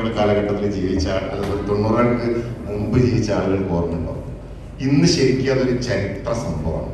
കാലഘട്ടത്തിൽ ജീവിച്ച അതുപോലെ തൊണ്ണൂറുകൾക്ക് മുമ്പ് ജീവിച്ച ആളുകൾക്ക് ഓർമ്മയുണ്ടോ ഇന്ന് ശരിക്കും അതൊരു ചരിത്ര സംഭവമാണ്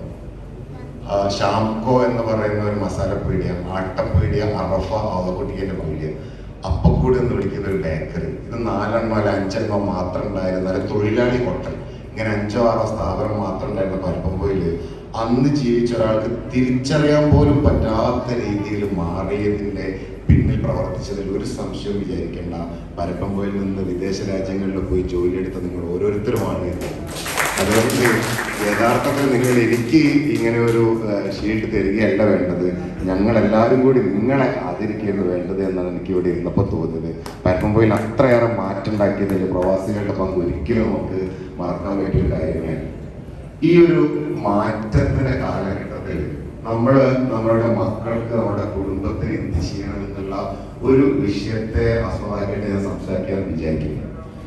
ആ, ഷാംകോ എന്ന് പറയുന്ന ഒരു മസാല പീടിയ ആട്ടപ്പീടിയ അറഫ അവക്കുട്ടിയുടെ പീടിയ അപ്പക്കൂടി എന്ന് വിളിക്കുന്ന ഒരു ബേക്കറി ഇത് നാലെണ്ണോ അല്ല അഞ്ചെണ്ണോ മാത്രം ഉണ്ടായിരുന്ന ഒരു തൊഴിലാളി ഹോട്ടൽ ഇങ്ങനെ അഞ്ചോ ആറോ സ്ഥാപനം മാത്രം ഉണ്ടായിരുന്ന പരപ്പമ്പോയില് അന്ന് ജീവിച്ച ഒരാൾക്ക് തിരിച്ചറിയാൻ പോലും പറ്റാത്ത രീതിയിൽ മാറിയതിന്റെ പിന്നിൽ പ്രവർത്തിച്ചതിൽ ഒരു സംശയവും വിചാരിക്കേണ്ട പരപ്പമ്പോയിൽ നിന്ന് വിദേശ രാജ്യങ്ങളിൽ പോയി ജോലിയെടുത്ത നിങ്ങൾ ഓരോരുത്തരുമാണ് എന്ന്. അതുകൊണ്ട് യഥാർത്ഥത്തിൽ നിങ്ങൾ എനിക്ക് ഇങ്ങനെ ഒരു ഷീൽഡ് തരികയല്ല വേണ്ടത് ഞങ്ങൾ എല്ലാവരും കൂടി നിങ്ങളെ ആദരിക്കുകയാണ് വേണ്ടത് എന്നാണ് എനിക്ക് ഇവിടെ ഇരുന്നപ്പോൾ തോന്നിയത് പരപ്പമ്പോയിൽ അത്രയേറെ മാറ്റം ഉണ്ടാക്കിയതിൽ പ്രവാസികളുടെ പങ്ക് ഒരിക്കലും നമുക്ക് മറക്കാൻ പറ്റിയ കാര്യമല്ല ഈ ഒരു മാറ്റത്തിന്റെ കാലഘട്ടത്തിൽ നമ്മൾ നമ്മളുടെ മക്കൾക്ക് നമ്മുടെ കുടുംബത്തിന് എന്ത് ചെയ്യണം എന്നുള്ള ഒരു വിഷയത്തെ ആസ്പദമാക്കിയിട്ട് ഞാൻ സംസാരിക്കാൻ വിചാരിക്കുന്നു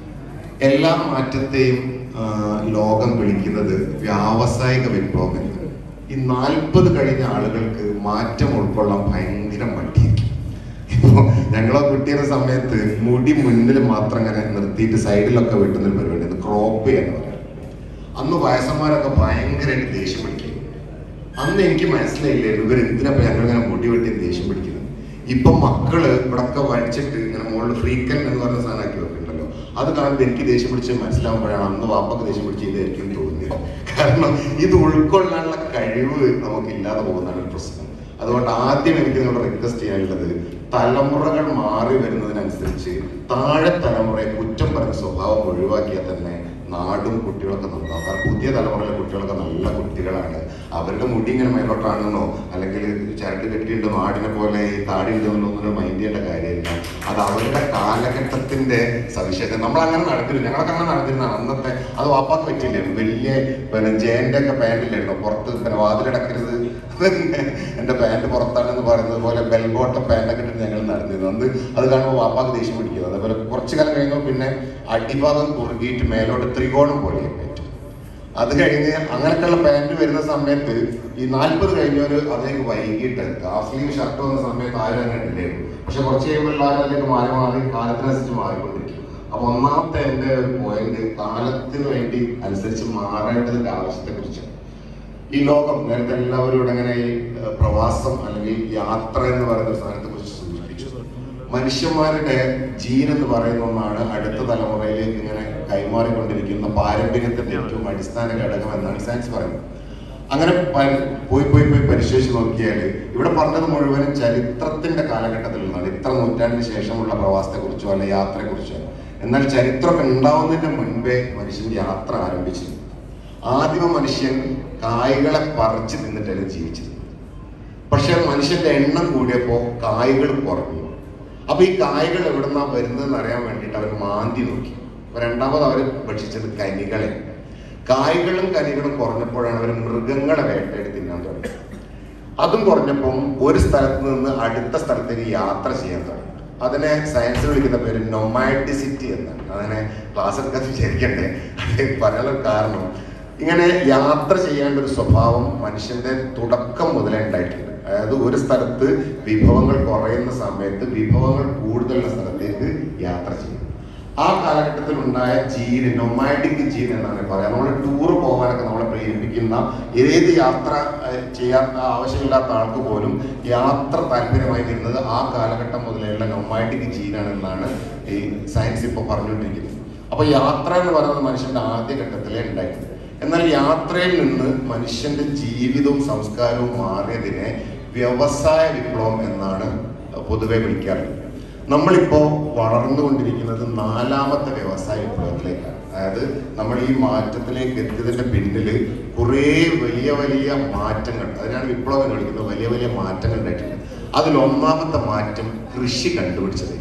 എല്ലാ മാറ്റത്തെയും ആ, ലോകം വിളിക്കുന്നത് വ്യാവസായിക വിപ്ലവം എന്ന് ഈ നാൽപ്പത് കഴിഞ്ഞ ആളുകൾക്ക് മാറ്റം ഉൾക്കൊള്ളാൻ ഭയങ്കര മടിയിരിക്കും ഇപ്പോ ഞങ്ങളെ കുട്ടിയുടെ സമയത്ത് മുടി മുന്നിൽ മാത്രം ഇങ്ങനെ നിർത്തിയിട്ട് സൈഡിലൊക്കെ വെട്ടുന്ന ഒരു പരിപാടി ക്രോപ്പ് ചെയ്യാന്ന് പറയാം അന്ന് വയസ്സന്മാരൊക്കെ ഭയങ്കരമായിട്ട് ദേഷ്യം പിടിക്കും അന്ന് എനിക്ക് മനസ്സിലായില്ലായിരുന്നു ഇവർ എന്തിനാ ഞങ്ങളിങ്ങനെ മുടി വെട്ടി ദേഷ്യം പിടിക്കുന്നത് ഇപ്പൊ മക്കള് ഇവിടൊക്കെ വഴിച്ചിട്ട് ഇങ്ങനെ മുകളിൽ ഫ്രീക്കൻ എന്ന് പറഞ്ഞ സാധനമാക്കി വെക്കുന്നുണ്ടല്ലോ അത് കാണുമ്പോൾ എനിക്ക് ദേഷ്യം പിടിച്ച് മനസ്സിലാവുമ്പോഴാണ് അന്ന് വാപ്പക്ക് ദേഷ്യം പിടിച്ച് ഇതായിരിക്കും തോന്നിയത് കാരണം ഇത് ഉൾക്കൊള്ളാനുള്ള കഴിവ് നമുക്കില്ലാതെ പോകുന്നതാണ് ഒരു പ്രശ്നം അതുകൊണ്ട് ആദ്യം എനിക്ക് നിങ്ങളോട് റിക്വസ്റ്റ് ചെയ്യാനുള്ളത് തലമുറകൾ മാറി വരുന്നതിനനുസരിച്ച് താഴെ തലമുറയെ കുറ്റം പറഞ്ഞ സ്വഭാവം ഒഴിവാക്കിയാൽ തന്നെ നാടും കുട്ടികളൊക്കെ നന്നാവും കാരണം പുതിയ തലമുറയിലെ കുട്ടികളൊക്കെ നല്ല കുട്ടികളാണ് അവരുടെ മുടി ഇങ്ങനെ മേലോട്ടാണെന്നോ അല്ലെങ്കിൽ ചരട് കെട്ടിയിട്ട് നാടിനെ പോലെ ഈ താടി ഇടുന്നൊന്നും മൈൻഡ് ചെയ്യേണ്ട കാര്യമില്ല അത് അവരുടെ കാലഘട്ടത്തിന്റെ സവിശേഷത നമ്മൾ അങ്ങനെ നടത്തില്ല ഞങ്ങളൊക്കെ അങ്ങനെ നടത്തിരുന്ന അന്നത്തെ അത് വാപ്പാക്ക് പറ്റില്ലായിരുന്നു വലിയ പിന്നെ ജയന്റെ ഒക്കെ പാൻറ്റില്ലായിരുന്നു പുറത്ത് പിന്നെ വാതിലടക്കരുത് എന്റെ പാൻറ് പുറത്താണെന്ന് പറയുന്നത് പോലെ ബെൽബോട്ട പാൻറ്റൊക്കെ ഇട്ടിട്ട് ഞങ്ങൾ നടന്നിരുന്നു അന്ന് അത് കാണുമ്പോൾ വാപ്പാക്ക് ദേഷ്യം പിടിക്കുന്നത് അതേപോലെ കുറച്ചു കാലം കഴിയുമ്പോൾ പിന്നെ അടിഭാഗം കുറുകിയിട്ട് മേലോട്ട് ത്രികോണം പോലെ പറ്റും അത് കഴിഞ്ഞ് അങ്ങനത്തെയുള്ള പാൻറ് വരുന്ന സമയത്ത് ഈ നാൽപ്പത് കഴിഞ്ഞവര് അതിലേക്ക് വൈകിട്ട് ഹാഫ് സ്ലീവ് ഷർട്ട് വന്ന സമയത്ത് ആരും അങ്ങനെ ഇല്ലായിരുന്നു പക്ഷെ കുറച്ച് കഴിയുമ്പോൾ എല്ലാവരും അതിലേക്ക് മാറി മാറി കാലത്തിനനുസരിച്ച് മാറിക്കൊണ്ടിരിക്കും അപ്പൊ ഒന്നാമത്തെ എന്റെ ഒരു പോയിന്റ് കാലത്തിന് വേണ്ടി അനുസരിച്ച് മാറേണ്ടതിന്റെ ആവശ്യത്തെ കുറിച്ചാണ് ഈ ലോകം നേരത്തെ എല്ലാവരും ഇവിടെ ഇങ്ങനെ ഈ ഏഹ്, പ്രവാസം അല്ലെങ്കിൽ യാത്ര എന്ന് പറയുന്ന ഒരു സാധനത്തെ കുറിച്ച് സൂചിപ്പിച്ചു മനുഷ്യന്മാരുടെ ജീൻ എന്ന് പറയുന്ന ഒന്നാണ് അടുത്ത തലമുറയിലേക്ക് ഇങ്ങനെ കൈമാറിക്കൊണ്ടിരിക്കുന്ന പാരമ്പര്യത്തിന്റെ ഏറ്റവും അടിസ്ഥാന ഘടകം എന്നാണ് സയൻസ് പറയുന്നത് അങ്ങനെ പ- പോയി പോയി പോയി പരിശോധിച്ച് നോക്കിയാൽ ഇവിടെ പറഞ്ഞത് മുഴുവനും ചരിത്രത്തിന്റെ കാലഘട്ടത്തിൽ നിന്നാണ് ഇത്ര നൂറ്റാണ്ടിന് ശേഷമുള്ള പ്രവാസത്തെ കുറിച്ചോ അല്ലെ യാത്രയെ കുറിച്ചോ എന്നാൽ ചരിത്രമൊക്കെ ഉണ്ടാവുന്നതിന് മുൻപേ മനുഷ്യൻ യാത്ര ആരംഭിച്ചിരുന്നു ആദിമ മനുഷ്യൻ കായ്കളെ പറിച്ച് തിന്നിട്ടായിരുന്നു ജീവിച്ചത് പക്ഷെ മനുഷ്യന്റെ എണ്ണം കൂടിയപ്പോ കായ്കൾ കുറഞ്ഞു അപ്പൊ ഈ കായ്കൾ എവിടുന്നാ വരുന്നതെന്ന് അറിയാൻ വേണ്ടിയിട്ട് അവർ മാന്തി നോക്കി അപ്പൊ രണ്ടാമത് അവർ ഭക്ഷിച്ചത് കനികളെ കായ്കളും കനികളും കുറഞ്ഞപ്പോഴാണ് അവർ മൃഗങ്ങളെ വേട്ടയാടി തിന്നാൻ തുടങ്ങി അതും കുറഞ്ഞപ്പം ഒരു സ്ഥലത്ത് നിന്ന് അടുത്ത സ്ഥലത്തേക്ക് യാത്ര ചെയ്യാൻ തുടങ്ങി അതിനെ സയൻസ് വിളിക്കുന്ന പേര് നൊമാറ്റിസിറ്റി എന്നാണ് അതിനെ ക്ലാസ് എടുക്കാൻ വിചാരിക്കണ്ടേ അത് പറയാനുള്ള കാരണം ഇങ്ങനെ യാത്ര ചെയ്യേണ്ട ഒരു സ്വഭാവം മനുഷ്യന്റെ തുടക്കം മുതലേ ഉണ്ടായിട്ടുണ്ട് അതായത് ഒരു സ്ഥലത്ത് വിഭവങ്ങൾ കുറയുന്ന സമയത്ത് വിഭവങ്ങൾ കൂടുതലുള്ള സ്ഥലത്തേക്ക് യാത്ര ചെയ്യും ആ കാലഘട്ടത്തിൽ ഉണ്ടായ ജീന് നൊമാറ്റിക് ജീൻ എന്നാണ് പറയാം നമ്മൾ ടൂർ പോകാനൊക്കെ നമ്മളെ പ്രേരിപ്പിക്കുന്ന ഏത് യാത്ര ഏഹ്, ചെയ്യാൻ ആവശ്യമില്ലാത്ത ആൾക്ക് പോലും യാത്ര താല്പര്യമായി തീരുന്നത് ആ കാലഘട്ടം മുതലുള്ള നൊമാറ്റിക് ജീനാണ് എന്നാണ് ഈ സയൻസ് ഇപ്പോൾ പറഞ്ഞുകൊണ്ടിരിക്കുന്നത് അപ്പൊ യാത്ര എന്ന് പറയുന്നത് മനുഷ്യന്റെ ആദ്യ ഘട്ടത്തിലേ ഉണ്ടായിട്ടുണ്ട് എന്നാൽ യാത്രയിൽ നിന്ന് മനുഷ്യന്റെ ജീവിതവും സംസ്കാരവും മാറിയതിനെ വ്യവസായ വിപ്ലവം എന്നാണ് പൊതുവെ വിളിക്കാറുള്ളത് നമ്മളിപ്പോ വളർന്നുകൊണ്ടിരിക്കുന്നത് നാലാമത്തെ വ്യവസായ വിപ്ലവത്തിലേക്കാണ് അതായത് നമ്മൾ ഈ മാറ്റത്തിലേക്ക് എത്തിയതിന്റെ പിന്നിൽ കുറേ വലിയ വലിയ മാറ്റങ്ങൾ അതിനാണ് വിപ്ലവം എന്ന് വിളിക്കുന്നത് വലിയ വലിയ മാറ്റങ്ങൾ ഉണ്ടായിട്ടുണ്ട് അതിൽ ഒന്നാമത്തെ മാറ്റം കൃഷി കണ്ടുപിടിച്ചതായിരുന്നു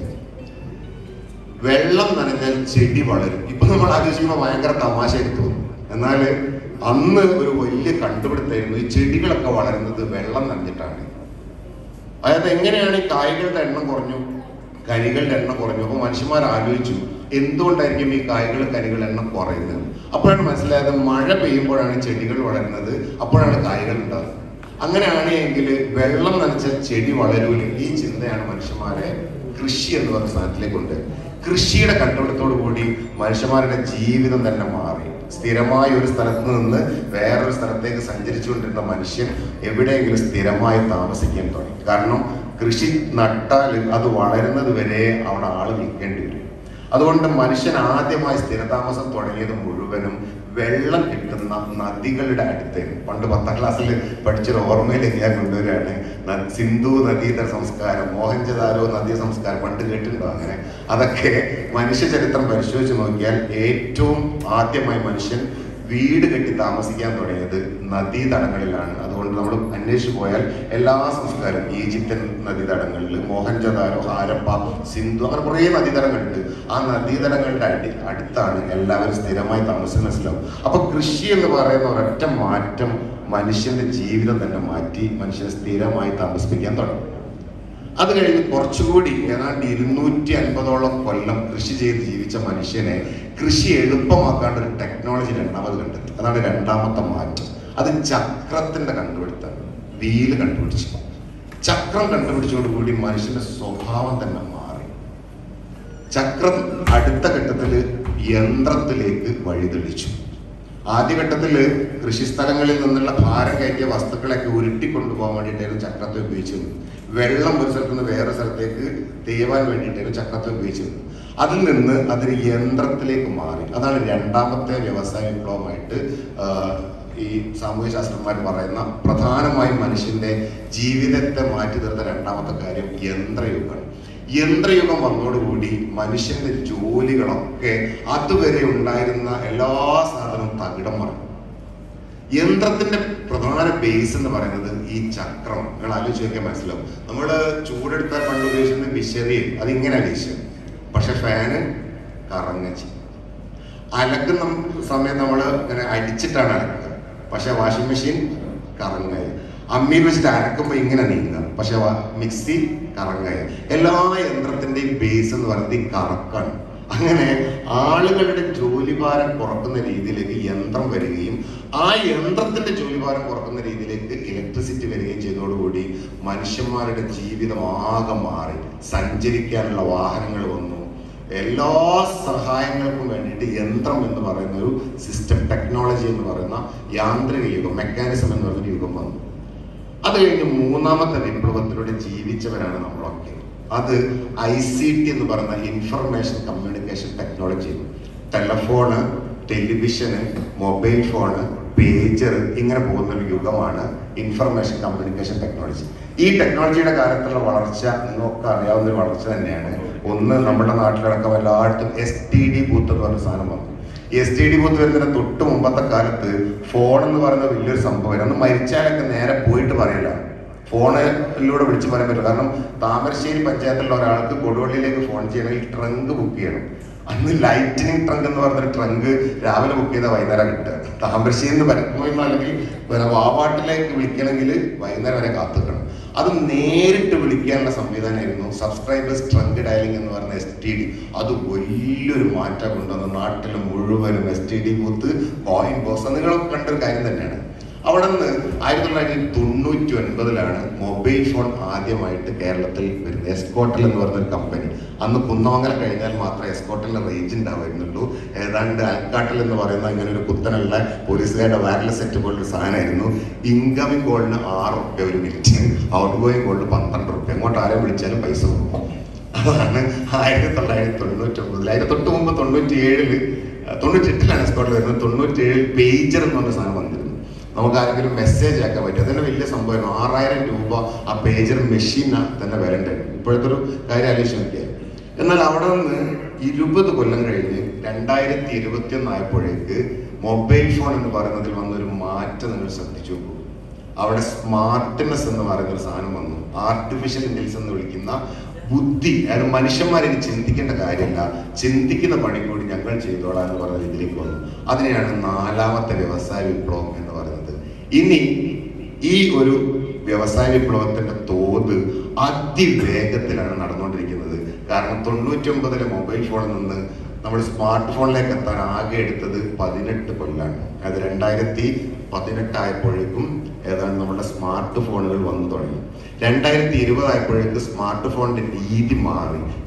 വെള്ളം നനഞ്ഞാൽ ചെടി വളരും ഇപ്പൊ നമ്മൾ ആലോചിക്കുമ്പോൾ ഭയങ്കര തമാശയായിട്ട് തോന്നും എന്നാൽ അന്ന് ഒരു വലിയ കണ്ടുപിടുത്തമായിരുന്നു ഈ ചെടികളൊക്കെ വളരുന്നത് വെള്ളം നനഞ്ഞിട്ടാണ് അതായത് എങ്ങനെയാണ് ഈ കായ്കളുടെ എണ്ണം കുറഞ്ഞു കനികളുടെ എണ്ണം കുറഞ്ഞു അപ്പൊ മനുഷ്യന്മാർ ആലോചിച്ചു എന്തുകൊണ്ടായിരിക്കും ഈ കായ്കൾ കനികൾ എണ്ണം കുറയുന്നത് അപ്പോഴാണ് മനസ്സിലായത് മഴ പെയ്യുമ്പോഴാണ് ചെടികൾ വളരുന്നത് അപ്പോഴാണ് കായ്കൾ ഉണ്ടാകുന്നത് അങ്ങനെയാണ് എങ്കിൽ വെള്ളം നനച്ച ചെടി വളരൂല ഈ ചിന്തയാണ് മനുഷ്യന്മാരെ കൃഷി എന്ന് പറയുന്ന സാധനത്തിലേക്ക് കൊണ്ട് കൃഷിയുടെ കണ്ടുപിടുത്തോടു കൂടി മനുഷ്യന്മാരുടെ ജീവിതം തന്നെ മാറി സ്ഥിരമായ ഒരു സ്ഥലത്ത് നിന്ന് വേറൊരു സ്ഥലത്തേക്ക് സഞ്ചരിച്ചുകൊണ്ടിരുന്ന മനുഷ്യൻ എവിടെയെങ്കിലും സ്ഥിരമായി താമസിക്കാൻ തുടങ്ങി കാരണം കൃഷി നട്ടാൽ അത് വളരുന്നത് വരെ അവിടെ ആള് നിൽക്കേണ്ടി വരും അതുകൊണ്ട് മനുഷ്യൻ ആദ്യമായി സ്ഥിരതാമസം തുടങ്ങിയത് മുഴുവനും വെള്ളം കിട്ടുന്ന നദികളുടെ അടുത്തായിരുന്നു പണ്ട് പത്താം ക്ലാസ്സിൽ പഠിച്ചൊരു ഓർമ്മയിലേക്ക് ഞാൻ കൊണ്ടുവരികയാണ് ന- സിന്ധു നദീതര സംസ്കാരം മോഹൻജദാരോ നദീ സംസ്കാരം പണ്ട് കേട്ടിട്ടുണ്ടോ അങ്ങനെ അതൊക്കെ മനുഷ്യ ചരിത്രം പരിശോധിച്ച് നോക്കിയാൽ ഏറ്റവും ആദ്യമായി മനുഷ്യൻ വീട് കെട്ടി താമസിക്കാൻ തുടങ്ങിയത് നദീതടങ്ങളിലാണ് അതുകൊണ്ട് നമ്മൾ അന്വേഷിച്ച് പോയാൽ എല്ലാ സംസ്കാരം ഈജിപ്ഷ്യൻ നദീതടങ്ങളിൽ മോഹൻജദാരോ ഹാരപ്പ സിന്ധു അങ്ങനെ കുറേ നദീതടങ്ങളുണ്ട് ആ നദീതടങ്ങളുടെ അടി അടുത്താണ് എല്ലാവരും സ്ഥിരമായി താമസിക്കുന്ന മനസ്സിലാവും അപ്പൊ കൃഷി എന്ന് പറയുന്ന ഒരൊറ്റ മാറ്റം മനുഷ്യന്റെ ജീവിതം തന്നെ മാറ്റി മനുഷ്യനെ സ്ഥിരമായി താമസിപ്പിക്കാൻ തുടങ്ങി അത് കഴിഞ്ഞ് കുറച്ചുകൂടി ഏതാണ്ട് ഇരുന്നൂറ്റി അൻപതോളം കൊല്ലം കൃഷി ചെയ്ത് ജീവിച്ച മനുഷ്യനെ കൃഷി എളുപ്പമാക്കാണ്ട് ഒരു ടെക്നോളജി രണ്ടാമത് കണ്ടെത്തി അതാണ് രണ്ടാമത്തെ മാറ്റം അത് ചക്രത്തിന്റെ കണ്ടുപിടുത്താണ് വീല് കണ്ടുപിടിച്ചു ചക്രം കണ്ടുപിടിച്ചതോടുകൂടി മനുഷ്യന്റെ സ്വഭാവം തന്നെ മാറി ചക്രം അടുത്ത ഘട്ടത്തില് യന്ത്രത്തിലേക്ക് വഴിതെളിച്ചു ആദ്യഘട്ടത്തില് കൃഷിസ്ഥലങ്ങളിൽ നിന്നുള്ള ഭാരം കയറ്റിയ വസ്തുക്കളൊക്കെ ഉരുട്ടിക്കൊണ്ടുപോകാൻ വേണ്ടിയിട്ടായിരുന്നു ചക്രത്തെ ഉപയോഗിച്ചത് വെള്ളം ഒരു സ്ഥലത്ത് നിന്ന് വേറെ സ്ഥലത്തേക്ക് തേവാൻ വേണ്ടിയിട്ടായിരുന്നു ചക്രത്തെ ഉപയോഗിച്ചത് അതിൽ നിന്ന് അതൊരു യന്ത്രത്തിലേക്ക് മാറി അതാണ് രണ്ടാമത്തെ വ്യവസായ വിപ്ലവമായിട്ട് ആ, ഈ സാമൂഹ്യ ശാസ്ത്രജ്ഞന്മാർ പറയുന്ന പ്രധാനമായും മനുഷ്യന്റെ ജീവിതത്തെ മാറ്റി തീർത്ത രണ്ടാമത്തെ കാര്യം യന്ത്രയുഗമാണ് യന്ത്രയുഗം വന്നതോടുകൂടി മനുഷ്യന്റെ ജോലികളൊക്കെ അതുവരെ ഉണ്ടായിരുന്ന എല്ലാ സാധനവും തകിടം മറിഞ്ഞു യന്ത്രത്തിന്റെ പ്രധാന ബേസ് എന്ന് പറയുന്നത് ഈ ചക്രം നിങ്ങൾ ആലോചിച്ച് നോക്കിയാൽ മനസ്സിലാവും നമ്മൾ ചൂടെടുത്താൽ പണ്ട് ഉപയോഗിച്ചിരുന്ന വിശറി അത് ഇങ്ങനെ വീശും പക്ഷെ ഫാന് കറങ്ങച്ചി അലക്കുന്ന സമയം നമ്മൾ ഇങ്ങനെ അടിച്ചിട്ടാണ് അലക്കുക പക്ഷെ വാഷിംഗ് മെഷീൻ കറങ്ങുക അമ്മിയിൽ വെച്ചിട്ട് അരക്കുമ്പോൾ ഇങ്ങനെ നീങ്ങുക പക്ഷെ വ- മിക്സി കറങ്ങുക എല്ലാ യന്ത്രത്തിന്റെയും ബേസ് എന്ന് പറയുന്നത് ഈ കറക്കാണ് അങ്ങനെ ആളുകളുടെ ജോലിഭാരം കുറക്കുന്ന രീതിയിലേക്ക് യന്ത്രം വരികയും ആ യന്ത്രത്തിന്റെ ജോലിഭാരം കുറക്കുന്ന രീതിയിലേക്ക് ഇലക്ട്രിസിറ്റി വരികയും ചെയ്തതോടുകൂടി മനുഷ്യന്മാരുടെ ജീവിതം ആകെ മാറി സഞ്ചരിക്കാനുള്ള വാഹനങ്ങൾ വന്നു എല്ലാ സഹായങ്ങൾക്കും വേണ്ടിയിട്ട് യന്ത്രം എന്ന് പറയുന്ന ഒരു സിസ്റ്റം ടെക്നോളജി എന്ന് പറയുന്ന യാന്ത്രിക യുഗം മെക്കാനിസം എന്ന് പറയുന്ന യുഗം വന്നു അത് കഴിഞ്ഞ് മൂന്നാമത്തെ വിപ്ലവത്തിലൂടെ ജീവിച്ചവരാണ് നമ്മളൊക്കെ അത് ഐ സി ടി എന്ന് പറയുന്ന information communication technology telephone television mobile phone pager ഇങ്ങനെ പോകുന്ന ഒരു യുഗമാണ് ഇൻഫർമേഷൻ കമ്മ്യൂണിക്കേഷൻ ടെക്നോളജി ഈ ടെക്നോളജിയുടെ കാലത്തുള്ള വളർച്ച നിങ്ങൾക്ക് അറിയാവുന്ന ഒരു വളർച്ച തന്നെയാണ് ഒന്ന് നമ്മുടെ നാട്ടിലടക്കം എല്ലായിടത്തും എസ് ടി ഡി ബൂത്ത് എന്ന് പറഞ്ഞ സാധനം വന്നു എസ് ടി ഡി ബൂത്ത് വരുന്നതിന് തൊട്ട് മുമ്പത്തെ കാലത്ത് ഫോൺ എന്ന് പറയുന്ന വലിയൊരു സംഭവം അന്ന് മരിച്ചാലൊക്കെ നേരെ പോയിട്ട് പറയില്ല ഫോണിലൂടെ വിളിച്ച് പറയാൻ പറ്റില്ല കാരണം താമരശ്ശേരി പഞ്ചായത്തിലുള്ള ഒരാൾക്ക് കൊടുവള്ളിയിലേക്ക് ഫോൺ ചെയ്യണമെങ്കിൽ ട്രങ്ക് ബുക്ക് ചെയ്യണം അന്ന് ലൈറ്റനിങ് ട്രങ്ക് എന്ന് പറഞ്ഞൊരു ട്രങ്ക് രാവിലെ ബുക്ക് ചെയ്താൽ വൈകുന്നേരം കിട്ടുക താമരശ്ശേരി നിന്ന് പരക്കുമ്പോൾ അല്ലെങ്കിൽ പിന്നെ വാവാട്ടിലേക്ക് വിളിക്കണമെങ്കിൽ വൈകുന്നേരം വരെ കാത്തുക്കണം അത് നേരിട്ട് വിളിക്കാനുള്ള സംവിധാനമായിരുന്നു സബ്സ്ക്രൈബേഴ്സ് ട്രങ്ക് ഡയലിംഗ് എന്ന് പറയുന്ന എസ് ടി ഡി അത് വലിയൊരു മാറ്റം കൊണ്ടുവന്നു നാട്ടിൽ മുഴുവനും S T D booth coin box നിങ്ങളൊക്കെ കണ്ടൊരു കാര്യം തന്നെയാണ് അവിടെ നിന്ന് ആയിരത്തി തൊള്ളായിരത്തി തൊണ്ണൂറ്റി ഒൻപതിലാണ് മൊബൈൽ ഫോൺ ആദ്യമായിട്ട് കേരളത്തിൽ വരുന്നത് എസ്കോട്ടൽ എന്ന് പറയുന്ന ഒരു കമ്പനി അന്ന് കുന്നമംഗല കഴിഞ്ഞാൽ മാത്രമേ എസ്കോട്ടലിന്റെ റേഞ്ച് ഉണ്ടാവുന്നുള്ളൂ ഏതാണ്ട് അൽക്കാട്ടൽ എന്ന് പറയുന്ന ഇങ്ങനെ ഒരു കുത്തനുള്ള പോലീസുകാരുടെ വയർലെസ് സെറ്റ് പോലൊരു സാധനമായിരുന്നു ഇൻകമിംഗ് കോളിന് ആറ് റുപ്യ ഒരു മിനിറ്റ് ഔട്ട് ഗോയിങ് കോളിന് പന്ത്രണ്ട് റുപ്യ അങ്ങോട്ട് ആരെ വിളിച്ചാലും പൈസ കൊടുക്കും അതാണ് ആയിരത്തി തൊള്ളായിരത്തി തൊണ്ണൂറ്റി ഒമ്പതിൽ അതിന് തൊട്ട് മുമ്പ് തൊണ്ണൂറ്റി ഏഴില് തൊണ്ണൂറ്റി എട്ടിലാണ് എസ്കോട്ടിൽ വരുന്നത് തൊണ്ണൂറ്റി ഏഴിൽ പേജർ എന്ന് പറഞ്ഞ സാധനം വന്നിരുന്നു നമുക്ക് ആരെങ്കിലും മെസ്സേജ് ആക്കാൻ പറ്റും അതന്നെ വലിയ സംഭവമാണ് ആറായിരം രൂപ ആ പേജർ മെഷീൻ തന്നെ വരണ്ടായിരുന്നു ഇപ്പോഴത്തെ ഒരു കാര്യം ആലോചിച്ച് നോക്കിയാൽ എന്നാൽ അവിടെ നിന്ന് ഇരുപത് കൊല്ലം കഴിഞ്ഞ് രണ്ടായിരത്തി ഇരുപത്തി ഒന്ന് ആയപ്പോഴേക്ക് മൊബൈൽ ഫോൺ എന്ന് പറയുന്നതിൽ വന്നൊരു മാറ്റം നിങ്ങൾ ശ്രദ്ധിച്ചു നോക്കൂ അവിടെ സ്മാർട്ട്നെസ് എന്ന് പറയുന്ന ഒരു സാധനം വന്നു ആർട്ടിഫിഷ്യൽ ഇന്റലിജൻസ് എന്ന് വിളിക്കുന്ന ബുദ്ധി അതായത് മനുഷ്യന്മാരിനി ചിന്തിക്കേണ്ട കാര്യമില്ല ചിന്തിക്കുന്ന പണി കൂടി ഞങ്ങൾ ചെയ്തോളാം എന്ന് പറഞ്ഞ രീതിയിലേക്ക് വന്നു അതിനെയാണ് നാലാമത്തെ വ്യവസായ വിപ്ലവം എന്ന് പറയുന്നത് ഇനി ഈ ഒരു വ്യവസായ വിപ്ലവത്തിന്റെ തോത് അതിവേഗത്തിലാണ് നടന്നുകൊണ്ടിരിക്കുന്നത് കാരണം തൊണ്ണൂറ്റി ഒമ്പതിലെ മൊബൈൽ ഫോണിൽ നിന്ന് നമ്മൾ സ്മാർട്ട് ഫോണിലേക്ക് എത്താൻ ആകെ എടുത്തത് പതിനെട്ട് കൊല്ലാണ് അത് രണ്ടായിരത്തി പതിനെട്ടായപ്പോഴേക്കും ഏതാണ്ട് നമ്മുടെ സ്മാർട്ട് ഫോണുകൾ വന്നു തുടങ്ങി രണ്ടായിരത്തി ഇരുപതായപ്പോഴേക്ക് സ്മാർട്ട് ഫോണിന്റെ രീതി മാറി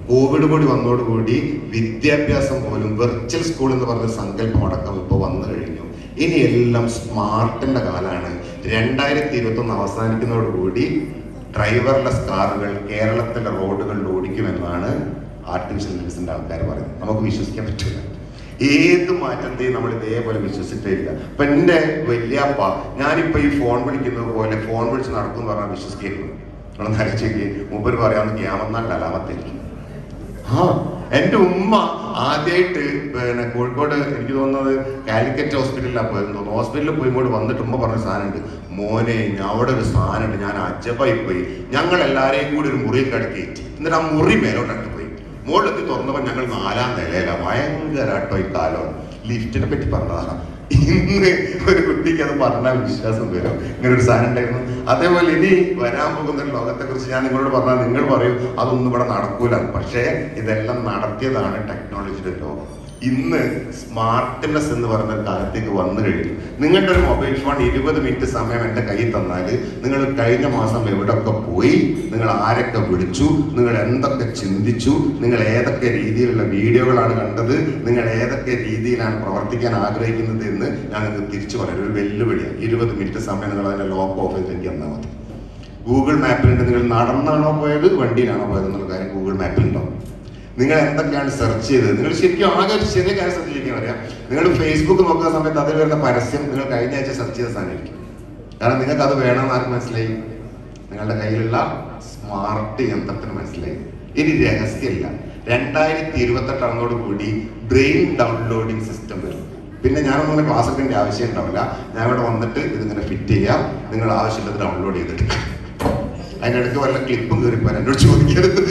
കോവിഡ് കൂടി വന്നതോടുകൂടി വിദ്യാഭ്യാസം പോലും വെർച്വൽ സ്കൂൾ എന്ന് പറഞ്ഞ സങ്കല്പം അടക്കം ഇപ്പോൾ വന്നു കഴിഞ്ഞു ഇനി എല്ലാം സ്മാർട്ടിന്റെ കാലാണ് രണ്ടായിരത്തി ഇരുപത്തി ഒന്ന് അവസാനിക്കുന്നതോടുകൂടി ഡ്രൈവർലെസ് കാറുകൾ കേരളത്തിലെ റോഡുകളിൽ ഓടിക്കുമെന്നാണ് ആർട്ടിഫിഷ്യൽ ഇന്റലിജൻസിന്റെ ആൾക്കാർ പറയുന്നത് നമുക്ക് വിശ്വസിക്കാൻ പറ്റില്ല ഏത് മാറ്റത്തെയും നമ്മൾ ഇതേപോലെ വിശ്വസിച്ചിട്ടേ ഇല്ല ഇപ്പൊ എന്റെ വല്യാപ്പ ഞാനിപ്പോ ഈ ഫോൺ വിളിക്കുന്നത് പോലെ ഫോൺ വിളിച്ച് നടക്കും എന്ന് പറഞ്ഞാൽ വിശ്വസിക്കുന്നു നമ്മൾ നരച്ചേക്ക് മൂപ്പര് പറയാവുന്ന ക്യാമെന്നാൽ അലാമത്തേക്ക് ആ എന്റെ ഉമ്മ ആദ്യമായിട്ട് പിന്നെ കോഴിക്കോട് എനിക്ക് തോന്നുന്നത് കാലിക്കറ്റ് ഹോസ്പിറ്റലിലാണ് പോയത് തോന്നുന്നു ഹോസ്പിറ്റലിൽ പോയി ഇങ്ങോട്ട് വന്നിട്ട് ഉമ്മ പറഞ്ഞ സാധനമുണ്ട് മോനെ ഞാൻ അവിടെ ഒരു സാധനമുണ്ട് ഞാൻ അജബായി പോയി ഞങ്ങൾ എല്ലാരെയും കൂടി ഒരു മുറിയിൽ കിടക്കേറ്റി എന്നിട്ട് ആ മുറി മേലോട്ടൊക്കെ പോയി മുകളിലെത്തി തുറന്നപ്പോൾ ഞങ്ങൾ നാലാം നിലയില ഭയങ്കരമായിട്ടോ ഈ കാലം ലിഫ്റ്റിനെ പറ്റി പറഞ്ഞതാണ് ഇന്ന് ഒരു കുട്ടിക്ക് അത് പറഞ്ഞാൽ വിശ്വാസം വരും ഇങ്ങനെ ഒരു സാധനം ഉണ്ടായിരുന്നു അതേപോലെ ഇനി വരാൻ പോകുന്ന ഒരു ലോകത്തെ കുറിച്ച് ഞാൻ നിങ്ങളോട് പറഞ്ഞാൽ നിങ്ങൾ പറയും അതൊന്നും ഇവിടെ നടക്കൂല പക്ഷേ ഇതെല്ലാം നടത്തിയതാണ് ടെക്നോളജിയുടെ ലോകം ഇന്ന് സ്മാർട്ട്നെസ് എന്ന് പറയുന്ന ഒരു കാലത്തേക്ക് വന്നു കഴിഞ്ഞു നിങ്ങളുടെ ഒരു മൊബൈൽ ഫോൺ ഇരുപത് മിനിറ്റ് സമയം എൻ്റെ കയ്യിൽ തന്നാൽ നിങ്ങൾ കഴിഞ്ഞ മാസം എവിടെയൊക്കെ പോയി നിങ്ങൾ ആരൊക്കെ വിളിച്ചു നിങ്ങൾ എന്തൊക്കെ ചിന്തിച്ചു നിങ്ങൾ ഏതൊക്കെ രീതിയിലുള്ള വീഡിയോകളാണ് കണ്ടത് നിങ്ങൾ ഏതൊക്കെ രീതിയിലാണ് പ്രവർത്തിക്കാൻ ആഗ്രഹിക്കുന്നത് എന്ന് ഞാൻ നിങ്ങൾക്ക് തിരിച്ചു പറയാം ഒരു വെല്ലുവിളിയാണ് ഇരുപത് മിനിറ്റ് സമയം നിങ്ങൾ അതിനെ ലോക്ക് ഓഫ് ചെയ്ത് എനിക്ക് തന്നാൽ മതി ഗൂഗിൾ മാപ്പിലുണ്ട് നിങ്ങൾ നടന്നാണോ പോയത് വണ്ടിയിലാണോ പോയത് എന്നുള്ള കാര്യം ഗൂഗിൾ മാപ്പിലുണ്ടാവും നിങ്ങൾ എന്തൊക്കെയാണ് സെർച്ച് ചെയ്തത് നിങ്ങൾ ശരിക്കും ആകെ ഒരു ചെറിയ കാര്യം ശ്രദ്ധിച്ചിരിക്കാൻ അറിയാം നിങ്ങൾ ഫേസ്ബുക്ക് നോക്കുന്ന സമയത്ത് അതിൽ വരുന്ന പരസ്യം നിങ്ങൾ കഴിഞ്ഞ ആഴ്ച സെർച്ച് ചെയ്ത സാധനമായിരിക്കും കാരണം നിങ്ങൾക്ക് അത് വേണമെന്ന് ആർക്ക് മനസ്സിലായി നിങ്ങളുടെ കയ്യിലുള്ള സ്മാർട്ട് യന്ത്രത്തിന് മനസ്സിലായി ഇനി രഹസ്യമില്ല രണ്ടായിരത്തി ഇരുപത്തെട്ട് ആകുന്നതോട് കൂടി ബ്രെയിൻ ഡൗൺലോഡിംഗ് സിസ്റ്റം വരും പിന്നെ ഞാനൊന്നും ക്ലാസ് എടുക്കേണ്ട ആവശ്യം ഉണ്ടാവില്ല ഞാൻ ഇവിടെ വന്നിട്ട് ഇതിങ്ങനെ ഫിറ്റ് ചെയ്യാം നിങ്ങൾ ആവശ്യമുള്ളത് ഡൗൺലോഡ് ചെയ്തെടുക്കാം അതിൻ്റെ ഇടയ്ക്ക് വല്ല ക്ലിപ്പും കയറിപ്പോ എന്നോട് ചോദിക്കരുത്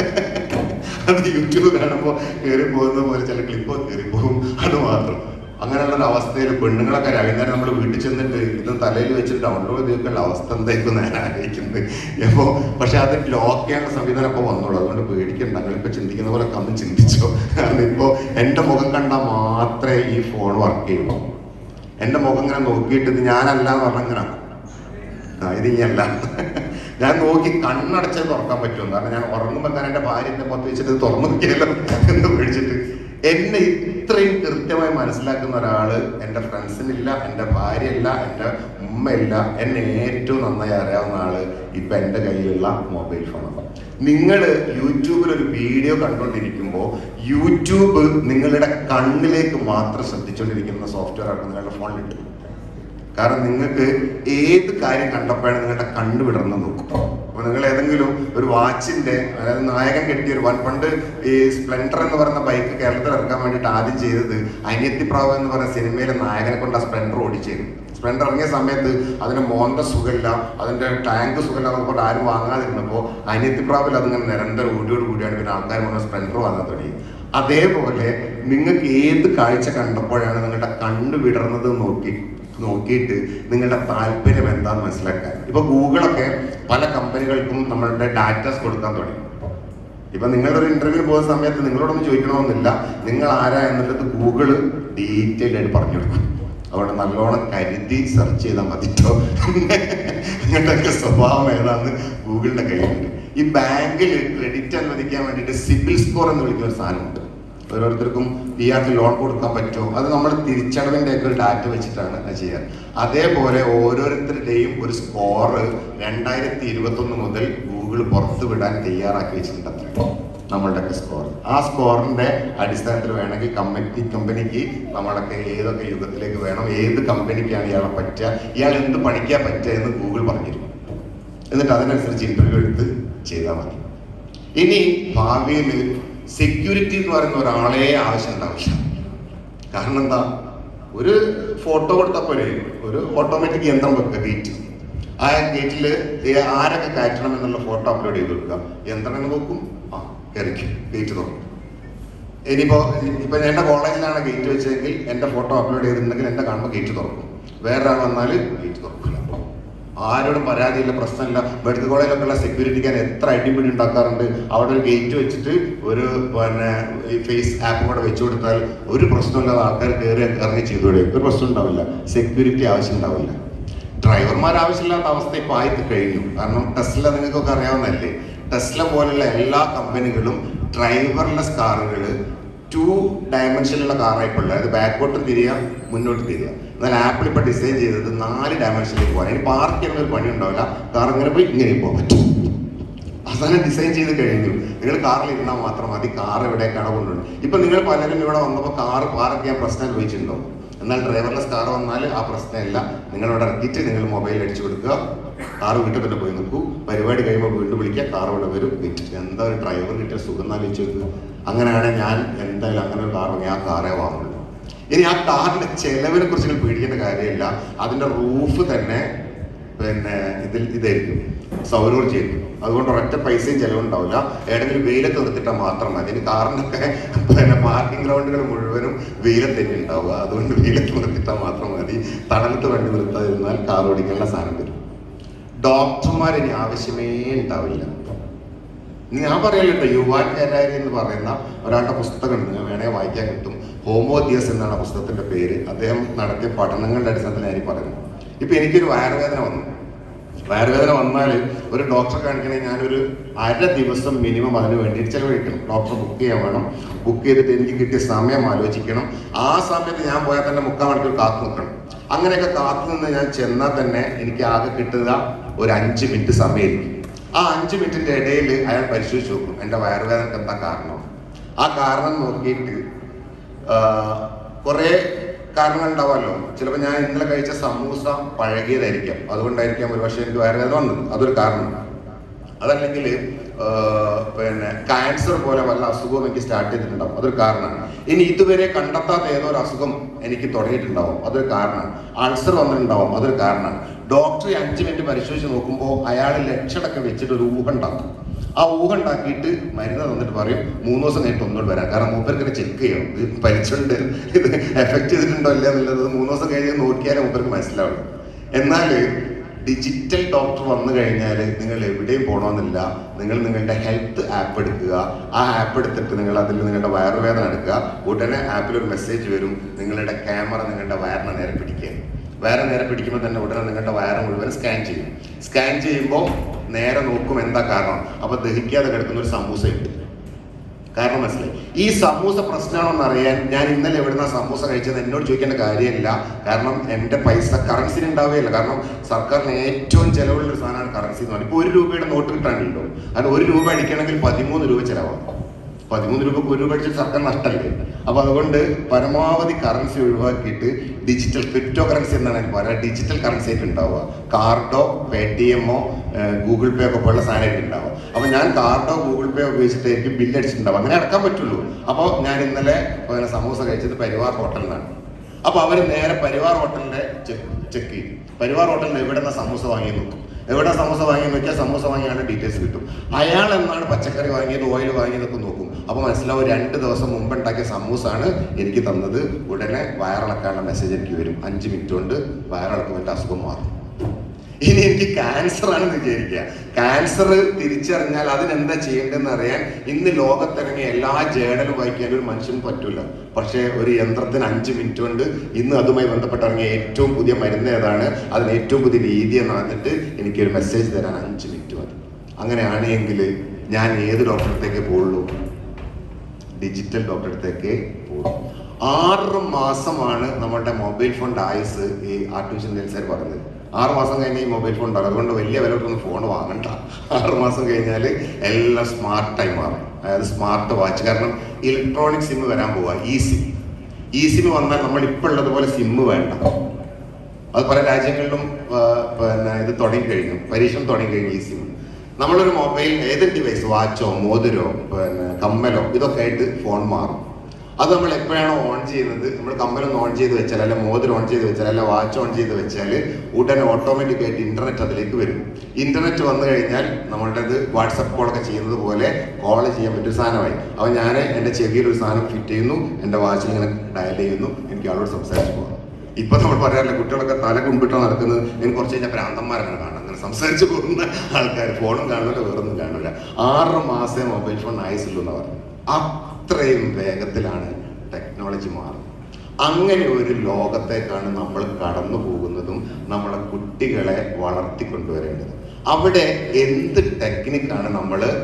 അത് യൂട്യൂബ് കാണുമ്പോൾ കയറി പോകുന്ന പോലെ ചില ക്ലിപ്പ് കയറി പോകും അത് മാത്രം അങ്ങനെയുള്ള ഒരു അവസ്ഥയിൽ പെണ്ണുങ്ങളൊക്കെ വൈകുന്നേരം നമ്മൾ വീട്ടിൽ ചെന്നിട്ട് ഇത് തലയിൽ വെച്ചിട്ട് ഡൗൺലോഡ് ചെയ്തിട്ടുള്ള അവസ്ഥ എന്തായിരിക്കും ഞാൻ ആലോചിക്കുന്നത് അപ്പോൾ പക്ഷെ അത് ലോക്ക് ചെയ്യാനുള്ള സംവിധാനം ഇപ്പോൾ വന്നോളൂ അതുകൊണ്ട് പേടിക്കണ്ട നിങ്ങളിപ്പോൾ ചിന്തിക്കുന്ന പോലെ അന്ന് ചിന്തിച്ചോ കാരണം ഇപ്പോൾ എൻ്റെ മുഖം കണ്ടാൽ മാത്രമേ ഈ ഫോൺ വർക്ക് ചെയ്യുള്ളൂ എൻ്റെ മുഖം ഇങ്ങനെ നോക്കിയിട്ട് ഇത് ഞാനല്ല എന്ന് പറഞ്ഞാൽ ഇങ്ങനെ ആക്കും. ആ ഇത് ഇനിയല്ല ഞാൻ നോക്കി കണ്ണടച്ച് തുറക്കാൻ പറ്റും കാരണം ഞാൻ ഉറങ്ങുമ്പോൾ തന്നെ എൻ്റെ ഭാര്യ എന്നെ മൊത്തം വെച്ചിട്ട് ഇത് തുറന്നു നോക്കിയല്ലോ എന്ന് പേടിച്ചിട്ട് എന്നെ ഇത്രയും കൃത്യമായി മനസ്സിലാക്കുന്ന ഒരാള് എൻ്റെ ഫ്രണ്ട്സിനില്ല എൻ്റെ ഭാര്യയല്ല എൻ്റെ ഉമ്മയില്ല എന്നെ ഏറ്റവും നന്നായി അറിയാവുന്ന ആള് ഇപ്പൊ എൻ്റെ കയ്യിലുള്ള മൊബൈൽ ഫോണാണ് നിങ്ങൾ യൂട്യൂബിൽ ഒരു വീഡിയോ കണ്ടുകൊണ്ടിരിക്കുമ്പോൾ യൂട്യൂബ് നിങ്ങളുടെ കണ്ണിലേക്ക് മാത്രം ശ്രദ്ധിച്ചുകൊണ്ടിരിക്കുന്ന സോഫ്റ്റ്വെയർ ആണ് നിങ്ങളുടെ ഫോണിലിട്ട് കാരണം നിങ്ങൾക്ക് ഏത് കാര്യം കണ്ടപ്പോഴാണ് നിങ്ങളുടെ കണ്ണ് വിടർന്ന് നോക്കും അപ്പൊ നിങ്ങൾ ഏതെങ്കിലും ഒരു വാച്ചിന്റെ അതായത് നായകൻ കെട്ടിയ ഒരു വൺ പണ്ട് ഈ സ്പ്ലെൻഡർ എന്ന് പറയുന്ന ബൈക്ക് കേരളത്തിൽ ഇറക്കാൻ വേണ്ടിയിട്ട് ആദ്യം ചെയ്തത് അനിയത്തിപ്രാവ് എന്ന് പറയുന്ന സിനിമയിലെ നായകനെ കൊണ്ട് ആ സ്പ്ലെൻഡർ ഓടിച്ചിരുന്നു സ്പ്ലെൻഡർ ഇറങ്ങിയ സമയത്ത് അതിന് മോന്ത സുഖമില്ല അതിന്റെ ടാങ്ക് സുഖമില്ല എന്നൊക്കെ കൊണ്ട് ആരും വാങ്ങാതിരുന്നപ്പോൾ അനിയത്തിപ്രാവിൽ അതിങ്ങനെ നിരന്തരം ഓടിയോട് കൂടിയാണ് പിന്നെ ആൾക്കാർ മുഴുവൻ സ്പ്ലെൻഡർ വാങ്ങാൻ തുടങ്ങി അതേപോലെ നിങ്ങൾക്ക് ഏത് കാഴ്ച കണ്ടപ്പോഴാണ് നിങ്ങളുടെ കണ്ണ് വിടർന്നത് നോക്കി നോക്കിയിട്ട് നിങ്ങളുടെ താല്പര്യം എന്താണെന്ന് മനസ്സിലാക്കാൻ ഇപ്പൊ ഗൂഗിളൊക്കെ പല കമ്പനികൾക്കും നമ്മളുടെ ഡാറ്റാസ് കൊടുക്കാൻ തുടങ്ങി ഇപ്പൊ നിങ്ങളുടെ ഒരു ഇന്റർവ്യൂ പോകുന്ന സമയത്ത് നിങ്ങളോടൊന്നും ചോദിക്കണമെന്നില്ല നിങ്ങൾ ആരാ എന്നുള്ളത് ഗൂഗിള് ഡീറ്റെയിൽ ആയിട്ട് പറഞ്ഞു കൊടുക്കും അവിടെ നല്ലോണം കരുതി സെർച്ച് ചെയ്താൽ മതിട്ടോ നിങ്ങളുടെയൊക്കെ സ്വഭാവം ഏതാന്ന് ഗൂഗിളിന്റെ കയ്യിലുണ്ട് ഈ ബാങ്കിൽ ക്രെഡിറ്റ് അനുവദിക്കാൻ വേണ്ടിയിട്ട് സിബിൽ സ്കോർ എന്ന് വിളിക്കുന്ന ഒരു സാധനമുണ്ട് ഓരോരുത്തർക്കും പി ആർക്ക് ലോൺ കൊടുക്കാൻ പറ്റുമോ അത് നമ്മൾ തിരിച്ചടവിൻ്റെ ഒക്കെ ഒരു ഡാറ്റ വെച്ചിട്ടാണ് അത് ചെയ്യാറ് അതേപോലെ ഓരോരുത്തരുടെയും ഒരു സ്കോർ രണ്ടായിരത്തി ഇരുപത്തൊന്ന് മുതൽ ഗൂഗിൾ പുറത്തു വിടാൻ തയ്യാറാക്കി വെച്ചിട്ടുണ്ട് അത്ര നമ്മളുടെയൊക്കെ സ്കോർ ആ സ്കോറിന്റെ അടിസ്ഥാനത്തിൽ വേണമെങ്കിൽ കമ്പനി കമ്പനിക്ക് നമ്മളൊക്കെ ഏതൊക്കെ യുഗത്തിലേക്ക് വേണം ഏത് കമ്പനിക്കാണ് ഇയാളെ പറ്റുക ഇയാൾ എന്ത് പണിക്കാൻ പറ്റുക എന്ന് ഗൂഗിൾ പറഞ്ഞിരുന്നു എന്നിട്ട് അതിനനുസരിച്ച് ഇന്റർവ്യൂ എടുത്ത് ചെയ്താൽ മതി ഇനി ഭാവിയിൽ സെക്യൂരിറ്റി എന്ന് പറയുന്ന ഒരാളെ ആവശ്യം ഉണ്ടാവില്ല കാരണം എന്താ ഒരു ഫോട്ടോ കൊടുത്തപ്പോലെ ഒരു ഓട്ടോമാറ്റിക് യന്ത്രം വെക്കുക ഗേറ്റ് ആ ഗേറ്റിൽ ആരൊക്കെ കയറ്റണം എന്നുള്ള ഫോട്ടോ അപ്ലോഡ് ചെയ്ത് കൊടുക്കുക യന്ത്രം എന്ന് നോക്കും ആ കയറിക്കും ഗേറ്റ് തുറക്കും ഇനിയിപ്പോ ഇപ്പൊ എന്റെ കോളേജിലാണ് ഗേറ്റ് വെച്ചതെങ്കിൽ എന്റെ ഫോട്ടോ അപ്ലോഡ് ചെയ്തിട്ടുണ്ടെങ്കിൽ എന്റെ കാണുമ്പോൾ ഗേറ്റ് തുറക്കും വേറെ ആൾ വന്നാൽ ഗേറ്റ് തുറക്കില്ല ആരോടും പരാതിയില്ല പ്രശ്നമില്ല മെഡിക്കൽ കോളേജിലൊക്കെ ഉള്ള സെക്യൂരിറ്റിക്കാൻ എത്ര അടിപിടി ഉണ്ടാക്കാറുണ്ട് അവിടെ ഒരു ഗേറ്റ് വെച്ചിട്ട് ഒരു പിന്നെ ഈ ഫേസ് ആപ്പും കൂടെ വെച്ചു കൊടുത്താൽ ഒരു പ്രശ്നമില്ലാതെ ആൾക്കാർ കയറി ഇറങ്ങി ചെയ്തോടെ ഒരു പ്രശ്നം ഉണ്ടാവില്ല സെക്യൂരിറ്റി ആവശ്യം ഉണ്ടാവില്ല ഡ്രൈവർമാർ ആവശ്യമില്ലാത്ത അവസ്ഥ ഇപ്പോൾ ആയി കഴിഞ്ഞു കാരണം ടെസ്ല നിങ്ങൾക്കൊക്കെ അറിയാവുന്നതല്ലേ ടെസ്ല പോലുള്ള എല്ലാ കമ്പനികളും ഡ്രൈവർലെസ് കാറുകൾ ടു ഡയമെൻഷനിലുള്ള കാറായിപ്പോൾ അതായത് ബാക്കോട്ടും തിരിയാം മുന്നോട്ട് തിരിയാം എന്നാൽ ആപ്പിൾ ഇപ്പോൾ ഡിസൈൻ ചെയ്തത് നാല് ഡയമെൻഷനിലേക്ക് പോകാൻ ഇനി പാർക്ക് ചെയ്യുന്ന ഒരു പണി ഉണ്ടാവില്ല കാർ ഇങ്ങനെ പോയി ഇങ്ങനെ പോകാൻ പറ്റും അവസാനം ഡിസൈൻ ചെയ്ത് കഴിഞ്ഞു നിങ്ങൾ കാറിൽ ഇരുന്നാൽ മാത്രം മതി കാർ എവിടേക്കാണ് കൊണ്ടുവരുന്നത് ഇപ്പൊ നിങ്ങൾ പലരും ഇവിടെ വന്നപ്പോൾ കാർ പാർക്ക് ചെയ്യാൻ പ്രശ്നം അനുഭവിച്ചിട്ടുണ്ടോ എന്നാൽ ഡ്രൈവർലെസ് കാർ വന്നാൽ ആ പ്രശ്നമില്ല നിങ്ങൾ ഇവിടെ ഇറക്കിയിട്ട് നിങ്ങൾ മൊബൈൽ അടിച്ചു കൊടുക്കുക കാർ വീട്ടിൽ തന്നെ പോയി നിൽക്കൂ പരിപാടി കഴിയുമ്പോൾ വീണ്ടും വിളിക്കുക കാർ ഇവിടെ വരും വീട്ടിൽ എന്താ ഒരു ഡ്രൈവർ കിട്ടിയ സുഖം എന്നാലോചിച്ച് നോക്കുക അങ്ങനെയാണെങ്കിൽ ഞാൻ എന്തായാലും അങ്ങനെ ഒരു കാർ വാങ്ങി ആ കാറേ വാങ്ങുള്ളൂ ഇനി ആ കാറിന്റെ ചെലവിനെ കുറിച്ച് നിങ്ങൾ പേടിക്കേണ്ട കാര്യമില്ല അതിന്റെ റൂഫ് തന്നെ പിന്നെ ഇതിൽ ഇതായിരിക്കും സൗരോർജ്ജമായിരിക്കും അതുകൊണ്ട് ഒരൊറ്റ പൈസയും ചെലവുണ്ടാവില്ല ഏതെങ്കിലും വെയിലത്ത് നിർത്തിട്ടാൽ മാത്രം മതി ഇനി കാറിനൊക്കെ പിന്നെ പാർക്കിംഗ് ഗ്രൗണ്ടുകൾ മുഴുവനും വെയിലത്ത് തന്നെ ഉണ്ടാവുക അതുകൊണ്ട് വെയിലത്ത് നിർത്തിട്ടാൽ മാത്രം മതി തണലത്ത് വണ്ടി നിർത്താതിരുന്നാൽ കാർ ഓടിക്കാനുള്ള സാധനം വരും ഡോക്ടർമാർ ഇനി ആവശ്യമേ ഉണ്ടാവില്ല ഞാൻ പറയല്ലോ യുവാൻ കരാരി എന്ന് പറയുന്ന ഒരാളുടെ പുസ്തകമുണ്ട് ഞാൻ വേണേ വായിക്കാൻ കിട്ടും ഹോമോദിയസ് എന്നാണ് ആ പുസ്തകത്തിന്റെ പേര് അദ്ദേഹം നടത്തിയ പഠനങ്ങളുടെ അടിസ്ഥാനത്തിൽ ഞാൻ ഈ പറയുന്നത് ഇപ്പൊ എനിക്കൊരു വയറുവേദന വന്നു വയറുവേദന വന്നാൽ ഒരു ഡോക്ടറെ കാണിക്കണമെങ്കിൽ ഞാനൊരു അര ദിവസം മിനിമം അതിന് വേണ്ടി ചെലവഴിക്കണം ഡോക്ടറെ ബുക്ക് ചെയ്യാൻ വേണം ബുക്ക് ചെയ്തിട്ട് എനിക്ക് കിട്ടിയ സമയം ആലോചിക്കണം ആ സമയത്ത് ഞാൻ പോയാൽ തന്നെ മുക്കാൽ മണിക്കൂർ കാത്തു നിൽക്കണം അങ്ങനെയൊക്കെ കാത്തു നിന്ന് ഞാൻ ചെന്നാൽ തന്നെ എനിക്ക് ആകെ കിട്ടുക ഒരു അഞ്ച് മിനിറ്റ് സമയമായിരിക്കും ആ അഞ്ച് മിനിറ്റിന്റെ ഇടയിൽ അയാൾ പരിശോധിച്ച് നോക്കും എൻ്റെ വയറുവേദനക്ക് എന്താ കാരണം ആ കാരണം നോക്കിയിട്ട് കുറേ കാരണങ്ങൾ ഉണ്ടാവുമല്ലോ ചിലപ്പോൾ ഞാൻ ഇന്നലെ കഴിച്ച സമൂസ പഴകിയതായിരിക്കാം അതുകൊണ്ടായിരിക്കാം ഒരു പക്ഷേ എനിക്ക് വയറുവേദന വന്നത് അതൊരു കാരണം അതല്ലെങ്കിൽ പിന്നെ ക്യാൻസർ പോലെ വല്ല അസുഖവും എനിക്ക് സ്റ്റാർട്ട് ചെയ്തിട്ടുണ്ടാവും അതൊരു കാരണമാണ് ഇനി ഇതുവരെ കണ്ടെത്താത്ത ഏതോ ഒരു അസുഖം എനിക്ക് തുടങ്ങിയിട്ടുണ്ടാവും അതൊരു കാരണമാണ് അൾസർ വന്നിട്ടുണ്ടാവും അതൊരു കാരണമാണ് ഡോക്ടറെ അഞ്ച് മിനിറ്റ് പരിശോധിച്ച് നോക്കുമ്പോൾ അയാൾ ലക്ഷണമൊക്കെ വെച്ചിട്ട് ഒരു ഊഹം ഉണ്ടാക്കും ആ ഊഹം ഉണ്ടാക്കിയിട്ട് മരുന്ന് തന്നിട്ട് പറയും മൂന്ന് ദിവസം കഴിഞ്ഞിട്ട് ഒന്നുകൂടി വരാം കാരണം മൂപ്പർക്ക് ചെക്ക് ചെയ്യണം ഇത് പരിച്ചുണ്ട് ഇത് എഫക്ട് ചെയ്തിട്ടുണ്ടോ ഇല്ല എന്നുള്ളത് മൂന്ന് ദിവസം കഴിഞ്ഞ് നോക്കിയാലേ മൂപ്പർക്ക് മനസ്സിലാവുള്ളൂ എന്നാൽ ഡിജിറ്റൽ ഡോക്ടർ വന്നു കഴിഞ്ഞാൽ നിങ്ങൾ എവിടെയും പോകണമെന്നില്ല നിങ്ങൾ നിങ്ങളുടെ ഹെൽത്ത് ആപ്പ് എടുക്കുക ആ ആപ്പ് എടുത്തിട്ട് നിങ്ങൾ അതിൽ നിങ്ങളുടെ വയറുവേദന എടുക്കുക ഉടനെ ആപ്പിൽ ഒരു മെസ്സേജ് വരും നിങ്ങളുടെ ക്യാമറ നിങ്ങളുടെ വയറിനെ നേരെ പിടിക്കുക വയറ് നേരെ പിടിക്കുമ്പോൾ തന്നെ ഉടനെ നിങ്ങളുടെ വയറ് മുഴുവൻ സ്കാൻ ചെയ്യും സ്കാൻ ചെയ്യുമ്പോൾ നേരെ നോക്കും എന്താ കാരണം അപ്പൊ ദഹിക്കാതെ കിടക്കുന്ന ഒരു സമൂസ ഉണ്ട് കാരണം മനസ്സിലായി ഈ സമൂസ പ്രശ്നമാണോ എന്ന് അറിയാൻ ഞാൻ ഇന്നലെ എവിടുന്ന സമൂസ കഴിച്ചത് എന്നോട് ചോദിക്കേണ്ട കാര്യമില്ല കാരണം എൻ്റെ പൈസ കറൻസിന് ഉണ്ടാവുകയില്ല കാരണം സർക്കാരിന് ഏറ്റവും ചെലവുള്ള ഒരു സാധനമാണ് കറൻസി എന്ന് പറയുന്നത് ഇപ്പോൾ ഒരു രൂപയുടെ നോട്ട് കിട്ടാനുണ്ടോ അത് ഒരു രൂപ അടിക്കണമെങ്കിൽ പതിമൂന്ന് രൂപ ചിലവാകും പതിമൂന്ന് രൂപ ഒരു രൂപ അടിച്ചാൽ സർക്കാർ നഷ്ടമല്ലേ അപ്പൊ അതുകൊണ്ട് പരമാവധി കറൻസി ഒഴിവാക്കിയിട്ട് ഡിജിറ്റൽ ക്രിപ്റ്റോ കറൻസി എന്നാണ് എനിക്ക് പറയാം ഡിജിറ്റൽ കറൻസി ആയിട്ട് ഉണ്ടാവുക കാർഡോ പേ ടി എമ്മോ ഗൂഗിൾ പേ ഒക്കെ പോലുള്ള സാധനമായിട്ട് ഉണ്ടാവുക അപ്പൊ ഞാൻ കാർഡോ ഗൂഗിൾ പേ ഉപയോഗിച്ചിട്ടായിരിക്കും ബില്ല് അടിച്ചിട്ടുണ്ടാവും അങ്ങനെ അടക്കാൻ പറ്റുള്ളൂ അപ്പോൾ ഞാൻ ഇന്നലെ പിന്നെ സമൂസ കഴിച്ചത് പരിവാർ ഹോട്ടലിൽ നിന്നാണ് അപ്പൊ അവർ നേരെ പരിവാർ ഹോട്ടലിന്റെ ചെക്ക് ചെയ്യും പരിവാർ ഹോട്ടലിൽ എവിടെ നിന്ന് സമൂസ വാങ്ങി നോക്കും എവിടെ സമൂസ വാങ്ങി നോക്കിയാൽ സമൂസ വാങ്ങിയാണ് ഡീറ്റെയിൽസ് കിട്ടും അയാൾ എന്നാണ് പച്ചക്കറി വാങ്ങിയത് ഓയിൽ വാങ്ങിയതൊക്കെ നോക്കും അപ്പൊ മനസ്സിലാവും രണ്ട് ദിവസം മുമ്പ് ഉണ്ടാക്കിയ സമൂസാണ് എനിക്ക് തന്നത് ഉടനെ വയറിളക്കാനുള്ള മെസ്സേജ് എനിക്ക് വരും അഞ്ച് മിനിറ്റ് കൊണ്ട് വയറിളക്കും എൻ്റെ അസുഖം മാറും ഇനി എനിക്ക് ക്യാൻസർ ആണെന്ന് വിചാരിക്കുക ക്യാൻസർ തിരിച്ചറിഞ്ഞാൽ അതിനെന്താ ചെയ്യേണ്ടതെന്ന് അറിയാൻ ഇന്ന് ലോകത്തിറങ്ങിയ എല്ലാ ജേണലും വായിക്കാൻ ഒരു മനുഷ്യനും പറ്റൂല പക്ഷേ ഒരു യന്ത്രത്തിന് അഞ്ച് മിനിറ്റ് കൊണ്ട് ഇന്ന് അതുമായി ബന്ധപ്പെട്ട് ഇറങ്ങിയ ഏറ്റവും പുതിയ മരുന്ന് ഏതാണ് അതിന് ഏറ്റവും പുതിയ രീതി എന്നിട്ട് എനിക്കൊരു മെസ്സേജ് തരാൻ അഞ്ച് മിനിറ്റ് മതി അങ്ങനെയാണെങ്കിൽ ഞാൻ ഏത് ഡോക്ടറത്തേക്ക് പോകുള്ളൂ ഡിജിറ്റൽ ഡോക്ടറത്തേക്ക് പോകും ആറ് മാസമാണ് നമ്മളുടെ മൊബൈൽ ഫോണിന്റെ ആയുസ് ഈ ആർട്ടിഫിഷ്യൽ ഇന്റലിജൻസ് പറഞ്ഞത് ആറ് മാസം കഴിഞ്ഞ് ഈ മൊബൈൽ ഫോൺ ഉണ്ടാകും അതുകൊണ്ട് വലിയ വില കൊടുത്തൊന്നും ഫോൺ വാങ്ങണ്ട ആറ് മാസം കഴിഞ്ഞാൽ എല്ലാം സ്മാർട്ടായി മാറും അതായത് സ്മാർട്ട് വാച്ച് കാരണം ഇലക്ട്രോണിക് സിം വരാൻ പോവുക ഈ സിം ഈ സിം വന്നാൽ നമ്മൾ ഇപ്പോൾ ഉള്ളതുപോലെ സിം വേണ്ട അത് പല രാജ്യങ്ങളിലും ആ, പിന്നെ ഇത് തുടങ്ങിക്കഴിഞ്ഞു പരീക്ഷണം തുടങ്ങിക്കഴിഞ്ഞു ഈ സിം നമ്മളൊരു മൊബൈൽ ഏത് ഡിവൈസ് വാച്ചോ മോതിരോ പിന്നെ കമ്മലോ ഇതൊക്കെ ആയിട്ട് ഫോൺ മാറും അത് നമ്മൾ എപ്പോഴാണോ ഓൺ ചെയ്യുന്നത് നമ്മൾ കമ്മലൊന്ന് ഓൺ ചെയ്ത് വെച്ചാൽ അല്ല മോതിരം ഓൺ ചെയ്ത് വെച്ചാൽ അല്ല വാച്ച് ഓൺ ചെയ്ത് വെച്ചാൽ ഉടനെ ഓട്ടോമാറ്റിക് ആയിട്ട് ഇന്റർനെറ്റ് അതിലേക്ക് വരും ഇന്റർനെറ്റ് വന്നു കഴിഞ്ഞാൽ നമ്മളുടേത് വാട്സപ്പ് കോളൊക്കെ ചെയ്യുന്നത് പോലെ കോൾ ചെയ്യാൻ പറ്റിയ സാധനമായി അപ്പോൾ ഞാൻ എൻ്റെ ചെവിയിൽ ഒരു സാധനം ഫിറ്റ് ചെയ്യുന്നു എൻ്റെ വാച്ചിൽ ഇങ്ങനെ ഡയൽ ചെയ്യുന്നു എനിക്ക് ആളോട് സംസാരിച്ചു പോകാം ഇപ്പൊ നമ്മൾ പറയാറില്ല കുട്ടികളൊക്കെ തല കുമ്പിട്ടോ നടക്കുന്നത് എനിക്ക് കുറച്ച് കഴിഞ്ഞാൽ ഭ്രാന്തന്മാരങ്ങനെ കാണാം അങ്ങനെ സംസാരിച്ചു പോകുന്ന ആൾക്കാർ ഫോണും കാണില്ല വേറൊന്നും കാണില്ല ആറ് മാസേ മൊബൈൽ ഫോൺ ആയുസുള്ളൂ എന്ന് പറഞ്ഞു അത്രയും വേഗത്തിലാണ് ടെക്നോളജി മാറുന്നത് അങ്ങനെ ഒരു ലോകത്തേക്കാണ് നമ്മൾ കടന്നു പോകുന്നതും നമ്മളെ കുട്ടികളെ വളർത്തിക്കൊണ്ടുവരേണ്ടത് അവിടെ എന്ത് ടെക്നിക്കാണ് നമ്മൾ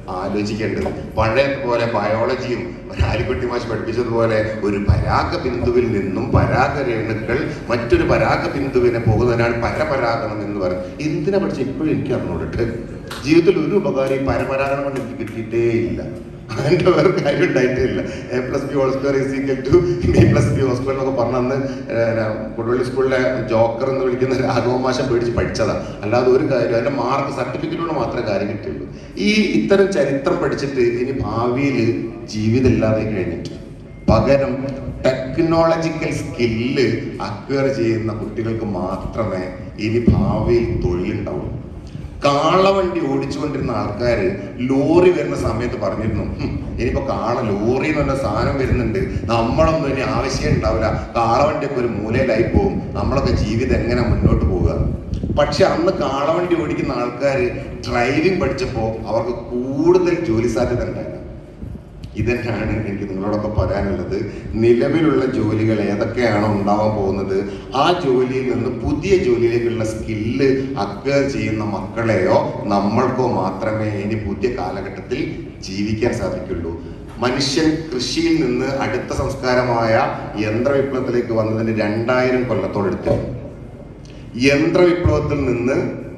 ആലോചിക്കേണ്ടത് പഴയതുപോലെ ബയോളജിയും ആലിക്കുട്ടി മാഷ് പഠിപ്പിച്ചതുപോലെ ഒരു പരാഗ ബിന്ദുവിൽ നിന്നും പരാഗ രേണുക്കൾ മറ്റൊരു പരാഗ ബിന്ദുവിനെ പോകുന്നതിനാണ് പരപരാഗണം എന്ന് പറയുന്നത് എന്തിനാ പഠിച്ച ഇപ്പോഴും എനിക്ക് അറിഞ്ഞോടിട്ട് ജീവിതത്തിൽ ഒരു ഉപകാരം ഈ പരപരാഗണം കൊണ്ട് എനിക്ക് കിട്ടിയിട്ടേ ഇല്ല അതിന്റെ വേറെ കാര്യം ഉണ്ടായിട്ടേ ഇല്ല A plus B whole square is equal to B plus B whole square എന്നൊക്കെ പറഞ്ഞ അന്ന് കൊടുവള്ളി സ്കൂളിലെ ജോക്കർ എന്ന് വിളിക്കുന്ന രാഘവ മാഷം പേടിച്ച് പഠിച്ചതാ അല്ലാതെ ഒരു കാര്യം അതിന്റെ മാർക്ക് സർട്ടിഫിക്കറ്റിലൂടെ മാത്രമേ കാര്യം കിട്ടിയുള്ളൂ ഈ ഇത്തരം ചരിത്രം പഠിച്ചിട്ട് ഇനി ഭാവിയിൽ ജീവിതം ഇല്ലാതെ കഴിഞ്ഞിട്ട് പകരം ടെക്നോളജിക്കൽ സ്കില്ല് അക്വയർ ചെയ്യുന്ന കുട്ടികൾക്ക് മാത്രമേ ഇനി ഭാവിയിൽ തൊഴിലുണ്ടാവുള്ളൂ കാളവണ്ടി ഓടിച്ചുകൊണ്ടിരുന്ന ആൾക്കാർ ലോറി വരുന്ന സമയത്ത് പറഞ്ഞിരുന്നു "ഹും, ഇനിയിപ്പോ കാള ലോറി എന്ന് പറഞ്ഞ സാധനം വരുന്നുണ്ട് നമ്മളൊന്നും ഇനി ആവശ്യം ഉണ്ടാവില്ല കാളവണ്ടിയൊക്കെ ഒരു മൂലയിലായി പോകും നമ്മളൊക്കെ ജീവിതം എങ്ങനെ മുന്നോട്ട് പോവുക പക്ഷെ അന്ന് കാളവണ്ടി ഓടിക്കുന്ന ആൾക്കാർ ഡ്രൈവിംഗ് പഠിച്ചപ്പോൾ അവർക്ക് കൂടുതൽ ജോലി സാധ്യത ഉണ്ടായിരുന്നു ഇതന്നെയാണ് എനിക്ക് നിങ്ങളോടൊക്കെ പറയാനുള്ളത് നിലവിലുള്ള ജോലികൾ ഏതൊക്കെയാണോ ഉണ്ടാവാൻ പോകുന്നത് ആ ജോലിയിൽ നിന്ന് പുതിയ ജോലിയിലേക്കുള്ള സ്കില്ല് അക്വയർ ചെയ്യുന്ന മക്കളെയോ നമ്മൾക്കോ മാത്രമേ ഇനി പുതിയ കാലഘട്ടത്തിൽ ജീവിക്കാൻ സാധിക്കുള്ളൂ മനുഷ്യൻ കൃഷിയിൽ നിന്ന് അടുത്ത സംസ്കാരമായ യന്ത്രവിപ്ലവത്തിലേക്ക് വന്നതിന് രണ്ടായിരം കൊല്ലത്തോടെടുത്തിരുന്നു യന്ത്രവിപ്ലവത്തിൽ നിന്ന്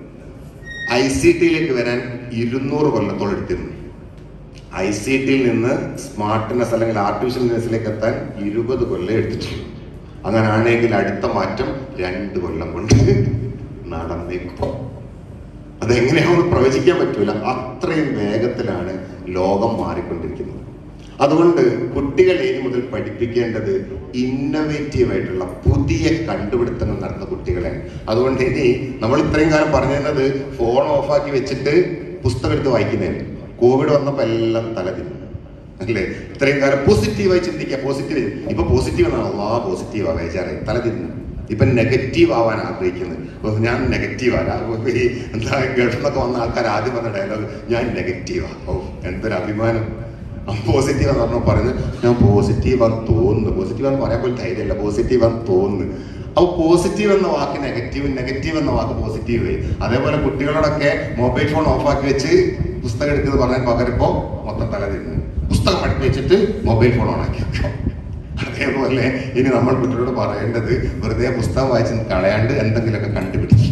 ഐ സി ടിയിലേക്ക് വരാൻ ഇരുന്നൂറ് കൊല്ലത്തോളം എടുത്തിരുന്നു ഐ സി ടിയിൽ നിന്ന് സ്മാർട്ട്നെസ് അല്ലെങ്കിൽ ആർട്ടിഫിഷ്യൽ ഇന്റലിജൻസിലേക്ക് എത്താൻ ഇരുപത് കൊല്ലം എടുത്തിട്ടുള്ളൂ അങ്ങനെയാണെങ്കിൽ അടുത്ത മാറ്റം രണ്ട് കൊല്ലം കൊണ്ട് നടന്നേക്കും അതെങ്ങനെയാണെന്ന് പ്രവചിക്കാൻ പറ്റൂല അത്രയും വേഗത്തിലാണ് ലോകം മാറിക്കൊണ്ടിരിക്കുന്നത് അതുകൊണ്ട് കുട്ടികളെ ഇനി മുതൽ പഠിപ്പിക്കേണ്ടത് ഇന്നവേറ്റീവ് ആയിട്ടുള്ള പുതിയ കണ്ടുപിടുത്തങ്ങൾ നടത്തുന്ന കുട്ടികളെ അതുകൊണ്ട് ഇനി നമ്മൾ ഇത്രയും കാലം പറഞ്ഞിരുന്നത് ഫോൺ ഓഫാക്കി വെച്ചിട്ട് പുസ്തകം എടുത്ത് വായിക്കുന്നതിന് കോവിഡ് വന്നപ്പോൾ എല്ലാം തലതിരിഞ്ഞു അല്ലേ ഇത്രയും കാലം പോസിറ്റീവായി ചിന്തിക്കുക പോസിറ്റീവ് ഇപ്പൊ പോസിറ്റീവ് എന്നാണ് അള്ളാ പോസിറ്റീവാ വേചാറായി തലതിരിഞ്ഞു ഇപ്പൊ നെഗറ്റീവ് ആവാൻ ആഗ്രഹിക്കുന്നത് ഓ, ഞാൻ നെഗറ്റീവാ എന്താ ഗൾഫിൽ നിന്നൊക്കെ വന്ന ആൾക്കാർ ആദ്യം പറഞ്ഞ ഡയലോഗ് ഞാൻ നെഗറ്റീവാ ഓ എന്തൊരു അഭിമാനം പോസിറ്റീവ് എന്ന് പറഞ്ഞാൽ പറയുന്നത് ഞാൻ പോസിറ്റീവാന്ന് തോന്നുന്നു പോസിറ്റീവ് എന്ന് പറയാൻ പോലും ധൈര്യമല്ല പോസിറ്റീവാന്ന് തോന്നുന്നു അപ്പോൾ പോസിറ്റീവ് എന്ന വാക്ക് നെഗറ്റീവ് നെഗറ്റീവ് എന്ന വാക്ക് പോസിറ്റീവ് അതേപോലെ കുട്ടികളോടൊക്കെ മൊബൈൽ ഫോൺ ഓഫാക്കി വെച്ച് പുസ്തകം എടുക്കുന്നത് പറഞ്ഞാൽ പകരം ഇപ്പോൾ മൊത്തം തല തിരിഞ്ഞു പുസ്തകം അടുത്ത് വെച്ചിട്ട് മൊബൈൽ ഫോൺ ഓണാക്കി വെക്കാം അതേപോലെ ഇനി നമ്മൾ കുട്ടികളോട് പറയേണ്ടത് വെറുതെ പുസ്തകം വായിച്ച് കളയാണ്ട് എന്തെങ്കിലുമൊക്കെ കണ്ടുപിടിക്കും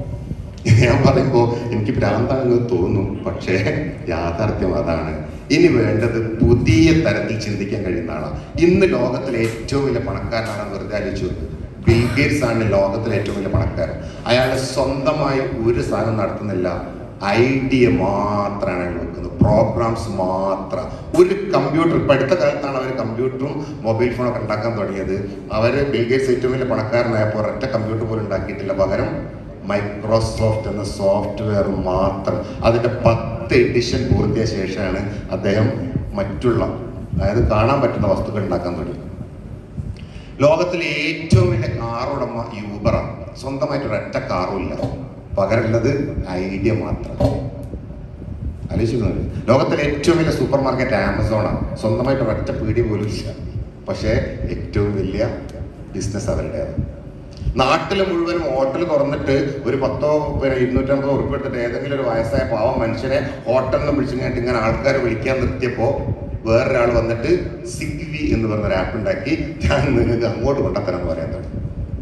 ഞാൻ പറയുമ്പോൾ എനിക്ക് ഭ്രാന്താണെന്ന് തോന്നും പക്ഷേ യാഥാർത്ഥ്യം അതാണ് ഇനി വേണ്ടത് പുതിയ തരത്തിൽ ചിന്തിക്കാൻ കഴിയുന്ന ആളാണ് ഇന്ന് ലോകത്തിലെ ഏറ്റവും വലിയ പണക്കാരനാണെന്ന് വെറുതെ ആലോചിച്ചു ബിൽ ഗേറ്റ്സ് ആണ് ലോകത്തിലെ ഏറ്റവും വലിയ പണക്കാരൻ അയാൾ സ്വന്തമായി ഒരു സാധനം നടത്തുന്നില്ല ഐഡിയ മാത്രമാണ് അയാൾ വെക്കുന്നത് പ്രോഗ്രാംസ് മാത്രം ഒരു കമ്പ്യൂട്ടർ ഇപ്പം അടുത്ത കാലത്താണ് അവർ കമ്പ്യൂട്ടറും മൊബൈൽ ഫോണൊക്കെ ഉണ്ടാക്കാൻ തുടങ്ങിയത് അവർ ബിൽഗേറ്റ്സ് ഏറ്റവും വലിയ പണക്കാരനായപ്പോൾ ഒരൊറ്റ കമ്പ്യൂട്ടർ പോലും ഉണ്ടാക്കിയിട്ടില്ല പകരം മൈക്രോസോഫ്റ്റ് എന്ന സോഫ്റ്റ്വെയർ മാത്രം അതിൻ്റെ പത്ത് എഡിഷൻ പൂർത്തിയ ശേഷമാണ് അദ്ദേഹം മറ്റുള്ള അതായത് കാണാൻ പറ്റുന്ന വസ്തുക്കൾ ഉണ്ടാക്കാൻ തുടങ്ങി ലോകത്തിലെ ഏറ്റവും വലിയ കാറുടമ യൂബറാണ് സ്വന്തമായിട്ട് ഒരൊറ്റ കാറും ഇല്ല പകരമുള്ളത് ഐഡിയ മാത്രം ആലോചിക്കുന്നത് ലോകത്തിലെ ഏറ്റവും വലിയ സൂപ്പർ മാർക്കറ്റ് ആമസോണാണ് സ്വന്തമായിട്ട് ഒരൊറ്റ പീടി പോലും ഇല്ല പക്ഷേ ഏറ്റവും വലിയ ബിസിനസ് അവരുടേതാണ് നാട്ടിൽ മുഴുവനും ഹോട്ടൽ തുറന്നിട്ട് ഒരു പത്തോ പിന്നെ ഇരുന്നൂറ്റമ്പതോ ഉറുപ്പ് എടുത്തിട്ട് ഏതെങ്കിലും ഒരു വയസ്സായ പാവം മനുഷ്യനെ ഹോട്ടലിൽ നിന്ന് വിളിച്ചിങ്ങായിട്ട് ഇങ്ങനെ ആൾക്കാർ വിളിക്കാൻ നിർത്തിയപ്പോൾ വേറൊരാൾ വന്നിട്ട് സിഗ്വി എന്ന് പറഞ്ഞൊരു ആപ്പ് ഉണ്ടാക്കി ഞാൻ നിങ്ങൾക്ക് അങ്ങോട്ട് കൊണ്ടുത്തരാം എന്ന് പറയാൻ തുടങ്ങി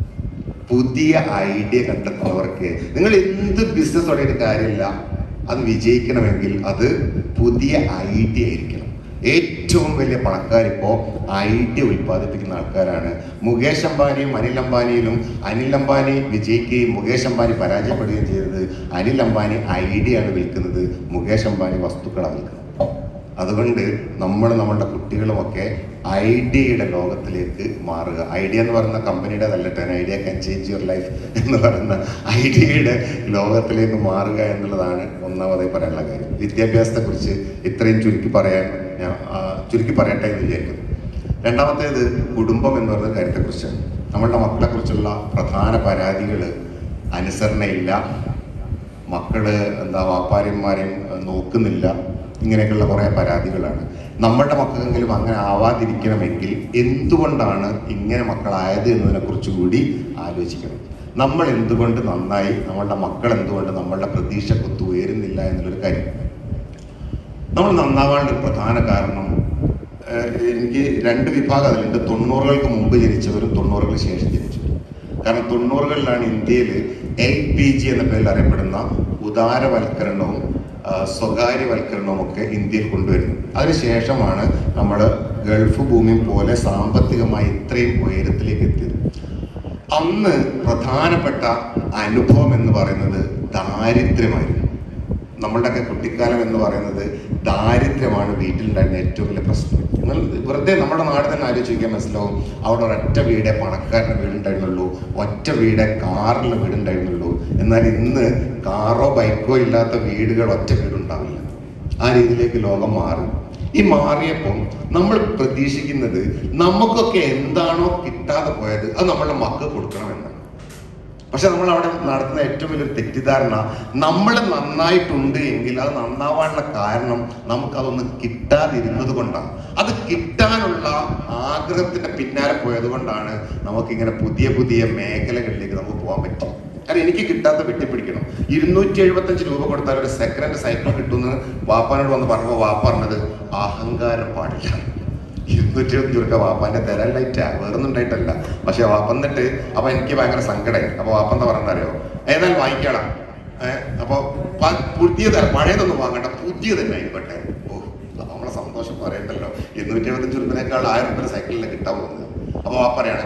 പുതിയ ഐഡിയ കണ്ടെത്തുന്നവർക്ക് നിങ്ങൾ എന്ത് ബിസിനസ് തുടങ്ങിയിട്ട് കാര്യമില്ല അത് വിജയിക്കണമെങ്കിൽ അത് പുതിയ ഐഡിയ ആയിരിക്കണം ഏറ്റവും വലിയ പണക്കാരിപ്പോൾ ഐഡിയ ഉൽപ്പാദിപ്പിക്കുന്ന ആൾക്കാരാണ് മുകേഷ് അംബാനിയും അനിൽ അംബാനിയിലും അനിൽ അംബാനി വിജയിക്കുകയും മുകേഷ് അംബാനി പരാജയപ്പെടുകയും ചെയ്തത് അനിൽ അംബാനി ഐഡിയ ആണ് വിൽക്കുന്നത് മുകേഷ് അംബാനി വസ്തുക്കളാണ് വിൽക്കുന്നത് അതുകൊണ്ട് നമ്മൾ നമ്മളുടെ കുട്ടികളുമൊക്കെ ഐഡിയയുടെ ലോകത്തിലേക്ക് മാറുക ഐഡിയ എന്ന് പറയുന്ന കമ്പനിയുടെ അല്ലട്ടെ Idea can change your life എന്ന് പറയുന്ന ഐഡിയയുടെ ലോകത്തിലേക്ക് മാറുക എന്നുള്ളതാണ് ഒന്നാമതായി പറയാനുള്ള കാര്യം വിദ്യാഭ്യാസത്തെക്കുറിച്ച് ഇത്രയും ചുരുക്കി പറയാൻ ഞാൻ ആ, ചുരുക്കി പറയട്ടെ എന്ന് വിചാരിക്കുന്നു രണ്ടാമത്തേത് കുടുംബം എന്ന് പറയുന്ന കാര്യത്തെക്കുറിച്ചാണ് നമ്മളുടെ മക്കളെക്കുറിച്ചുള്ള പ്രധാന പരാതികൾ അനുസരണയില്ല മക്കള് എന്താ വാപ്പാര്യന്മാരെയും ഏഹ്, നോക്കുന്നില്ല ഇങ്ങനെയൊക്കെയുള്ള കുറേ പരാതികളാണ് നമ്മളുടെ മക്കൾക്കെങ്കിലും അങ്ങനെ ആവാതിരിക്കണമെങ്കിൽ എന്തുകൊണ്ടാണ് ഇങ്ങനെ മക്കളായത് എന്നതിനെ കുറിച്ച് കൂടി ആലോചിക്കണം നമ്മൾ എന്തുകൊണ്ട് നന്നായി നമ്മളുടെ മക്കൾ എന്തുകൊണ്ട് നമ്മളുടെ പ്രതീക്ഷക്കൊത്ത് ഉയരുന്നില്ല എന്നുള്ളൊരു കാര്യം നമ്മൾ നന്നാവാനുള്ള ഒരു പ്രധാന കാരണം ഏഹ്, എനിക്ക് രണ്ട് വിഭാഗം അതിലുണ്ട് തൊണ്ണൂറുകൾക്ക് മുമ്പ് ജനിച്ചവരും തൊണ്ണൂറുകൾക്ക് ശേഷം ജനിച്ചവരും കാരണം തൊണ്ണൂറുകളിലാണ് ഇന്ത്യയിൽ എൽ പി ജി എന്ന പേരിൽ അറിയപ്പെടുന്ന ഉദാരവൽക്കരണവും ആ, സ്വകാര്യവൽക്കരണവും ഒക്കെ ഇന്ത്യയിൽ കൊണ്ടുവരുന്നത് അതിനുശേഷമാണ് നമ്മൾ ഗൾഫ് ഭൂമി പോലെ സാമ്പത്തികമായി ഇത്രയും ഉയരത്തിലേക്ക് എത്തിയത് അന്ന് പ്രധാനപ്പെട്ട അനുഭവം എന്ന് പറയുന്നത് ദാരിദ്ര്യമായിരുന്നു നമ്മളുടെയൊക്കെ കുട്ടിക്കാലം എന്ന് പറയുന്നത് ദാരിദ്ര്യമാണ് വീട്ടിലുണ്ടായിരുന്ന ഏറ്റവും വലിയ പ്രശ്നം നിങ്ങൾ വെറുതെ നമ്മുടെ നാട് തന്നെ ആലോചിക്കാൻ മനസ്സിലാവും അവിടെ ഒരൊറ്റ വീടേ പണക്കാരൻ്റെ വീടുണ്ടായിരുന്നുള്ളൂ ഒറ്റ വീടേ കാറിലെ വീടുണ്ടായിരുന്നുള്ളൂ എന്നാൽ ഇന്ന് കാറോ ബൈക്കോ ഇല്ലാത്ത വീടുകൾ ഒറ്റ വീടുണ്ടാവില്ല ആ രീതിയിലേക്ക് ലോകം മാറി ഈ മാറിയപ്പോൾ നമ്മൾ പ്രതീക്ഷിക്കുന്നത് നമുക്കൊക്കെ എന്താണോ കിട്ടാതെ പോയത് അത് നമ്മളുടെ മക്കൾ കൊടുക്കണമെന്നാണ് പക്ഷെ നമ്മൾ അവിടെ നടത്തുന്ന ഏറ്റവും വലിയൊരു തെറ്റിദ്ധാരണ നമ്മൾ നന്നായിട്ടുണ്ട് എങ്കിൽ അത് നന്നാവാനുള്ള കാരണം നമുക്കതൊന്ന് കിട്ടാതിരുന്നത് കൊണ്ടാണ് അത് കിട്ടാനുള്ള ആഗ്രഹത്തിന്റെ പിന്നാലെ പോയത് കൊണ്ടാണ് നമുക്കിങ്ങനെ പുതിയ പുതിയ മേഖലകളിലേക്ക് നമുക്ക് പോകാൻ പറ്റും കാരണം എനിക്ക് കിട്ടാത്ത വെട്ടിപ്പിടിക്കണം ഇരുന്നൂറ്റി എഴുപത്തഞ്ച് രൂപ കൊടുത്താൽ ഒരു സെക്കൻഡ് സൈക്കിൾ കിട്ടുമെന്ന് വാപ്പാനോട് വന്ന് പറഞ്ഞപ്പോൾ വാപ്പ പറഞ്ഞത് അഹങ്കാരം പാടില്ല ഇരുന്നൂറ്റി എഴുപത്തി രൂപ വാപ്പാന്റെ തരാൻ ലൈറ്റാ വേറൊന്നും ഉണ്ടായിട്ടല്ല പക്ഷെ വാപ്പ എന്നിട്ട് അപ്പൊ എനിക്ക് ഭയങ്കര സങ്കടമായി അപ്പൊ വാപ്പ എന്താ പറഞ്ഞറിയോ ഏതായാലും വാങ്ങിക്കണം ഏഹ് അപ്പൊ പ- പുതിയത് പഴയതൊന്നും വാങ്ങണ്ട പുതിയ തന്നെ ആയിക്കോട്ടെ ഓ അപ്പൊ നമ്മളെ സന്തോഷം പറയണ്ടല്ലോ ഇരുന്നൂറ്റി എഴുപത്തഞ്ച് രൂപനേക്കാൾ ആയിരം രൂപ സൈക്കിളിൽ കിട്ടാൻ പോകുന്നത് അപ്പൊ വാപ്പ പറയാണ്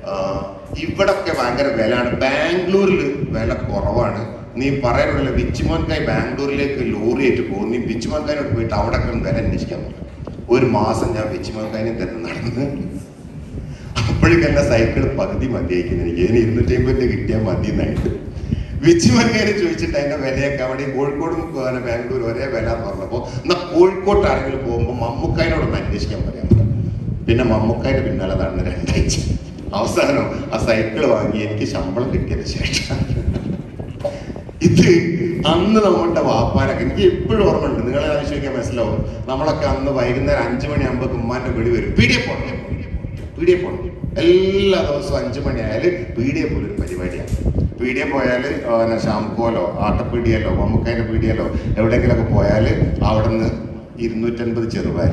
ഇവിടൊക്കെ ഭയങ്കര വിലയാണ് ബാംഗ്ലൂരിൽ വില കുറവാണ് നീ പറയാനുള്ള വിച്ചുമോൻകായി ബാംഗ്ലൂരിലേക്ക് ലോറി ആയിട്ട് പോകും നീ വിച്ചുമോൻകായിനോട് പോയിട്ട് അവിടെ ഒക്കെ വില അന്വേഷിക്കാൻ പറ്റും ഒരു മാസം ഞാൻ വെച്ചുമോക്കാനും തന്നെ നടന്ന് അപ്പോഴേക്കും എന്റെ സൈക്കിൾ പകുതി മതിയായിരിക്കുന്നു എനിക്ക് ഇനി ഇരുന്നൂറ്റി അമ്പതിന്റെ കിട്ടിയാൽ മതി എന്നായിട്ട് വെച്ചുമക്കാരെ ചോദിച്ചിട്ട് അതിന്റെ വിലയൊക്കെ അവിടെ കോഴിക്കോടും പിന്നെ ബാംഗ്ലൂർ ഒരേ വില എന്ന് പറഞ്ഞപ്പോ എന്നാ കോഴിക്കോട്ട് ആരെങ്കിലും പോകുമ്പോൾ മമ്മൂക്കായനോടൊന്ന് അന്വേഷിക്കാൻ പറയാൻ പറഞ്ഞു പിന്നെ മമ്മൂക്കായുടെ പിന്നാലെ നടന്ന് രണ്ടാഴ്ച അവസാനം ആ സൈക്കിൾ വാങ്ങി എനിക്ക് ശമ്പളം കിട്ടിയതിന് ശേഷം ഇത് അന്ന് നമ്മളുടെ വാപ്പാനൊക്കെ എനിക്ക് എപ്പോഴും ഓർമ്മയുണ്ട് നിങ്ങളെ ആലോചിക്കാൻ മനസ്സിലാവും നമ്മളൊക്കെ അന്ന് വൈകുന്നേരം അഞ്ചു മണിയാകുമ്പോൾ ഉമ്മാന്റെ വിളി വരും പീഡിയെ പോണം പീഡിയെ പോണം എല്ലാ ദിവസവും അഞ്ചു മണിയായാല് പീഡിയെ പോലൊരു പരിപാടിയാണ് പീഡിയെ പോയാൽ ഷാംകോലോ ആട്ടപ്പീടിയല്ലോ മമ്മൂക്കാൻ്റെ പീടിയല്ലോ എവിടെയെങ്കിലുമൊക്കെ പോയാൽ അവിടെ നിന്ന് ഇരുന്നൂറ്റൻപത് ചെറുപയർ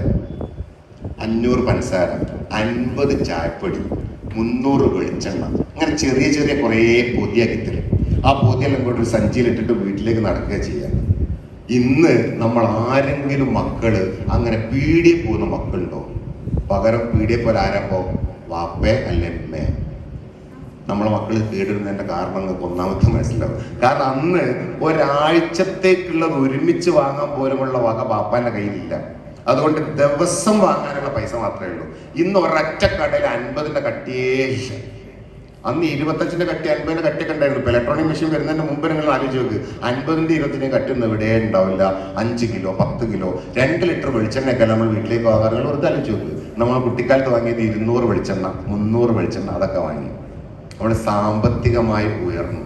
അഞ്ഞൂറ് പഞ്ചസാര അൻപത് ചായപ്പൊടി മുന്നൂറ് വെളിച്ചെണ്ണ അങ്ങനെ ചെറിയ ചെറിയ കുറേ പൊതിയാക്കി തരും ആ പൊതിയെല്ലാം കൊണ്ട് ഒരു സഞ്ചിയിലിട്ടിട്ട് വീട്ടിലേക്ക് നടക്കുക ചെയ്യാം ഇന്ന് നമ്മൾ ആരെങ്കിലും മക്കള് അങ്ങനെ പീടിയെ പോകുന്ന മക്കളുണ്ടോ പകരം പീടിയെ പോലെ ആരാപ്പോ വാപ്പേ അല്ലെ ഉമ്മേ നമ്മളെ മക്കൾ കേടിരുന്നതിന്റെ കാരണം നിങ്ങൾക്ക് ഒന്നാമത്തെ മനസ്സിലാവും കാരണം അന്ന് ഒരാഴ്ചത്തേക്കുള്ളത് ഒരുമിച്ച് വാങ്ങാൻ പോലുമുള്ള വക ബാപ്പാന്റെ കയ്യിലില്ല അതുകൊണ്ട് ദിവസം വാങ്ങാനുള്ള പൈസ മാത്രമേ ഉള്ളൂ ഇന്ന് ഒരൊറ്റ കടയിൽ അൻപതിന്റെ കട്ടിയേ ഇല്ല അന്ന് ഇരുപത്തഞ്ചിന്റെ കട്ടി അൻപതിന്റെ കട്ടിയൊക്കെ ഉണ്ടായിരുന്നു ഇപ്പൊ ഇലക്ട്രോണിക് മെഷീൻ വരുന്നതിന് മുമ്പ് നിങ്ങൾ ആലോചിച്ച് നോക്ക് അൻപതിന്റെ ഇരുപത്തിന്റെയും കട്ടി ഒന്നും ഇവിടെ ഉണ്ടാവില്ല അഞ്ച് കിലോ പത്ത് കിലോ രണ്ട് ലിറ്റർ വെളിച്ചെണ്ണയൊക്കെ നമ്മൾ വീട്ടിലേക്ക് വാങ്ങാറുകൾ വെറുതെ ആലോചിച്ച് നോക്ക് നമ്മൾ കുട്ടിക്കാലത്ത് വാങ്ങിയത് ഇരുന്നൂറ് വെളിച്ചെണ്ണ മുന്നൂറ് വെളിച്ചെണ്ണ അതൊക്കെ വാങ്ങി നമ്മൾ സാമ്പത്തികമായി ഉയർന്നു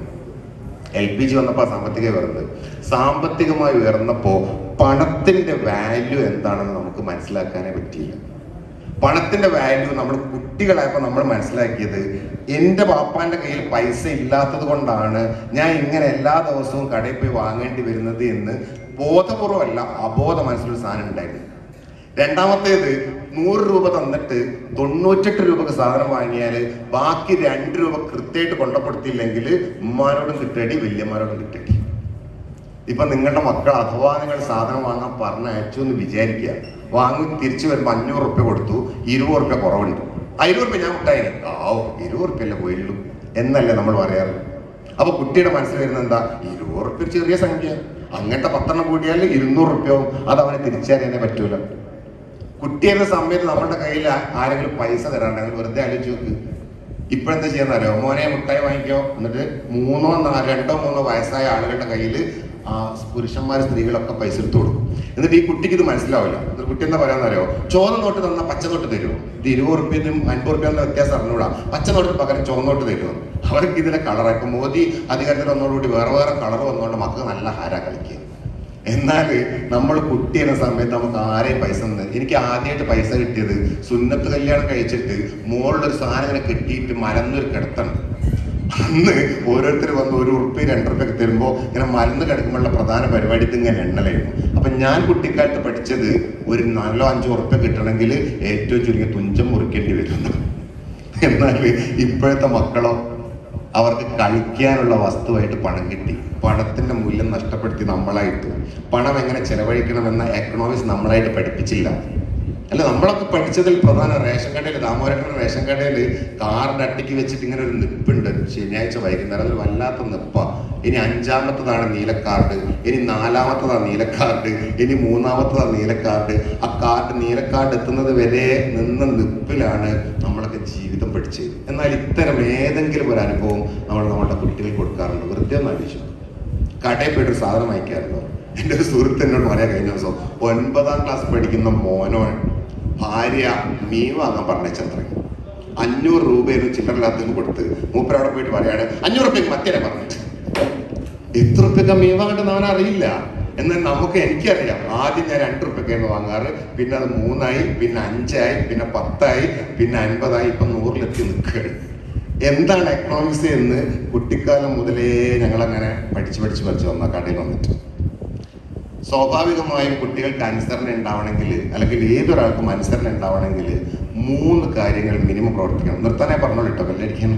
എൽ പി ജി വന്നപ്പോൾ സാമ്പത്തിക ഉയർന്നത് സാമ്പത്തികമായി ഉയർന്നപ്പോൾ പണത്തിന്റെ വാല്യൂ എന്താണെന്ന് നമുക്ക് മനസ്സിലാക്കാനേ പറ്റിയില്ല പണത്തിന്റെ വാല്യൂ നമ്മൾ കുട്ടികളായപ്പോൾ നമ്മൾ മനസ്സിലാക്കിയത് എൻ്റെ പാപ്പാന്റെ കയ്യിൽ പൈസ ഇല്ലാത്തത് കൊണ്ടാണ് ഞാൻ ഇങ്ങനെ എല്ലാ ദിവസവും കടയിൽ പോയി വാങ്ങേണ്ടി വരുന്നത് എന്ന് ബോധപൂർവമല്ല അബോധ മനസ്സിലൊരു സാധനം ഉണ്ടായിരുന്നു രണ്ടാമത്തേത് നൂറ് രൂപ തന്നിട്ട് തൊണ്ണൂറ്റെട്ട് രൂപക്ക് സാധനം വാങ്ങിയാൽ ബാക്കി രണ്ട് രൂപ കൃത്യമായിട്ട് കൊണ്ടപ്പെടുത്തിയില്ലെങ്കിൽ ഉമ്മാരോടും കിട്ടേണ്ടി വല്യമാരോടും കിട്ടേണ്ടി ഇപ്പൊ നിങ്ങളുടെ മക്കൾ അഥവാ നിങ്ങൾ സാധനം വാങ്ങാൻ പറഞ്ഞയച്ചു എന്ന് വിചാരിക്കുക വാങ്ങി തിരിച്ചു വരുമ്പോൾ അഞ്ഞൂറ് റുപ്യ കൊടുത്തു ഇരുപത് റുപ്യ കുറവുണ്ട് ആ ഇരുപത് റുപ്യ ഞാൻ വിട്ടായിന് ആ ഇരുപത് റുപ്യ അല്ലേ പോയുള്ളൂ എന്നല്ലേ നമ്മൾ പറയാറ് അപ്പൊ കുട്ടിയുടെ മനസ്സിൽ വരുന്നത് എന്താ ഇരുപത് റുപ്യ ഒരു ചെറിയ സംഖ്യ അങ്ങനത്തെ പത്തെണ്ണം കൂടിയാൽ ഇരുന്നൂറ് റുപ്യവും അത് അവനെ തിരിച്ചറിയാനേ പറ്റൂല കുട്ടിയെന്ന സമയത്ത് നമ്മുടെ കയ്യിൽ ആ- ആരെങ്കിലും പൈസ തരാണ്ടെങ്കിൽ വെറുതെ ആലോചിച്ച് നോക്ക് ഇപ്പോഴെന്താ ചെയ്യാന്ന് അറിയോ മോനെ മുട്ടായി വാങ്ങിക്കോ എന്നിട്ട് മൂന്നോ നാ- രണ്ടോ മൂന്നോ വയസ്സായ ആളുകളുടെ കയ്യിൽ ആ പുരുഷന്മാർ സ്ത്രീകളൊക്കെ പൈസ എടുത്തു കൊടുക്കും എന്നിട്ട് ഈ കുട്ടിക്ക് ഇത് മനസ്സിലാവില്ല എന്നിട്ട് കുട്ടി എന്താ പറയാന്നറിയോ ചോന്ന നോട്ട് തന്നാൽ പച്ച നോട്ട് തരുമോ ഇത് ഇരുപത് റുപ്യനും അൻപത് റുപ്യന്റെ വ്യത്യാസം അറിഞ്ഞൂടാ പച്ച നോട്ടിന് പകരം ചുവന്ന നോട്ട് തരുമോ അവർക്ക് ഇതിന്റെ കളർ ഇപ്പൊ മോദി അധികാരത്തിൽ വന്നതോടുകൂടി വേറെ വേറെ കളർ വന്നുകൊണ്ട് മക്കൾ നല്ല ഹാരാ കളിക്കുക എന്നാൽ നമ്മൾ കുട്ടി എന്ന സമയത്ത് നമുക്ക് ആരെയും പൈസ തന്നത് എനിക്ക് ആദ്യമായിട്ട് പൈസ കിട്ടിയത് സുന്നത്ത് കല്യാണം കഴിച്ചിട്ട് മുകളിലൊരു സാധനം ഇങ്ങനെ കെട്ടിയിട്ട് മലന്നൊരു കിടത്തണം അന്ന് ഓരോരുത്തർ വന്ന് ഒരു ഉറുപ്പ്യ രണ്ട് ഉറുപ്പ്യ ഒക്കെ തരുമ്പോൾ ഇങ്ങനെ മലന്ന് കിടക്കുമ്പോഴുള്ള പ്രധാന പരിപാടി ഇത് ഇങ്ങനെ എണ്ണലായിരുന്നു അപ്പൊ ഞാൻ കുട്ടിക്കാലത്ത് പഠിച്ചത് ഒരു നാലോ അഞ്ചോ ഉറപ്പ് കിട്ടണമെങ്കിൽ ഏറ്റവും ചുരുങ്ങിയ തുഞ്ചം മുറിക്കേണ്ടി വരുന്നു എന്നാൽ ഇപ്പോഴത്തെ മക്കളോ അവർക്ക് കളിക്കാനുള്ള വസ്തുവായിട്ട് പണം കിട്ടി പണത്തിന്റെ മൂല്യം നഷ്ടപ്പെടുത്തി നമ്മളായിട്ട് പണം എങ്ങനെ ചെലവഴിക്കണമെന്ന എക്കണോമിക്സ് നമ്മളായിട്ട് പഠിപ്പിച്ചില്ല അല്ല നമ്മളൊക്കെ പഠിച്ചതിൽ പ്രധാന റേഷൻ കടയിൽ ദാമോദരന്റെ റേഷൻ കടയിൽ കാറിന്റെ അട്ടിക്ക് വെച്ചിട്ട് ഇങ്ങനെ ഒരു നിപ്പുണ്ട് ശനിയാഴ്ച വൈകുന്നേരം അതൊരു വല്ലാത്ത നിപ്പ ഇനി അഞ്ചാമത്തതാണ് നീലക്കാർഡ് ഇനി നാലാമത്തതാണ് നീലക്കാർഡ് ഇനി മൂന്നാമത്തതാണ് നീലക്കാർഡ് ആ കാർഡ് നീലക്കാർഡ് എത്തുന്നത് വരെ നിന്ന നിപ്പിലാണ് നമ്മളൊക്കെ ജീവിതം പഠിച്ചത് എന്നാൽ ഇത്തരം ഏതെങ്കിലും ഒരു അനുഭവം നമ്മൾ നമ്മളുടെ കുട്ടികൾക്ക് കൊടുക്കാറുണ്ട് വെറുതെ ഒന്ന് ആലോചിച്ചു കടയിൽ പോയിട്ട് ഒരു സാധനം വാങ്ങിക്കാറുണ്ടോ എൻ്റെ ഒരു സുഹൃത്ത് എന്നോട് പറയാൻ കഴിഞ്ഞ ദിവസം ഒൻപതാം ക്ലാസ് പഠിക്കുന്ന മോനോ ഭാര്യ മീൻ വാങ്ങാൻ പറഞ്ഞ ചന്ദ്രൻ അഞ്ഞൂറ് രൂപയൊന്നും ചില്ലറില്ലാത്തതിന് കൊടുത്ത് മൂപ്പരവിടെ പോയിട്ട് പറയാണ് അഞ്ഞൂറ് റുപ്യക്ക് മറ്റേ പറഞ്ഞിട്ട് എത്ര റുപ്യക്ക മീൻ വാങ്ങേണ്ടെന്ന് അവൻ അറിയില്ല എന്നാൽ നമുക്ക് എനിക്കറിയാം ആദ്യം ഞാൻ രണ്ട് റുപ്യക്കായിരുന്നു വാങ്ങാറ് പിന്നെ അത് മൂന്നായി പിന്നെ അഞ്ചായി പിന്നെ പത്തായി പിന്നെ അൻപതായി ഇപ്പൊ നൂറിലെത്തി നിൽക്കുകയാണ് എന്താണ് എക്കണോമിക്സ് എന്ന് കുട്ടിക്കാലം മുതലേ ഞങ്ങളങ്ങനെ പഠിച്ച് പഠിച്ച് പഠിച്ച് വന്ന കടയിൽ വന്നിട്ട് സ്വാഭാവികമായും കുട്ടികൾക്ക് അനുസരണ ഉണ്ടാവണമെങ്കിൽ അല്ലെങ്കിൽ ഏതൊരാൾക്കും അനുസരണ ഉണ്ടാവണമെങ്കിൽ മൂന്ന് കാര്യങ്ങൾ മിനിമം പ്രവർത്തിക്കണം നിർത്താനേ പറഞ്ഞോളൂ കേട്ടോ വെല്ലടിക്കാൻ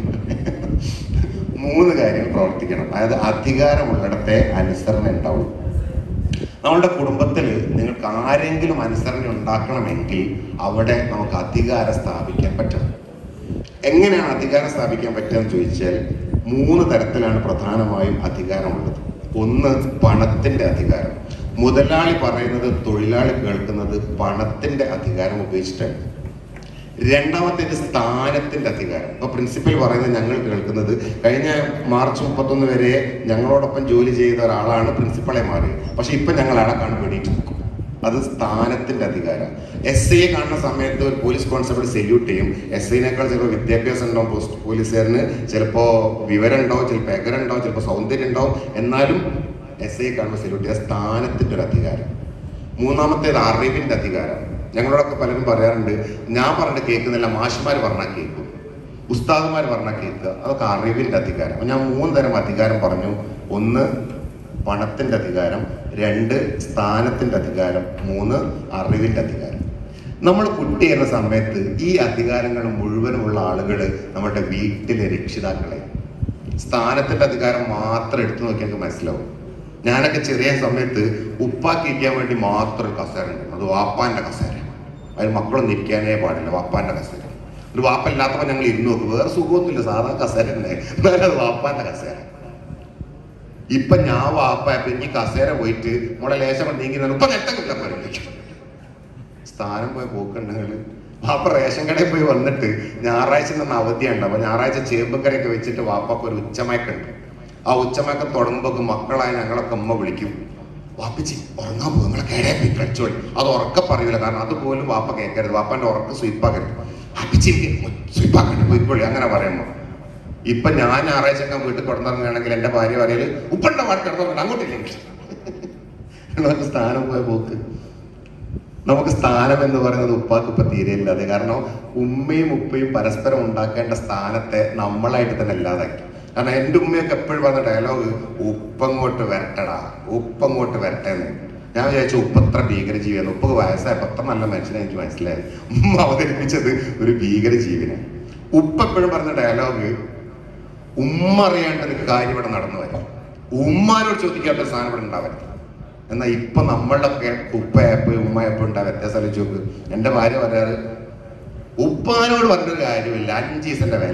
മൂന്ന് കാര്യങ്ങൾ പ്രവർത്തിക്കണം അതായത് അധികാരമുള്ളിടത്തെ അനുസരണ ഉണ്ടാവും നമ്മളുടെ കുടുംബത്തിൽ നിങ്ങൾക്ക് ആരെങ്കിലും അനുസരണ ഉണ്ടാക്കണമെങ്കിൽ അവിടെ നമുക്ക് അധികാരം സ്ഥാപിക്കാൻ പറ്റണം എങ്ങനെയാണ് അധികാരം സ്ഥാപിക്കാൻ പറ്റുക എന്ന് ചോദിച്ചാൽ മൂന്ന് തരത്തിലാണ് പ്രധാനമായും അധികാരമുള്ളത് ഒന്ന് പണത്തിന്റെ അധികാരം മുതലാളി പറയുന്നത് തൊഴിലാളി കേൾക്കുന്നത് പണത്തിന്റെ അധികാരം ഉപയോഗിച്ചിട്ടാണ് രണ്ടാമത്തേത് സ്ഥാനത്തിന്റെ അധികാരം ഇപ്പൊ പ്രിൻസിപ്പൽ പറയുന്നത് ഞങ്ങൾ കേൾക്കുന്നത് കഴിഞ്ഞ മാർച്ച് മുപ്പത്തൊന്ന് വരെ ഞങ്ങളോടൊപ്പം ജോലി ചെയ്ത ഒരാളാണ് പ്രിൻസിപ്പളെ മാറി പക്ഷെ ഇപ്പൊ ഞങ്ങൾ അയാളെ കാണാൻ വേണ്ടിയിട്ട് നിൽക്കും അത് സ്ഥാനത്തിന്റെ അധികാരം എസ് ഐയെ കാണുന്ന സമയത്ത് ഒരു പോലീസ് കോൺസ്റ്റബിൾ സെല്യൂട്ട് ചെയ്യും എസ് ഐനേക്കാൾ ചിലപ്പോൾ വിദ്യാഭ്യാസം ഉണ്ടാവും പോസ്റ്റ് പോലീസുകാരന് ചിലപ്പോൾ വിവരം ഉണ്ടാവും ചിലപ്പോൾ എഗരം ഉണ്ടാവും ചിലപ്പോൾ സൗന്ദര്യം ഉണ്ടാവും എന്നാലും എസ് ഐയെ കാണുമ്പോൾ സെല്യൂട്ട് ചെയ്യുക സ്ഥാനത്തിന്റെ ഒരു അധികാരം മൂന്നാമത്തേത് അറിവിന്റെ അധികാരം ഞങ്ങളോടൊക്കെ പലരും പറയാറുണ്ട് ഞാൻ പറഞ്ഞിട്ട് കേൾക്കുന്നില്ല മാഷിമാർ പറഞ്ഞാൽ കേൾക്കും ഉസ്താദുമാർ പറഞ്ഞാൽ കേൾക്കുക അതൊക്കെ അറിവിന്റെ അധികാരം അപ്പൊ ഞാൻ മൂന്ന് തരം അധികാരം പറഞ്ഞു ഒന്ന് പണത്തിന്റെ അധികാരം രണ്ട് സ്ഥാനത്തിന്റെ അധികാരം മൂന്ന് അറിവിന്റെ അധികാരം നമ്മൾ കുട്ടിയെന്ന സമയത്ത് ഈ അധികാരങ്ങൾ മുഴുവനുമുള്ള ആളുകൾ നമ്മുടെ വീട്ടിലെ രക്ഷിതാക്കളെ സ്ഥാനത്തിന്റെ അധികാരം മാത്രം എടുത്തു നോക്കി എനിക്ക് മനസ്സിലാവും ഞാനൊക്കെ ചെറിയ സമയത്ത് ഉപ്പാക്കി ഇരിക്കാൻ വേണ്ടി മാത്രം ഒരു കസേര ഉണ്ട് അത് വാപ്പാന്റെ കസേര അതിൽ മക്കളൊന്നും ഇരിക്കാനേ പാടില്ല വാപ്പാന്റെ കസേര ഒരു വാപ്പ ഇല്ലാത്തപ്പോൾ ഞങ്ങൾ ഇരുന്ന് നോക്കും വേറെ സുഖമൊന്നുമില്ല സാധാരണ കസേര തന്നെ എന്നാലും അത് വാപ്പാന്റെ കസേര ഇപ്പൊ ഞാൻ വാപ്പ ഇനി കസേര പോയിട്ട് മോളെ ലേശം കൊണ്ട് നീങ്ങി നിന്ന് ഇപ്പൊ നെട്ടക്കില്ല പരിഗണിക്കും സ്ഥാനം പോയി പോക്കുണ്ടെങ്കിൽ വാപ്പ റേഷൻ കടയിൽ പോയി വന്നിട്ട് ഞായറാഴ്ച നിന്ന് അവധിയുണ്ട് അപ്പൊ ഞായറാഴ്ച ചേമ്പുകരയൊക്കെ വെച്ചിട്ട് വാപ്പക്ക് ഒരു ഉച്ചമയക്കുണ്ട് ആ ഉച്ചമയക്കം തുടങ്ങുമ്പോൾ മക്കളായ ഞങ്ങളൊക്കെ അമ്മ വിളിക്കും വാപ്പിച്ചി ഉറങ്ങാൻ പോകും നിങ്ങളെ കേടേ പോയി കളിച്ചോളി അത് ഉറക്ക പറയൂല കാരണം അതുപോലും വാപ്പ കേൾക്കരുത് വാപ്പന്റെ ഉറക്കം സ്വീപ്പാക്കരുത് വാപ്പിച്ചി സ്വീപ്പാക്കരുത് പോയിക്കോളി അങ്ങനെ പറയുമ്പോ ഇപ്പൊ ഞാൻ ഞായറാഴ്ച ഒക്കെ വീട്ടിൽ കിടന്നിറങ്ങുകയാണെങ്കിൽ എന്റെ ഭാര്യ പറയല് ഉപ്പണ്ട വാട് കിടന്നുണ്ട് അങ്ങോട്ടില്ലെങ്കിൽ നമുക്ക് സ്ഥാനം പോയ പോക്ക് നമുക്ക് സ്ഥാനം എന്ന് പറയുന്നത് ഉപ്പാക്ക് ഇപ്പൊ തീരെയില്ലാതെ കാരണം ഉമ്മയും ഉപ്പയും പരസ്പരം ഉണ്ടാക്കേണ്ട സ്ഥാനത്തെ നമ്മളായിട്ട് തന്നെ ഇല്ലാതാക്കി കാരണം എൻ്റെ ഉമ്മയൊക്കെ എപ്പോഴും പറഞ്ഞ ഡയലോഗ് ഉപ്പങ്ങോട്ട് വരട്ടടാ ഉപ്പങ്ങോട്ട് വരട്ടെന്ന് ഞാൻ വിചാരിച്ചു ഉപ്പത്ര ഭീകരജീവിയാണ് ഉപ്പക്ക് വയസ്സായപ്പോ അത്ര നല്ല മനുഷ്യനെ എനിക്ക് മനസ്സിലായത് ഉമ്മ അവതരിപ്പിച്ചത് ഒരു ഭീകരജീവിനെ ഉപ്പ എപ്പോഴും പറഞ്ഞ ഡയലോഗ് ഉമ്മ അറിയേണ്ട ഒരു കാര്യം ഇവിടെ നടന്നു വരും ഉമ്മാനോട് ചോദിക്കാത്ത സാധനം ഇവിടെ ഉണ്ടാവരുത് എന്നാൽ ഇപ്പൊ നമ്മളുടെ ഒക്കെ ഉപ്പ എപ്പോ ഉമ്മ എപ്പോ ഉണ്ടാ വ്യത്യാസം ആലോചിച്ച് നോക്ക് എന്റെ ഭാര്യ പറയാറ് ഉപ്പാനോട് പറഞ്ഞൊരു കാര്യമില്ല അഞ്ച് ദിവസന്റെ വില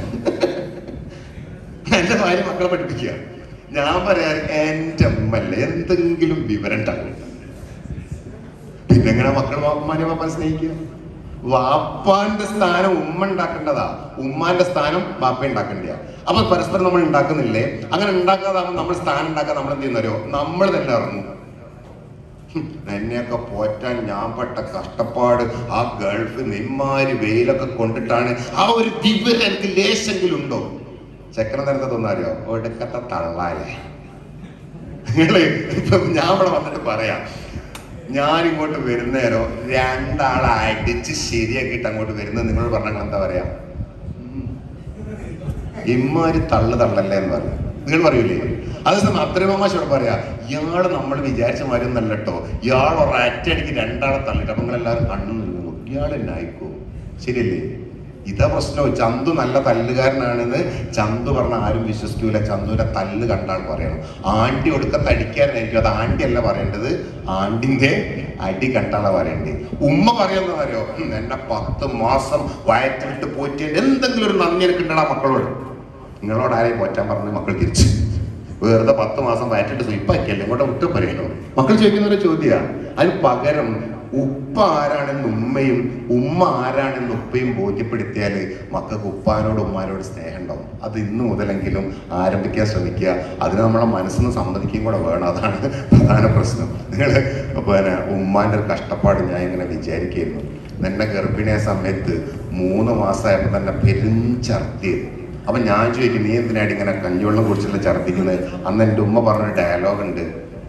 എന്റെ ഭാര്യ മക്കളെ പഠിപ്പിക്കുക ഞാൻ പറയാറ് എന്റെ അമ്മല്ലേ എന്തെങ്കിലും വിവരം ഉണ്ടാവും പിന്നെ എങ്ങനെ മക്കൾ വാപ്പമാനെ വാപ്പ സ്നേഹിക്കുക വാപ്പാന്റെ സ്ഥാനം ഉമ്മ ഉണ്ടാക്കേണ്ടതാ ഉമ്മാന്റെ സ്ഥാനം വാപ്പ ഉണ്ടാക്കേണ്ടതാ അപ്പൊ പരസ്പരം നമ്മൾ ഉണ്ടാക്കുന്നില്ലേ അങ്ങനെ ഉണ്ടാക്കാതാകുമ്പോൾ നമ്മൾ സ്ഥാനം ഉണ്ടാക്കാൻ നമ്മൾ എന്ത് ചെയ്യുന്നവരോ നമ്മൾ തന്നെ ഇറങ്ങും ഹും, എന്നെയൊക്കെ പോറ്റാൻ ഞാൻ പെട്ട കഷ്ടപ്പാട് ആ ഗൾഫ് നിമ്മാരി വെയിലൊക്കെ കൊണ്ടിട്ടാണ് ആ ഒരു വിവരം എനിക്ക് ലേശെങ്കിലും ഉണ്ടോ ചക്രം നേരത്തെ തോന്നാറിയോ ഒടുക്കത്തെ തള്ളാലേ നിങ്ങള് ഇപ്പൊ ഞാൻ ഇവിടെ വന്നിട്ട് പറയാം ഞാൻ ഇങ്ങോട്ട് വരുന്നേരോ രണ്ടാളെ അടിച്ച് ശരിയാക്കിയിട്ട് അങ്ങോട്ട് വരുന്നത് നിങ്ങളോട് പറഞ്ഞാൽ എന്താ പറയാ ഉം. ഇമ്മാരി തള്ളു തള്ളല്ലേ എന്ന് പറയും നിങ്ങൾ പറയൂലേ അതേസമയം അത്രമാശോട് പറയാ ഇയാള് നമ്മൾ വിചാരിച്ച മാതിരി ഒന്നല്ല കേട്ടോ ഇയാൾ ഒരറ്റടിക്ക് രണ്ടാളെ തള്ളിട്ട് അപ്പൊ നിങ്ങളെല്ലാവരും കണ്ണു നിൽക്കുന്നു ഇയാൾ എന്നെ അയക്കോ ശരിയല്ലേ ഇതാ പ്രശ്നം ചന്തു നല്ല തല്ലുകാരനാണെന്ന് ചന്തു പറഞ്ഞ ആരും വിശ്വസിക്കൂല ചന്തുവിന്റെ തല്ല് കണ്ടാൽ പറയണം ആണ്ടി ഒടുക്കത്തെ അടിക്കാരനായിരിക്കും അത് ആണ്ടി അല്ല പറയേണ്ടത് ആണ്ടിന്റെ അടി കണ്ടാളാ പറയേണ്ടത് ഉമ്മ പറയുന്നതറിയോ "ഉം, എന്നെ പത്ത് മാസം വയറ്റിലിട്ട് പോറ്റി എന്തെങ്കിലും ഒരു നന്ദി എനിക്ക് ഉണ്ടടാ മക്കളോട് നിങ്ങളോട് ആരെയും പോറ്റാൻ പറഞ്ഞ് മക്കൾ തിരിച്ചു വെറുതെ പത്ത് മാസം വയറ്റിട്ട് സ്വയിപ്പാക്കിയല്ലേ ഇങ്ങോട്ട് വിട്ട് പറയണോ മക്കൾ ചോദിക്കുന്ന ഒരു ചോദ്യമാണ് അതിന് പകരം ഉപ്പ ആരാണെന്ന് ഉമ്മയും ഉമ്മ ആരാണെന്ന് ഉപ്പയും ബോധ്യപ്പെടുത്തിയാൽ മക്കൾക്ക് ഉപ്പാനോട് ഉമ്മാനോട് സ്നേഹം ഉണ്ടാവും അത് ഇന്ന് മുതലെങ്കിലും ആരംഭിക്കാൻ ശ്രമിക്കുക അതിന് നമ്മളെ മനസ്സിന് സമ്മതിക്കുകയും കൂടെ വേണം അതാണ് പ്രധാന പ്രശ്നം നിങ്ങൾ പിന്നെ ഉമ്മാന്റെ ഒരു കഷ്ടപ്പാട് ഞാൻ ഇങ്ങനെ വിചാരിക്കുന്നു എന്നെ ഗർഭിണിയായ സമയത്ത് മൂന്ന് മാസമായപ്പോൾ തന്നെ പെരും ഛർദിയായിരുന്നു അപ്പൊ ഞാൻ ചോദിക്കും നീ എന്തിനായിട്ട് ഇങ്ങനെ കഞ്ഞിവെള്ളം കുടിച്ചുള്ള ഛർദിക്കുന്നത് അന്ന് എൻ്റെ ഉമ്മ പറഞ്ഞ ഡയലോഗ് ഉണ്ട്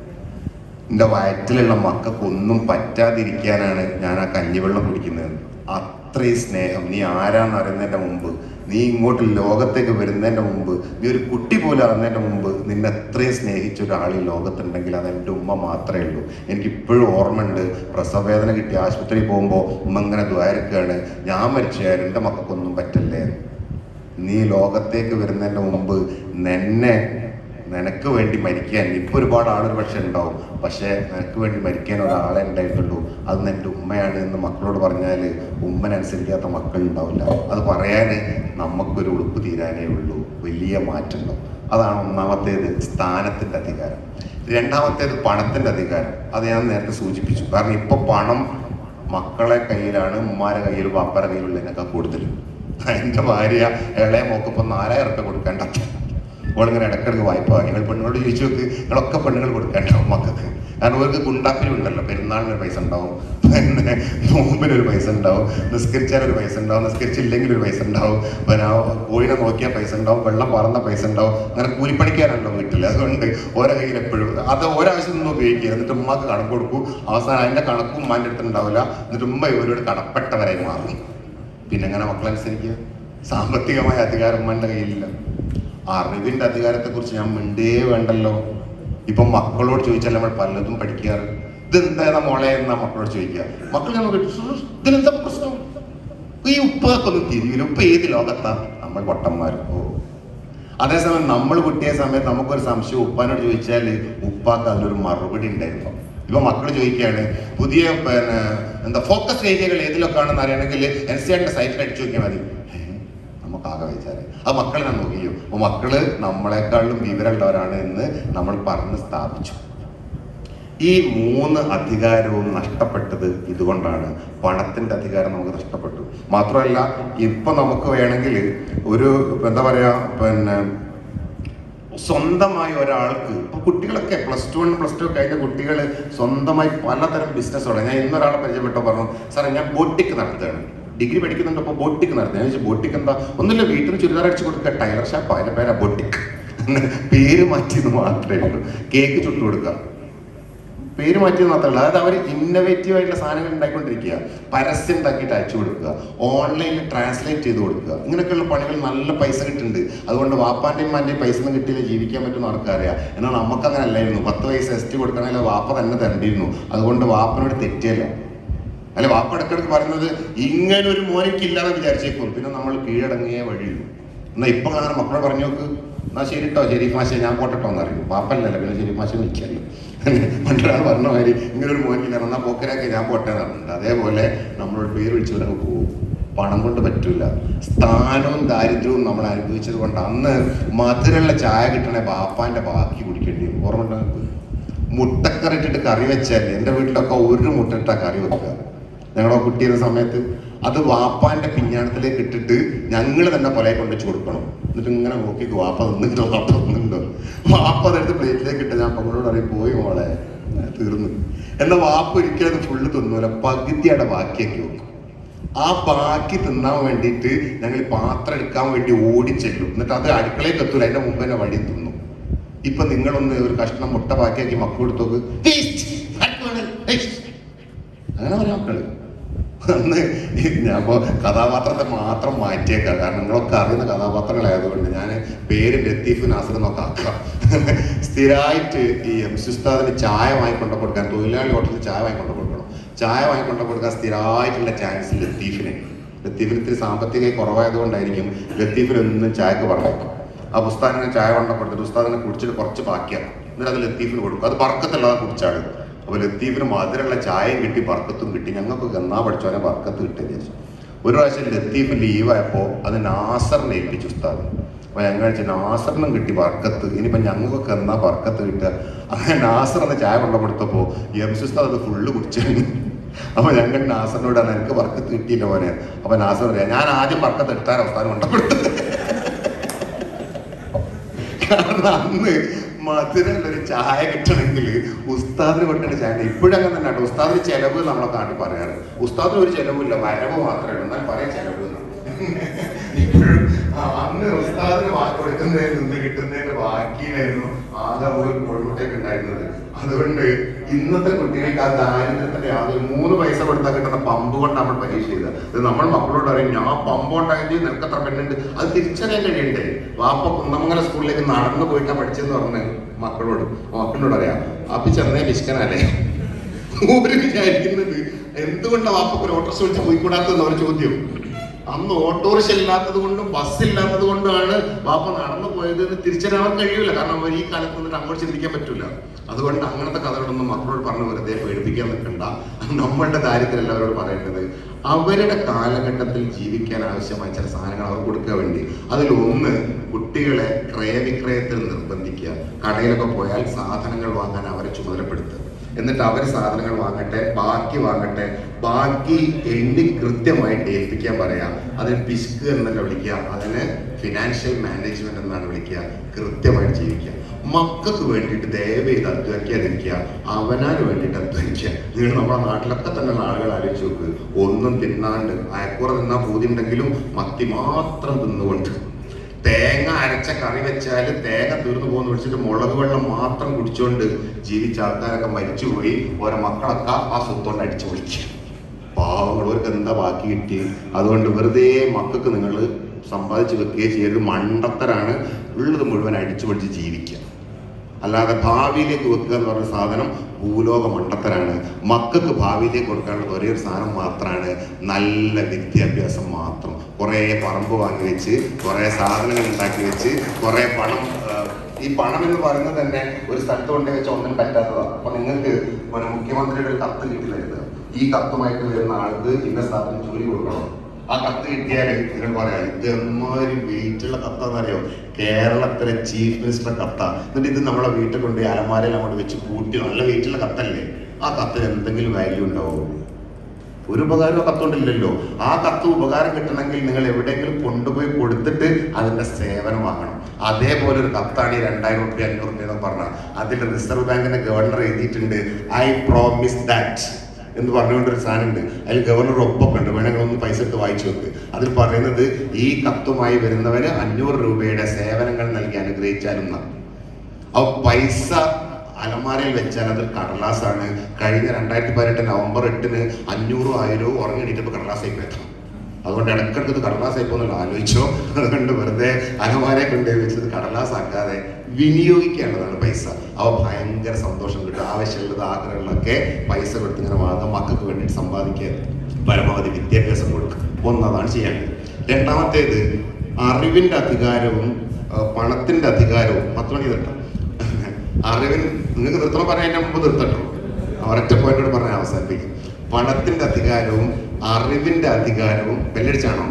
എൻ്റെ വയറ്റിലുള്ള മക്കൾക്ക് ഒന്നും പറ്റാതിരിക്കാനാണ് ഞാൻ ആ കഞ്ഞിവെള്ളം കുടിക്കുന്നത് അത്രയും സ്നേഹം നീ ആരാന്ന് അറിയുന്നതിൻ്റെ മുമ്പ് നീ ഇങ്ങോട്ട് ലോകത്തേക്ക് വരുന്നതിൻ്റെ മുമ്പ് നീ ഒരു കുട്ടി പോലും ആകുന്നതിൻ്റെ മുമ്പ് നിന്നെ എത്രയും സ്നേഹിച്ച ഒരാൾ ഈ ലോകത്തുണ്ടെങ്കിൽ അത് എൻ്റെ ഉമ്മ മാത്രമേ ഉള്ളൂ എനിക്ക് ഇപ്പോഴും ഓർമ്മയുണ്ട് പ്രസവവേദന കിട്ടി ആശുപത്രിയിൽ പോകുമ്പോൾ ഉമ്മ ഇങ്ങനെ ദ്വാരക്കാണ് ഞാൻ മരിച്ചാലും എൻ്റെ മക്കൾക്കൊന്നും പറ്റില്ലേ എന്ന്. നീ ലോകത്തേക്ക് വരുന്നതിന് മുമ്പ് നിന്നെ നിനക്ക് വേണ്ടി മരിക്കാൻ ഇപ്പൊ ഒരുപാട് ആളുകൾ പക്ഷെ ഉണ്ടാവും പക്ഷെ നിനക്ക് വേണ്ടി മരിക്കാൻ ഒരാളെ ഉണ്ടായിട്ടുള്ളൂ അത് നിന്റെ ഉമ്മയാണ് എന്ന് മക്കളോട് പറഞ്ഞാൽ ഉമ്മനനുസരിക്കാത്ത മക്കൾ ഉണ്ടാവില്ല അത് പറയാൻ നമുക്കൊരു ഉളുപ്പ് തീരാനേ ഉള്ളൂ വലിയ മാറ്റം ഉണ്ടാവും അതാണ് ഒന്നാമത്തേത് സ്ഥാനത്തിന്റെ അധികാരം രണ്ടാമത്തേത് പണത്തിന്റെ അധികാരം അത് ഞാൻ നേരത്തെ സൂചിപ്പിച്ചു കാരണം ഇപ്പൊ പണം മക്കളെ കയ്യിലാണ് ഉമ്മാരെ കയ്യിലും പാപ്പയുടെ കയ്യിലുള്ളതിനൊക്കെ കൂടുതൽ എൻ്റെ ഭാര്യ ഇളയ മോക്കിപ്പോൾ നാലായിരം ഉറുപ്പ്യ കൊടുക്കേണ്ട ഓളിങ്ങനെ ഇടക്കിടക്ക് വായ്പ വാങ്ങി നിങ്ങൾ പെണ്ണുങ്ങളോട് ചോദിച്ചു നോക്ക് നിങ്ങളൊക്കെ പെണ്ണുങ്ങൾ കൊടുക്കേണ്ടാവും മക്കൾക്ക് കാരണം അവർക്ക് ഗുണ്ടാപ്പിലും ഉണ്ടല്ലോ പെരുന്നാളിനൊരു പൈസ ഉണ്ടാവും പിന്നെ നോമ്പിനൊരു പൈസ ഉണ്ടാവും നിസ്കരിച്ചാൽ ഒരു പൈസ ഉണ്ടാവും നിസ്കരിച്ചില്ലെങ്കിൽ ഒരു പൈസ ഉണ്ടാവും പിന്നെ ആ കോഴിനെ നോക്കിയാൽ പൈസ ഉണ്ടാവും വെള്ളം പറന്ന പൈസ ഉണ്ടാവും അങ്ങനെ കൂലിപ്പണിക്കാരുണ്ടോ വീട്ടിൽ അതുകൊണ്ട് ഓരോ കയ്യിൽ എപ്പോഴും അത് ഒരാവശ്യം ഒന്നും ഉപയോഗിക്കുക എന്നിട്ട് ഉമ്മക്ക് കണക്ക് കൊടുക്കും അവസാനം അതിന്റെ കണക്കും ഉമ്മാൻ്റെ അടുത്ത് ഉണ്ടാവില്ല എന്നിട്ട് ഉമ്മ ഇവരോട് കടപ്പെട്ടവരായി മാറും പിന്നെ എങ്ങനെ മക്കളനുസരിക്കുക സാമ്പത്തികമായ അധികാരം ഉമ്മാന്റെ കയ്യിലില്ല അറിവിന്റെ അധികാരത്തെ കുറിച്ച് ഞാൻ മിണ്ടേ വേണ്ടല്ലോ ഇപ്പൊ മക്കളോട് ചോദിച്ചാൽ നമ്മൾ പലതും പഠിക്കാറ് ഇതെന്താ മോളെ എന്നാ മക്കളോട് ചോദിക്കുക മക്കൾ നമുക്ക് ഇതിനെന്താ പ്രശ്നം ഈ ഉപ്പക്കൊന്നും തിരിയില്ല ഉപ്പ ഏത് ലോകത്താ നമ്മൾ പൊട്ടന്മാർ ഓ അതേസമയം നമ്മൾ കുട്ടിയ സമയത്ത് നമുക്കൊരു സംശയം ഉപ്പാനോട് ചോദിച്ചാൽ ഉപ്പാക്ക് അതിലൊരു മറുപടി ഉണ്ടായിരുന്നു ഇപ്പൊ മക്കൾ ചോദിക്കുകയാണ് പുതിയ പിന്നെ എന്താ ഫോക്കസ് ഏരിയകൾ ഏതിലൊക്കെ ആണെന്ന് അറിയണമെങ്കിൽ എൻ സി ആറിന്റെ സൈറ്റിൽ അടിച്ചു നോക്കിയാൽ മതി ഏ, നമുക്കാകെ വിചാരം അത് മക്കളെ ഞാൻ നോക്കിയോ അപ്പൊ മക്കള് നമ്മളെക്കാളും വിവരമുള്ളവരാണ് എന്ന് നമ്മൾ പറഞ്ഞ് സ്ഥാപിച്ചു ഈ മൂന്ന് അധികാരവും നഷ്ടപ്പെട്ടത് ഇതുകൊണ്ടാണ് പണത്തിന്റെ അധികാരം നമുക്ക് നഷ്ടപ്പെട്ടു മാത്രമല്ല ഇപ്പൊ നമുക്ക് വേണമെങ്കിൽ ഒരു എന്താ പറയാ പിന്നെ സ്വന്തമായി ഒരാൾക്ക് ഇപ്പൊ കുട്ടികളൊക്കെ plus two one plus two കഴിഞ്ഞ കുട്ടികൾ സ്വന്തമായി പലതരം ബിസിനസ്സുകൾ ഞാൻ ഇന്നൊരാളെ പരിചയപ്പെട്ടോ പറഞ്ഞു സാറേ ഞാൻ ബോട്ടിക്ക് നടത്തുകയാണ് ഡിഗ്രി പഠിക്കുന്നുണ്ട് അപ്പോൾ ബോട്ടിക്ക് നടത്തുക ഞാൻ ചോദിച്ചു ബോട്ടിക്ക് എന്താ ഒന്നുമില്ല വീട്ടിൽ നിന്ന് ചുരിദാർ അടിച്ച് കൊടുക്കുക ടൈലർ ഷാപ്പ് അതിന്റെ പേരാ ബോട്ടിക്ക് പേര് മാറ്റിയത് മാത്രമേ ഉള്ളൂ കേക്ക് ചുട്ടു കൊടുക്കുക പേര് മാറ്റിയത് മാത്രമല്ല അതായത് അവർ ഇന്നോവേറ്റീവ് ആയിട്ടുള്ള സാധനങ്ങൾ ഉണ്ടാക്കിക്കൊണ്ടിരിക്കുക പരസ്യം ഉണ്ടാക്കിയിട്ട് അയച്ചു കൊടുക്കുക ഓൺലൈനിൽ ട്രാൻസ്ലേറ്റ് ചെയ്ത് കൊടുക്കുക ഇങ്ങനെയൊക്കെയുള്ള പണികൾ നല്ല പൈസ കിട്ടുന്നുണ്ട് അതുകൊണ്ട് വാപ്പാന്റെയും മാന്റെയും പൈസ ഒന്നും കിട്ടിയില്ല ജീവിക്കാൻ പറ്റുന്ന ആർക്കറിയാം എന്നാൽ നമുക്ക് അങ്ങനെ അല്ലായിരുന്നു പത്ത് പൈസ എസ് ടി കൊടുക്കണമെങ്കിൽ വാപ്പ തന്നെ തരണ്ടിയിരുന്നു അതുകൊണ്ട് വാപ്പനോട് തെറ്റിയല്ല അല്ലെ വാപ്പ ഇടക്കിടക്ക് പറയുന്നത് ഇങ്ങനെ ഒരു മോനിക്കില്ലാതെ വിചാരിച്ചേക്കും പിന്നെ നമ്മൾ കീഴടങ്ങിയേ വഴിയുള്ളൂ എന്നാ ഇപ്പൊ അങ്ങനെ മക്കളെ പറഞ്ഞു നോക്ക് എന്നാ ശരി കേട്ടോ ഷെരീഫ് മാഷെ ഞാൻ പോട്ടെട്ടോ എന്നറിയും പാപ്പല്ലല്ലോ പിന്നെ ഷെരീഫ് മാഷെ നിൽക്കല്ലോ പണ്ടൊരാൾ പറഞ്ഞ മാതിരി ഇങ്ങനെ ഒരു മോനിക്കില്ല എന്നാ പോക്കരാക്കെ ഞാൻ പോട്ടെ എന്ന് പറഞ്ഞിട്ടുണ്ട് അതേപോലെ നമ്മളോട് പേര് വിളിച്ചവരങ്ങ് പോകും പണം കൊണ്ട് പറ്റൂല സ്ഥാനവും ദാരിദ്ര്യവും നമ്മൾ അനുഭവിച്ചത് കൊണ്ട് അന്ന് മധുരമുള്ള ചായ കിട്ടണേ ബാപ്പാന്റെ ബാക്കി കുടിക്കേണ്ടി വരും ഓർമ്മ ഉണ്ടോ നിങ്ങൾക്ക്? മുട്ടക്കറി ഇട്ടിട്ട് കറി വെച്ചാൽ എൻ്റെ വീട്ടിലൊക്കെ ഒരു മുട്ട ഇട്ടാ കറി വെക്കുക ഞങ്ങളെ കുട്ടിയുടെ സമയത്ത് അത് വാപ്പാന്റെ പിഞ്ഞാണത്തിലേക്ക് ഇട്ടിട്ട് ഞങ്ങൾ തന്നെ പൊലയെ കൊണ്ടുവച്ച് കൊടുക്കണം എന്നിട്ട് ഇങ്ങനെ നോക്കിക്ക് വാപ്പ നിന്നിട്ടോ വാപ്പ നിന്നുണ്ടോ വാപ്പ അതെടുത്ത് പ്ലേറ്റിലേക്ക് ഇട്ട് ഞാൻ പങ്ങളോട് അറിയും പോയി മോളെ തീർന്നു എന്നാൽ വാപ്പ ഒരിക്കലും അത് ഫുള്ള് തിന്നൂല പകുതിയുടെ ബാക്കിയൊക്കെ വെക്കും ആ ബാക്കി തിന്നാൻ വേണ്ടിയിട്ട് ഞങ്ങൾ ഈ പാത്രം എടുക്കാൻ വേണ്ടി ഓടിച്ചെല്ലും എന്നിട്ട് അത് അടുക്കളയിൽ എത്തൂല അതിന്റെ മുമ്പ് തന്നെ വഴി തിന്നു ഇപ്പൊ നിങ്ങളൊന്ന് ഒരു കഷ്ണം മുട്ട ബാക്കിയാക്കി മക്കൾ കൊടുത്തോക്ക് "Waste! Fat burner! Waste!" അങ്ങനെ പറയാം മക്കള് അന്ന് ഞാൻ ഇപ്പോ കഥാപാത്രത്തെ മാത്രം മാറ്റി മാറ്റിയേക്കാം കാരണം നിങ്ങളൊക്കെ അറിയുന്ന കഥാപാത്രങ്ങളായതുകൊണ്ട് ഞാൻ പേര് ലത്തീഫ് നാസർ എന്നൊക്കെ ആക്കാം സ്ഥിരമായിട്ട് ഈ എം സുസ്താദിന് ചായ വാങ്ങിക്കൊണ്ട് കൊടുക്കാൻ തൊഴിലാളി ഹോട്ടലിൽ ചായ വാങ്ങിക്കൊണ്ട് കൊടുക്കണം ചായ വാങ്ങിക്കൊണ്ട് കൊടുക്കാൻ സ്ഥിരമായിട്ടുള്ള ചാൻസ് ലത്തീഫിന് ലത്തീഫിന് ഇത്തിരി സാമ്പത്തികമായി കുറവായതുകൊണ്ടായിരിക്കും ലത്തീഫിന് ഒന്നും ചായക്ക് പറഞ്ഞേക്കും ആ ഉസ്താദിനെ ചായ കൊണ്ട കൊടുത്തിട്ട് ഉസ്താദിനെ കുടിച്ചിട്ട് കുറച്ച് ബാക്കിയാക്കും എന്നിട്ട് അത് ലത്തീഫിന് കൊടുക്കും അത് ബർക്കത്തല്ലാതെ കുടിച്ചാണ് അപ്പൊ ലത്തീഫിന് മധുരമുള്ള ചായയും കിട്ടി ബർക്കത്തും കിട്ടി ഞങ്ങൾക്ക് ഗന്നാ പഠിച്ചോനെ ബർക്കത്ത് കിട്ടിയെന്ന് വിചാരിച്ചു ഒരു പ്രാവശ്യം ലത്തീഫ് ലീവായപ്പോൾ അത് നാസറിനെ ഏൽപ്പിച്ചു ഉസ്താദ് അപ്പൊ ഞങ്ങൾ വെച്ചാൽ നാസറിനും കിട്ടി ബർക്കത്ത് ഇനിയിപ്പോ ഞങ്ങൾക്ക് എന്നാ ബർക്കത്ത് കിട്ടുക അങ്ങനെ നാസർ എന്ന് ചായ കൊണ്ട കൊടുത്തപ്പോ എം സി ഉസ്താദ് അത് ഫുള്ള് കുടിച്ചു അപ്പൊ ഞങ്ങൾ നാസറിനോടാണ് എനിക്ക് ബർക്കത്ത് കിട്ടിയില്ല പോലെ അപ്പൊ നാസർ പറയാം ഞാൻ ആദ്യം ബർക്കത്ത് എടുത്താൻ അവസാനം കൊണ്ട കൊടുത്തത് കാരണം അന്ന് മധുരമുള്ള ഒരു ചായ കിട്ടണമെങ്കിൽ ഉസ്താദിന് കൊടുക്കേണ്ട ചായ ഇപ്പോഴങ്ങനെ തന്നെ കേട്ടോ ഉസ്താദിന് ചെലവ് നമ്മളെ നാട്ടിൽ പറയാറ് ഉസ്താദിന് ഒരു ചെലവില്ല വരവ് മാത്രമേ ഉള്ളൂ എന്നാൽ പറയാം ചെലവ് എന്ന്. ഇപ്പോഴും ആ, അന്ന് ഉസ്താദിന് വാക്ക് കൊടുക്കുന്നതിൽ നിന്ന് കിട്ടുന്നതിന്റെ ബാക്കിയിലായിരുന്നു ആകെ ഒരു കൊഴുമുട്ടയൊക്കെ ഉണ്ടായിരുന്നത് അതുകൊണ്ട് ഇന്നത്തെ കുട്ടികൾക്ക് ആ ദാരിദ്ര്യത്തിന്റെ യാതൊരു മൂന്ന് പൈസ കൊടുത്താൽ കിട്ടുന്ന പമ്പ് കൊണ്ട് നമ്മൾ പരീക്ഷ ചെയ്തത് ഇത് നമ്മൾ മക്കളോട് പറയും ഞാൻ പമ്പ് ഉണ്ടാക്കി നിനക്ക് എത്ര പെണ്ണുണ്ട് അത് തിരിച്ചറിയാൻ കഴിയണ്ടേ വാപ്പ കുന്നമംഗല സ്കൂളിലേക്ക് നടന്നു പോയിട്ടാ പഠിച്ചെന്ന് പറഞ്ഞ് മക്കളോട് മക്കളോട് അറിയാം അപ്പി ചെന്നേ പിശുക്കനല്ലേ ഊര് വിചാരിക്കുന്നത് എന്തുകൊണ്ടാണ് വാപ്പക്ക് ഒരു ഓട്ടോറിക്ഷ വിളിച്ച് പോയിക്കൂടാത്തതെന്ന് അവർ ചോദ്യം അന്ന് ഓട്ടോറിക്ഷ ഇല്ലാത്തത് കൊണ്ടും ബസ് ഇല്ലാത്തത് കൊണ്ടാണ് വാപ്പ നടന്നു പോയത് എന്ന് തിരിച്ചറിയാൻ കഴിയൂല കാരണം അവർ ഈ കാലത്ത് നിന്നിട്ട് അങ്ങോട്ട് ചിന്തിക്കാൻ പറ്റൂല അതുകൊണ്ട് അങ്ങനത്തെ കഥകളൊന്നും മക്കളോട് പറഞ്ഞ് വെറുതെ പേടിപ്പിക്കാൻ നിൽക്കണ്ട നമ്മളുടെ കാര്യത്തിലല്ല അവരോട് പറയേണ്ടത് അവരുടെ കാലഘട്ടത്തിൽ ജീവിക്കാൻ ആവശ്യമായ ചില സാധനങ്ങൾ അവർ കൊടുക്കാൻ വേണ്ടി അതിലൊന്ന് കുട്ടികളെ ക്രയവിക്രയത്തിൽ നിർബന്ധിക്കുക കടയിലൊക്കെ പോയാൽ സാധനങ്ങൾ വാങ്ങാൻ അവരെ ചുമതലപ്പെടുത്തുക എന്നിട്ട് അവർ സാധനങ്ങൾ വാങ്ങട്ടെ ബാക്കി വാങ്ങട്ടെ ബാക്കി എണ്ണി കൃത്യമായിട്ട് ഏൽപ്പിക്കാൻ പറയാ അതിന് പിശുക്ക് എന്നല്ല വിളിക്കുക അതിന് ഫിനാൻഷ്യൽ മാനേജ്മെന്റ് എന്നാണ് വിളിക്കുക കൃത്യമായിട്ട് ജീവിക്കുക മക്കൾക്ക് വേണ്ടിയിട്ട് ദയവ് ചെയ്ത് അധ്വാനിക്കാതിരിക്കുക അവനാന് വേണ്ടിയിട്ട് അധ്വാനിക്കുക നിങ്ങൾ നമ്മുടെ നാട്ടിലൊക്കെ തന്നെ ആളുകൾ ആലോചിച്ച് നോക്ക് ഒന്നും തിന്നാണ്ട് അയക്കുറ തിന്നാൻ പൂതി ഉണ്ടെങ്കിലും മത്തി മാത്രം തിന്നുകൊണ്ട് തേങ്ങ അരച്ച കറി വെച്ചാൽ തേങ്ങ തീർന്നു പോകുന്ന വിളിച്ചിട്ട് മുളക് വെള്ളം മാത്രം കുടിച്ചുകൊണ്ട് ജീവിച്ച ആൾക്കാരൊക്കെ മരിച്ചുപോയി ഓരോ മക്കളൊക്കെ ആ സ്വത്തോണ്ട് അടിച്ചു പൊളിക്കുക പാവങ്ങൾ അവർക്ക് എന്താ ബാക്കി കിട്ടി അതുകൊണ്ട് വെറുതെ മക്കൾക്ക് നിങ്ങൾ സമ്പാദിച്ച് വെക്കുകയും ചെയ്യരുത് മണ്ടത്തരാണ് ഉള്ളത് മുഴുവൻ അടിച്ചു പൊളിച്ച് ജീവിക്കുക അല്ലാതെ ഭാവിയിലേക്ക് വെക്കുക എന്ന് പറഞ്ഞ സാധനം ഭൂലോക മണ്ടത്തരാണ് മക്കൾക്ക് ഭാവിയിലേക്ക് കൊടുക്കാനുള്ള ഒരേ ഒരു സാധനം മാത്രമാണ് നല്ല വിദ്യാഭ്യാസം മാത്രം കുറേ പറമ്പ് വാങ്ങി വെച്ച് കുറേ സാധനങ്ങൾ ഉണ്ടാക്കി വെച്ച് കുറേ പണം ആ, ഈ പണം എന്ന് പറയുന്നത് തന്നെ ഒരു സ്ഥലത്ത് കൊണ്ട് വെച്ച ഒന്നും പറ്റാത്തതാണ് അപ്പൊ നിങ്ങൾക്ക് ഒരു മുഖ്യമന്ത്രിയുടെ ഒരു കത്ത് കിട്ടില്ലായിരുന്നു ഈ കത്തുമായിട്ട് വരുന്ന ആൾക്ക് ഇന്ന സ്ഥാപനം ജോലി കൊടുക്കണം ആ കത്ത് കിട്ടിയാൽ നിങ്ങൾ പറയാം ഇത് എമ്മാതിരി വെയിറ്റുള്ള കത്താന്നറിയോ കേരളത്തിലെ ചീഫ് മിനിസ്റ്റർ കത്ത എന്നിട്ട് ഇത് നമ്മളെ വീട്ടിൽ കൊണ്ട് അലമാരയിൽ അങ്ങോട്ട് വെച്ച് പൂട്ടി നല്ല വെയിറ്റുള്ള കത്തല്ലേ ആ കത്തിന് എന്തെങ്കിലും വാല്യൂ ഉണ്ടാവും ഒരു ഉപകാരം ആ കത്തുകൊണ്ടില്ലല്ലോ ആ കത്ത് ഉപകാരം കിട്ടണമെങ്കിൽ നിങ്ങൾ എവിടെയെങ്കിലും കൊണ്ടുപോയി കൊടുത്തിട്ട് അതിന്റെ സേവനം വാങ്ങണം അതേപോലെ ഒരു കത്താണ് ഈ രണ്ടായിരം റുപ്യ അഞ്ഞൂറ് റുപ്യ എന്ന് പറഞ്ഞാൽ അതിൽ റിസർവ് ബാങ്കിന്റെ ഗവർണർ എഴുതിയിട്ടുണ്ട് ഐ പ്രോമിസ് ദാറ്റ് എന്ന് പറഞ്ഞുകൊണ്ടൊരു സാധനം ഉണ്ട് അതിൽ ഗവർണർ ഒപ്പൊക്കെ ഉണ്ട് വേണമെങ്കിൽ ഒന്ന് പൈസ എടുത്ത് വായിച്ചു നോക്ക് അതിൽ പറയുന്നത് ഈ കത്തുമായി വരുന്നവന് അഞ്ഞൂറ് രൂപയുടെ സേവനങ്ങൾ നൽകി അനുഗ്രഹിച്ചാലും എന്നാണ്. ആ പൈസ അലമാരയിൽ വെച്ചാൽ അത് കടലാസാണ് കഴിഞ്ഞ രണ്ടായിരത്തി പതിനെട്ട് നവംബർ എട്ടിന് അഞ്ഞൂറും ആയിരവും ഉറങ്ങിടിച്ചപ്പോൾ കടലാസായി എത്താം അതുകൊണ്ട് ഇടയ്ക്കിടയ്ക്ക് ഇത് കടലാസായി പോകുന്നുള്ള ആലോചിച്ചോ അതുകൊണ്ട് വെറുതെ അലമാരയെ കൊണ്ടുപോയി വെച്ചത് കടലാസാക്കാതെ വിനിയോഗിക്കേണ്ടതാണ് പൈസ അവ ഭയങ്കര സന്തോഷം കിട്ടും ആവശ്യമുള്ളത് ആഗ്രഹമുള്ളതൊക്കെ പൈസ കൊടുത്ത് ഇങ്ങനെ വാങ്ങാൻ മക്കൾക്ക് വേണ്ടിയിട്ട് സമ്പാദിക്കുക പരമാവധി വിദ്യാഭ്യാസം കൊടുക്കുക ഒന്നതാണ് ചെയ്യേണ്ടത് രണ്ടാമത്തേത് അറിവിന്റെ അധികാരവും ആ, പണത്തിന്റെ അധികാരവും പത്ത് മണി തട്ടം അറിവിന് നിങ്ങൾക്ക് നിർത്തണം പറയാൻ മുമ്പ് നിർത്തട്ടോ ഒരൊറ്റ പോയിന്റോട് പറഞ്ഞ അവസാനിപ്പിക്കും പണത്തിന്റെ അധികാരവും അറിവിന്റെ അധികാരവും ബെല്ലടിച്ചാണോ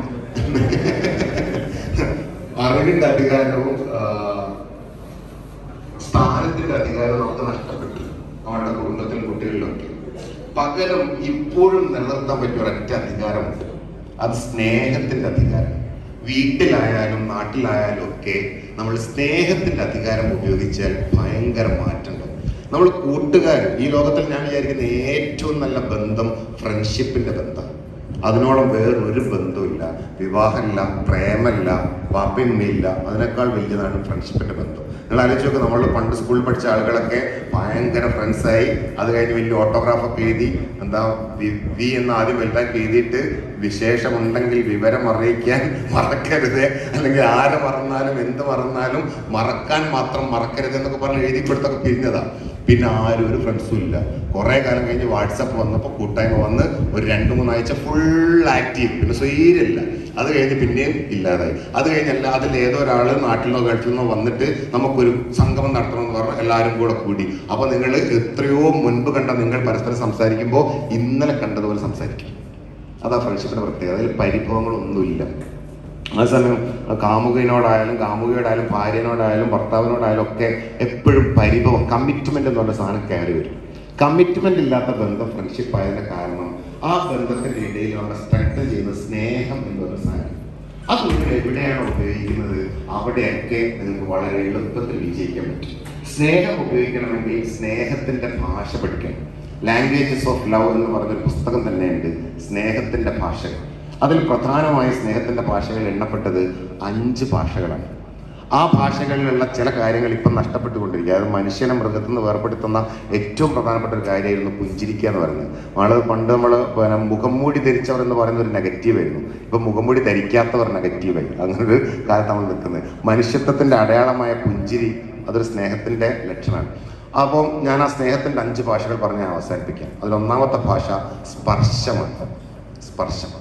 അറിവിന്റെ അധികാരവും ആ, സ്ഥാനത്തിന്റെ അധികാരവും നമുക്ക് നഷ്ടപ്പെട്ടു അവരുടെ കുടുംബത്തിലും കുട്ടികളിലൊക്കെ പകരം ഇപ്പോഴും നിലനിർത്താൻ പറ്റിയ ഒരൊറ്റ അധികാരമുണ്ട് അത് സ്നേഹത്തിന്റെ അധികാരം വീട്ടിലായാലും നാട്ടിലായാലും ഒക്കെ നമ്മൾ സ്നേഹത്തിന്റെ അധികാരം ഉപയോഗിച്ചാൽ ഭയങ്കര മാറ്റമുണ്ട് നമ്മൾ കൂട്ടുകാർ ഈ ലോകത്തിൽ ഞാൻ വിചാരിക്കുന്ന ഏറ്റവും നല്ല ബന്ധം ഫ്രണ്ട്ഷിപ്പിന്റെ ബന്ധം അതിനോളം വേറൊരു ബന്ധവുമില്ല വിവാഹമില്ല പ്രേമമില്ല വാപ്പയുമ്മയില്ല അതിനേക്കാൾ വലിയതാണ് ഫ്രണ്ട്ഷിപ്പിന്റെ ബന്ധം നിങ്ങൾ ആലോചിച്ച് നോക്ക് നമ്മൾ പണ്ട് സ്കൂളിൽ പഠിച്ച ആളുകളൊക്കെ ഭയങ്കര ഫ്രണ്ട്സായി അത് കഴിഞ്ഞ് വലിയ ഓട്ടോഗ്രാഫൊക്കെ എഴുതി എന്താ വി- വി എന്ന് ആദ്യം വലുതാക്കി എഴുതിയിട്ട് വിശേഷമുണ്ടെങ്കിൽ വിവരം അറിയിക്കാൻ മറക്കരുത് അല്ലെങ്കിൽ ആര് മറന്നാലും എന്ത് മറന്നാലും മറക്കാൻ മാത്രം മറക്കരുത് എന്നൊക്കെ പറഞ്ഞ് എഴുതിപ്പെടുത്തൊക്കെ പിരിഞ്ഞതാ പിന്നെ ആരും ഒരു ഫ്രണ്ട്സും ഇല്ല കുറെ കാലം കഴിഞ്ഞ് വാട്സപ്പ് വന്നപ്പോൾ കൂട്ടായ്മ വന്ന് ഒരു രണ്ട് മൂന്നാഴ്ച ഫുൾ ആക്റ്റീവ് പിന്നെ സ്വൈര്യമില്ല അത് കഴിഞ്ഞ് പിന്നെയും ഇല്ലാതായി അത് കഴിഞ്ഞല്ല അതിൽ ഏതോ ഒരാൾ നാട്ടിൽ നിന്നോ ഗൾഫിൽ നിന്നോ വന്നിട്ട് നമുക്കൊരു സംഗമം നടത്തണമെന്ന് പറഞ്ഞ് എല്ലാവരും കൂടെ കൂടി അപ്പോൾ നിങ്ങൾ എത്രയോ മുൻപ് കണ്ട നിങ്ങൾ പരസ്പരം സംസാരിക്കുമ്പോൾ ഇന്നലെ കണ്ടതുപോലെ സംസാരിക്കും അതാ ഫ്രണ്ട്ഷിപ്പിന്റെ പ്രത്യേകത അതിൽ പരിഭവങ്ങളൊന്നുമില്ല അതേസമയം കാമുകനോടായാലും കാമുകയോടായാലും ഭാര്യനോടായാലും ഭർത്താവിനോടായാലും ഒക്കെ എപ്പോഴും പരിഭവം കമ്മിറ്റ്മെന്റ് എന്ന് പറഞ്ഞ സാധനം കയറി വരും കമ്മിറ്റ്മെന്റ് ഇല്ലാത്ത ബന്ധം ഫ്രണ്ട്ഷിപ്പ് ആയതിന്റെ കാരണം ആ ബന്ധത്തിന്റെ ഇടയിൽ അവിടെ സ്ട്രെങ്തൻ ചെയ്യുന്ന സ്നേഹം എന്ന് പറഞ്ഞ സാധനം അത് നിങ്ങൾ എവിടെയാണോ ഉപയോഗിക്കുന്നത് അവിടെയൊക്കെ നിങ്ങൾക്ക് വളരെ എളുപ്പത്തിൽ വിജയിക്കാൻ പറ്റും സ്നേഹം ഉപയോഗിക്കണമെങ്കിൽ സ്നേഹത്തിന്റെ ഭാഷ പഠിക്കണം ലാംഗ്വേജസ് ഓഫ് ലവ് എന്ന് പറഞ്ഞൊരു പുസ്തകം തന്നെയുണ്ട് സ്നേഹത്തിന്റെ ഭാഷകൾ അതിൽ പ്രധാനമായ സ്നേഹത്തിന്റെ ഭാഷകൾ എണ്ണപ്പെട്ടത് അഞ്ച് ഭാഷകളാണ് ആ ഭാഷകളിലുള്ള ചില കാര്യങ്ങൾ ഇപ്പം നഷ്ടപ്പെട്ടുകൊണ്ടിരിക്കുക അതായത് മനുഷ്യനെ മൃഗത്തിൽ നിന്ന് വേർപെടുത്തുന്ന ഏറ്റവും പ്രധാനപ്പെട്ട ഒരു കാര്യമായിരുന്നു പുഞ്ചിരിക്കുക എന്ന് പറയുന്നത് നമ്മൾ പണ്ട് നമ്മൾ പിന്നെ മുഖംമൂടി ധരിച്ചവർ എന്ന് പറയുന്ന ഒരു നെഗറ്റീവ് ആയിരുന്നു ഇപ്പൊ മുഖംമൂടി ധരിക്കാത്തവർ നെഗറ്റീവായി അങ്ങനെ ഒരു കാലത്ത് നമ്മൾ നിൽക്കുന്നത് മനുഷ്യത്വത്തിന്റെ അടയാളമായ പുഞ്ചിരി അതൊരു സ്നേഹത്തിന്റെ ലക്ഷണമാണ് അപ്പം ഞാൻ ആ സ്നേഹത്തിന്റെ അഞ്ച് ഭാഷകൾ പറഞ്ഞ് ഞാൻ അവസാനിപ്പിക്കാം അതിൽ ഒന്നാമത്തെ ഭാഷ സ്പർശമാണ് സ്പർശം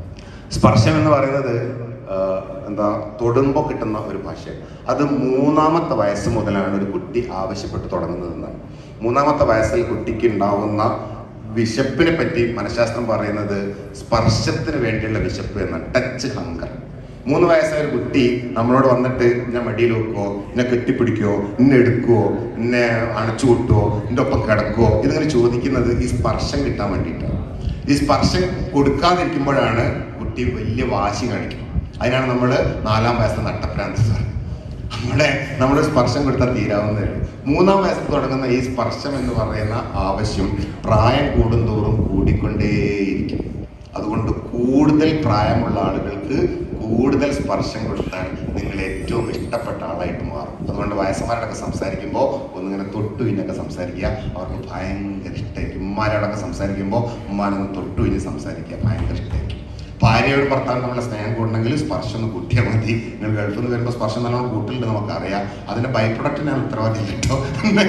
സ്പർശം എന്ന് പറയുന്നത് ആ, എന്താ തൊടുമ്പോൾ കിട്ടുന്ന ഒരു ഭാഷ അത് മൂന്നാമത്തെ വയസ്സ് മുതലാണ് ഒരു കുട്ടി ആവശ്യപ്പെട്ട് തുടങ്ങുന്നതെന്നാണ് മൂന്നാമത്തെ വയസ്സിൽ കുട്ടിക്ക് ഉണ്ടാവുന്ന വിശപ്പിനെ പറ്റി മനഃശാസ്ത്രം പറയുന്നത് സ്പർശത്തിന് വേണ്ടിയുള്ള വിശപ്പ് എന്നാണ് ടച്ച് ഹങ്കർ മൂന്ന് വയസ്സായ ഒരു കുട്ടി നമ്മളോട് വന്നിട്ട് എന്നെ മടിയിൽ വെക്കുവോ എന്നെ കെട്ടിപ്പിടിക്കുവോ എന്നെ എടുക്കുവോ എന്നെ അണച്ചു കൂട്ടുവോ എൻ്റെ ഒപ്പം കിടക്കുവോ ഇതിങ്ങനെ ചോദിക്കുന്നത് ഈ സ്പർശം കിട്ടാൻ വേണ്ടിയിട്ടാണ് ഈ സ്പർശം കൊടുക്കാതിരിക്കുമ്പോഴാണ് കുട്ടി വലിയ വാശി കാണിക്കുന്നത് അതിനാണ് നമ്മൾ നാലാം വയസ്സിൽ നട്ടപ്രാന്ത് എന്ന് പറയുന്നത് നമ്മളെ നമ്മുടെ സ്പർശം കൊടുത്താൽ തീരാവുന്നതേ ഉള്ളൂ മൂന്നാം വയസ്സിൽ തുടങ്ങുന്ന ഈ സ്പർശം എന്ന് പറയുന്ന ആവശ്യം പ്രായം കൂടുന്തോറും കൂടിക്കൊണ്ടേയിരിക്കും അതുകൊണ്ട് കൂടുതൽ പ്രായമുള്ള ആളുകൾക്ക് കൂടുതൽ സ്പർശം കൊടുത്താൽ നിങ്ങൾ ഏറ്റവും ഇഷ്ടപ്പെട്ട ആളായിട്ട് മാറും അതുകൊണ്ട് വയസ്സന്മാരോടൊക്കെ സംസാരിക്കുമ്പോൾ ഒന്നിങ്ങനെ തൊട്ടു ഇന്നൊക്കെ സംസാരിക്കുക അവർക്ക് ഭയങ്കര ഇഷ്ടമായിരിക്കും ഉമ്മാരോടൊക്കെ സംസാരിക്കുമ്പോൾ ഉമ്മാനൊന്ന് തൊട്ടു ഇനി സംസാരിക്കുക ഭയങ്കര ഇഷ്ടമായിരിക്കും ഭാര്യയോട് ഭർത്താവ് നമ്മളെ സ്നേഹം കൂടണമെങ്കിൽ സ്പർശം ഒന്ന് കൂട്ടിയാൽ മതി നിങ്ങൾ ഗൾഫിൽ നിന്ന് വരുമ്പോൾ സ്പർശം നല്ലോണം കൂട്ടിലുണ്ട് നമുക്കറിയാം അതിന്റെ ബൈ പ്രൊഡക്റ്റ് ഞാൻ ഉത്തരവാദില്ല കേട്ടോ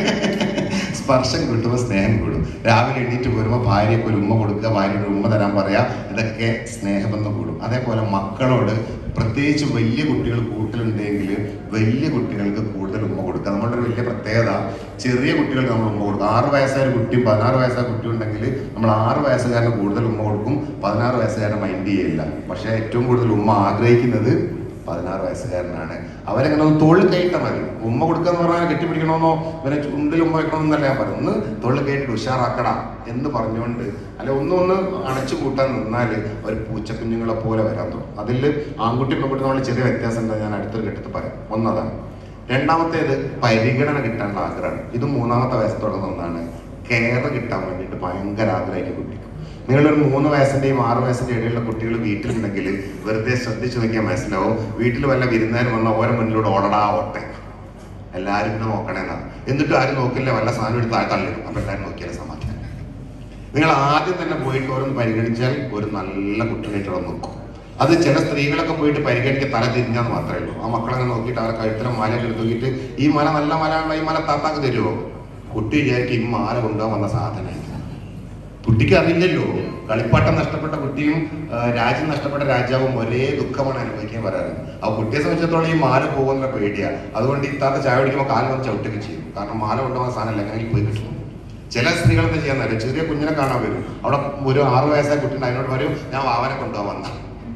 സ്പർശം കൂട്ടുമ്പോൾ സ്നേഹം കൂടും രാവിലെ എണീറ്റ് പോരുമ്പോൾ ഭാര്യയ്ക്ക് ഒരു ഉമ്മ കൊടുക്കുക ഭാര്യയുടെ ഉമ്മ തരാൻ പറയാ ഇതൊക്കെ സ്നേഹബന്ധം കൂടും അതേപോലെ മക്കളോട് പ്രത്യേകിച്ച് വലിയ കുട്ടികൾ കൂട്ടിലുണ്ടെങ്കിൽ വലിയ കുട്ടികൾക്ക് കൂടുതൽ ഉമ്മ കൊടുക്കുക നമ്മളുടെ ഒരു വലിയ പ്രത്യേകത ചെറിയ കുട്ടികൾക്ക് നമ്മൾ ഉമ്മ കൊടുക്കും ആറ് വയസ്സായ ഒരു കുട്ടിയും പതിനാറ് വയസ്സായ കുട്ടി ഉണ്ടെങ്കിൽ നമ്മൾ ആറ് വയസ്സുകാരന് കൂടുതൽ ഉമ്മ കൊടുക്കും പതിനാറ് വയസ്സുകാരനെ മൈൻഡ് ചെയ്യില്ല പക്ഷേ ഏറ്റവും കൂടുതൽ ഉമ്മ ആഗ്രഹിക്കുന്നത് പതിനാറ് വയസ്സുകാരനാണ് അവരെങ്ങനെ ഒന്ന് തൊഴിൽ കയറ്റാൻ മതി ഉമ്മ കൊടുക്കുക എന്ന് പറഞ്ഞാൽ കെട്ടിപ്പിടിക്കണമെന്നോ പിന്നെ ചുണ്ടിൽ ഉമ്മ വെക്കണമെന്നല്ല ഞാൻ പറഞ്ഞു ഒന്ന് തൊഴിൽ കയറ്റിട്ട് ഉഷാറാക്കടാ എന്ന് പറഞ്ഞുകൊണ്ട് അല്ല ഒന്ന് ഒന്ന് അണച്ചു കൂട്ടാൻ നിന്നാൽ ഒരു പൂച്ചക്കുഞ്ഞുങ്ങളെ പോലെ വരാൻ തുടങ്ങും അതിൽ ആൺകുട്ടി പെൺകുട്ടി നമ്മൾ ചെറിയ വ്യത്യാസം ഉണ്ട് ഞാൻ അടുത്തൊരു ഘട്ടത്തിൽ പറയാം ഒന്നതാണ് രണ്ടാമത്തേത് പരിഗണന കിട്ടാനുള്ള ആഗ്രഹമാണ് ഇത് മൂന്നാമത്തെ വയസ്സ് തുടങ്ങുന്ന ഒന്നാണ് കെയർ കിട്ടാൻ വേണ്ടിയിട്ട് ഭയങ്കര ആഗ്രഹമായിട്ട് കുട്ടിക്ക് നിങ്ങളൊരു മൂന്ന് വയസ്സിന്റെയും ആറ് വയസ്സിന്റെ ഇടയിലുള്ള കുട്ടികൾ വീട്ടിലുണ്ടെങ്കിൽ വെറുതെ ശ്രദ്ധിച്ചു നോക്കിയാൽ മനസ്സിലാവും വീട്ടിൽ വല്ല വിരുന്നാരും വന്ന ഓരോ മുന്നിലൂടെ ഓടടാ ഓട്ടെ എല്ലാവരും ഇങ്ങനെ നോക്കണേന്നാ എന്നിട്ട് ആരും നോക്കില്ല വല്ല സാധനം എടുത്ത് താഴെ തള്ളിടും അപ്പൊ എല്ലാവരും നോക്കിയാൽ സമാധാനം നിങ്ങൾ ആദ്യം തന്നെ പോയിട്ട് ഓരോന്ന് പരിഗണിച്ചാൽ ഒരു നല്ല കുട്ടീനായിട്ട് അവിടെ നോക്കും അത് ചില സ്ത്രീകളൊക്കെ പോയിട്ട് പരിഗണിക്കുക തല തിരിഞ്ഞാന്ന് മാത്രമേ ഉള്ളൂ ആ മക്കളെ നോക്കിയിട്ട് അവരെ കഴുത്തിലെ മാലയൊക്കെ എടുത്ത് നോക്കിയിട്ട് ഈ മല നല്ല മലയാണല്ലോ ഈ മല താത്താക്ക് തരുമോ കുട്ടി വിചാരിക്കും ഈ മാല കൊണ്ടുപോകാൻ വന്ന സാധനമായിരിക്കും കുട്ടിക്ക് അറിയില്ലല്ലോ കളിപ്പാട്ടം നഷ്ടപ്പെട്ട കുട്ടിയും ആ, രാജ്യം നഷ്ടപ്പെട്ട രാജാവും ഒരേ ദുഃഖമാണ് അനുഭവിക്കാൻ വരാറ് ആ കുട്ടിയെ സംബന്ധിച്ചിടത്തോളം ഈ മാല പോകുന്ന പേടിയാ അതുകൊണ്ട് ഈ താത്ത ചായ കുടിക്കുമ്പോൾ കാലം വന്ന് ചവിട്ടൊക്കെ ചെയ്യും കാരണം മാല കൊണ്ടുപോകുന്ന സാധനം എങ്ങനെ പോയി കിട്ടും ചില സ്ത്രീകൾ എന്താ ചെയ്യാൻ നേരം ചെറിയ കുഞ്ഞിനെ കാണാൻ വരും അവിടെ ഒരു ആറ് വയസ്സായ കുട്ടി അതിനോട് പറയും ഞാൻ വാവനെ കൊണ്ടുപോകാൻ വന്ന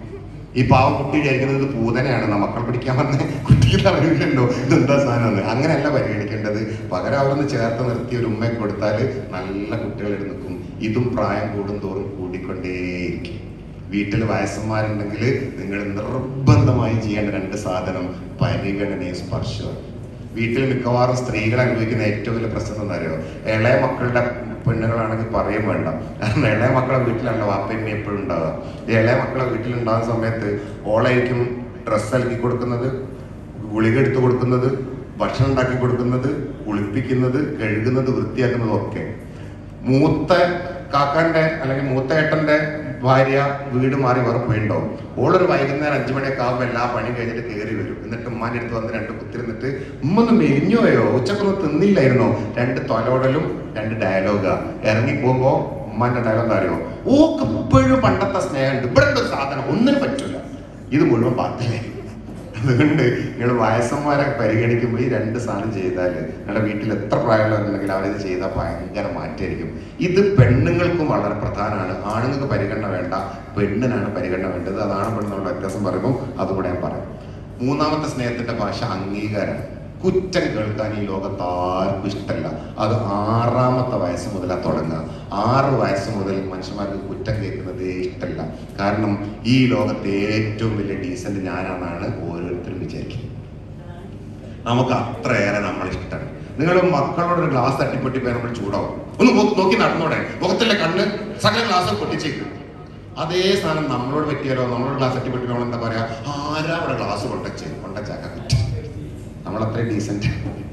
ഈ പാവം കുട്ടി വിചാരിക്കുന്നത് ഇത് പൂതനയാണ് ന മക്കൾ പിടിക്കാൻ വന്ന കുട്ടിക്ക് അറിയില്ലല്ലോ ഇതെന്താ സാധനം എന്ന് അങ്ങനെയല്ല പരിഗണിക്കേണ്ടത് പകരം അവരൊന്ന് ചേർത്ത് നിർത്തി ഒരു ഉമ്മയെ കൊടുത്താൽ നല്ല കുട്ടികൾ എടുക്കും ഇതും പ്രായം കൂടും തോറും കൂടിക്കൊണ്ടേയിരിക്കും വീട്ടിൽ വയസ്സന്മാരുണ്ടെങ്കിൽ നിങ്ങൾ നിർബന്ധമായി ചെയ്യേണ്ട രണ്ട് സാധനം പരിഗണനയും സ്പർശവും വീട്ടിൽ മിക്കവാറും സ്ത്രീകൾ അനുഭവിക്കുന്ന ഏറ്റവും വലിയ പ്രശ്നം എന്താ അറിയോ ഇളയ മക്കളുടെ പെണ്ണുങ്ങളാണെങ്കിൽ പറയും വേണ്ട കാരണം ഇളയ മക്കളെ വീട്ടിലല്ല വാപ്പമ്മ എപ്പോഴും ഉണ്ടാവുക ഈ ഇളയ മക്കളെ വീട്ടിലുണ്ടാകുന്ന സമയത്ത് ഓളായിരിക്കും ഡ്രസ്സ് നൽകി കൊടുക്കുന്നത് ഗുളിക എടുത്തു കൊടുക്കുന്നത് ഭക്ഷണം ഉണ്ടാക്കി കൊടുക്കുന്നത് കുളിപ്പിക്കുന്നത് കഴുകുന്നത് വൃത്തിയാക്കുന്നതും ഒക്കെ മൂത്ത കാക്കാന്റെ അല്ലെങ്കിൽ മൂത്ത ഏട്ടന്റെ ഭാര്യ വീട് മാറി വേറെ പോയിണ്ടാവും ഓളൊരു വൈകുന്നേരം അഞ്ചു മണിയൊക്കെ ആകുമ്പോൾ എല്ലാ പണി കഴിഞ്ഞിട്ട് കയറി വരും എന്നിട്ട് ഉമ്മാന്റെ അടുത്ത് വന്ന് രണ്ട് കുത്തിരുന്നിട്ട് ഉമ്മ ഒന്ന് മെലിഞ്ഞു പോയോ ഉച്ചക്കൊന്നും തിന്നില്ലായിരുന്നോ രണ്ട് തൊലോടലും രണ്ട് ഡയലോഗാ ഇറങ്ങി പോകുമ്പോ ഉമ്മാന്റെ ഡയലോഗ് എന്താ അറിയോ ഓക്ക് ഇപ്പോഴും പണ്ടത്തെ സ്നേഹമുണ്ട് ഇവിടെ ഉണ്ട് ഒരു സാധനം ഒന്നിനും പറ്റൂല ഇത് മുഴുവൻ പാത്തില്ലേ അതുകൊണ്ട് നിങ്ങൾ വയസ്സന്മാരെ പരിഗണിക്കുമ്പോൾ ഈ രണ്ട് സാധനം ചെയ്താൽ നിങ്ങളുടെ വീട്ടിൽ എത്ര പ്രായമുള്ളവരുണ്ടെങ്കിൽ അവരിത് ചെയ്താൽ ഭയങ്കര മാറ്റമായിരിക്കും ഇത് പെണ്ണുങ്ങൾക്കും വളരെ പ്രധാനമാണ് ആണുങ്ങൾക്ക് പരിഗണന വേണ്ട പെണ്ണിനാണ് പരിഗണന വേണ്ടത് അതാണ് പെണ്ണിനുള്ള വ്യത്യാസം പറയുമ്പോൾ അതുകൂടെ ഞാൻ പറയും മൂന്നാമത്തെ സ്നേഹത്തിന്റെ ഭാഷ അംഗീകാരമാണ് കുറ്റം കേൾക്കാൻ ഈ ലോകത്ത് ആർക്കും ഇഷ്ടമല്ല അത് ആറാമത്തെ വയസ്സ് മുതലാണ് തുടങ്ങുക ആറ് വയസ്സ് മുതൽ മനുഷ്യന്മാർക്ക് കുറ്റം കേൾക്കുന്നതേ ഇഷ്ടമല്ല കാരണം ഈ ലോകത്തെ ഏറ്റവും വലിയ ഡീസന്റ് ഞാനാണെന്നാണ് ഓരോരുത്തരും വിചാരിക്കുന്നത് നമുക്ക് അത്രയേറെ നമ്മൾ ഇഷ്ടമാണ് നിങ്ങൾ മക്കളോട് ഒരു ഗ്ലാസ് തട്ടിപ്പൊട്ടി പോയാൽ നമ്മൾ ചൂടാവും ഒന്ന് നോ- നോക്കി നടന്നോടെ മുഖത്തിലെ കണ്ണ് സകല ഗ്ലാസ് പൊട്ടിച്ചേക്കും അതേ സാധനം നമ്മളോട് പറ്റിയാലോ നമ്മളോട് ഗ്ലാസ് തട്ടിപ്പൊട്ടി നമ്മൾ എന്താ പറയാ ആരാ അവിടെ ഗ്ലാസ് കൊണ്ടച്ച് കൊണ്ടച്ചാക്കാൻ പറ്റും നമ്മൾ അത്രയും ഡീസന്റ്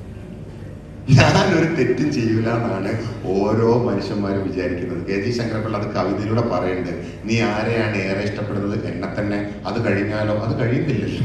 ഞാനൊരു തെറ്റും ചെയ്യൂല എന്നാണ് ഓരോ മനുഷ്യന്മാരും വിചാരിക്കുന്നത് കെ ജി ശങ്കരപ്പിള്ള അത് കവിതയിലൂടെ പറയുന്നുണ്ട് നീ ആരെയാണ് ഏറെ ഇഷ്ടപ്പെടുന്നത് എന്നെ തന്നെ അത് കഴിഞ്ഞാലോ അത് കഴിയുന്നില്ലല്ലോ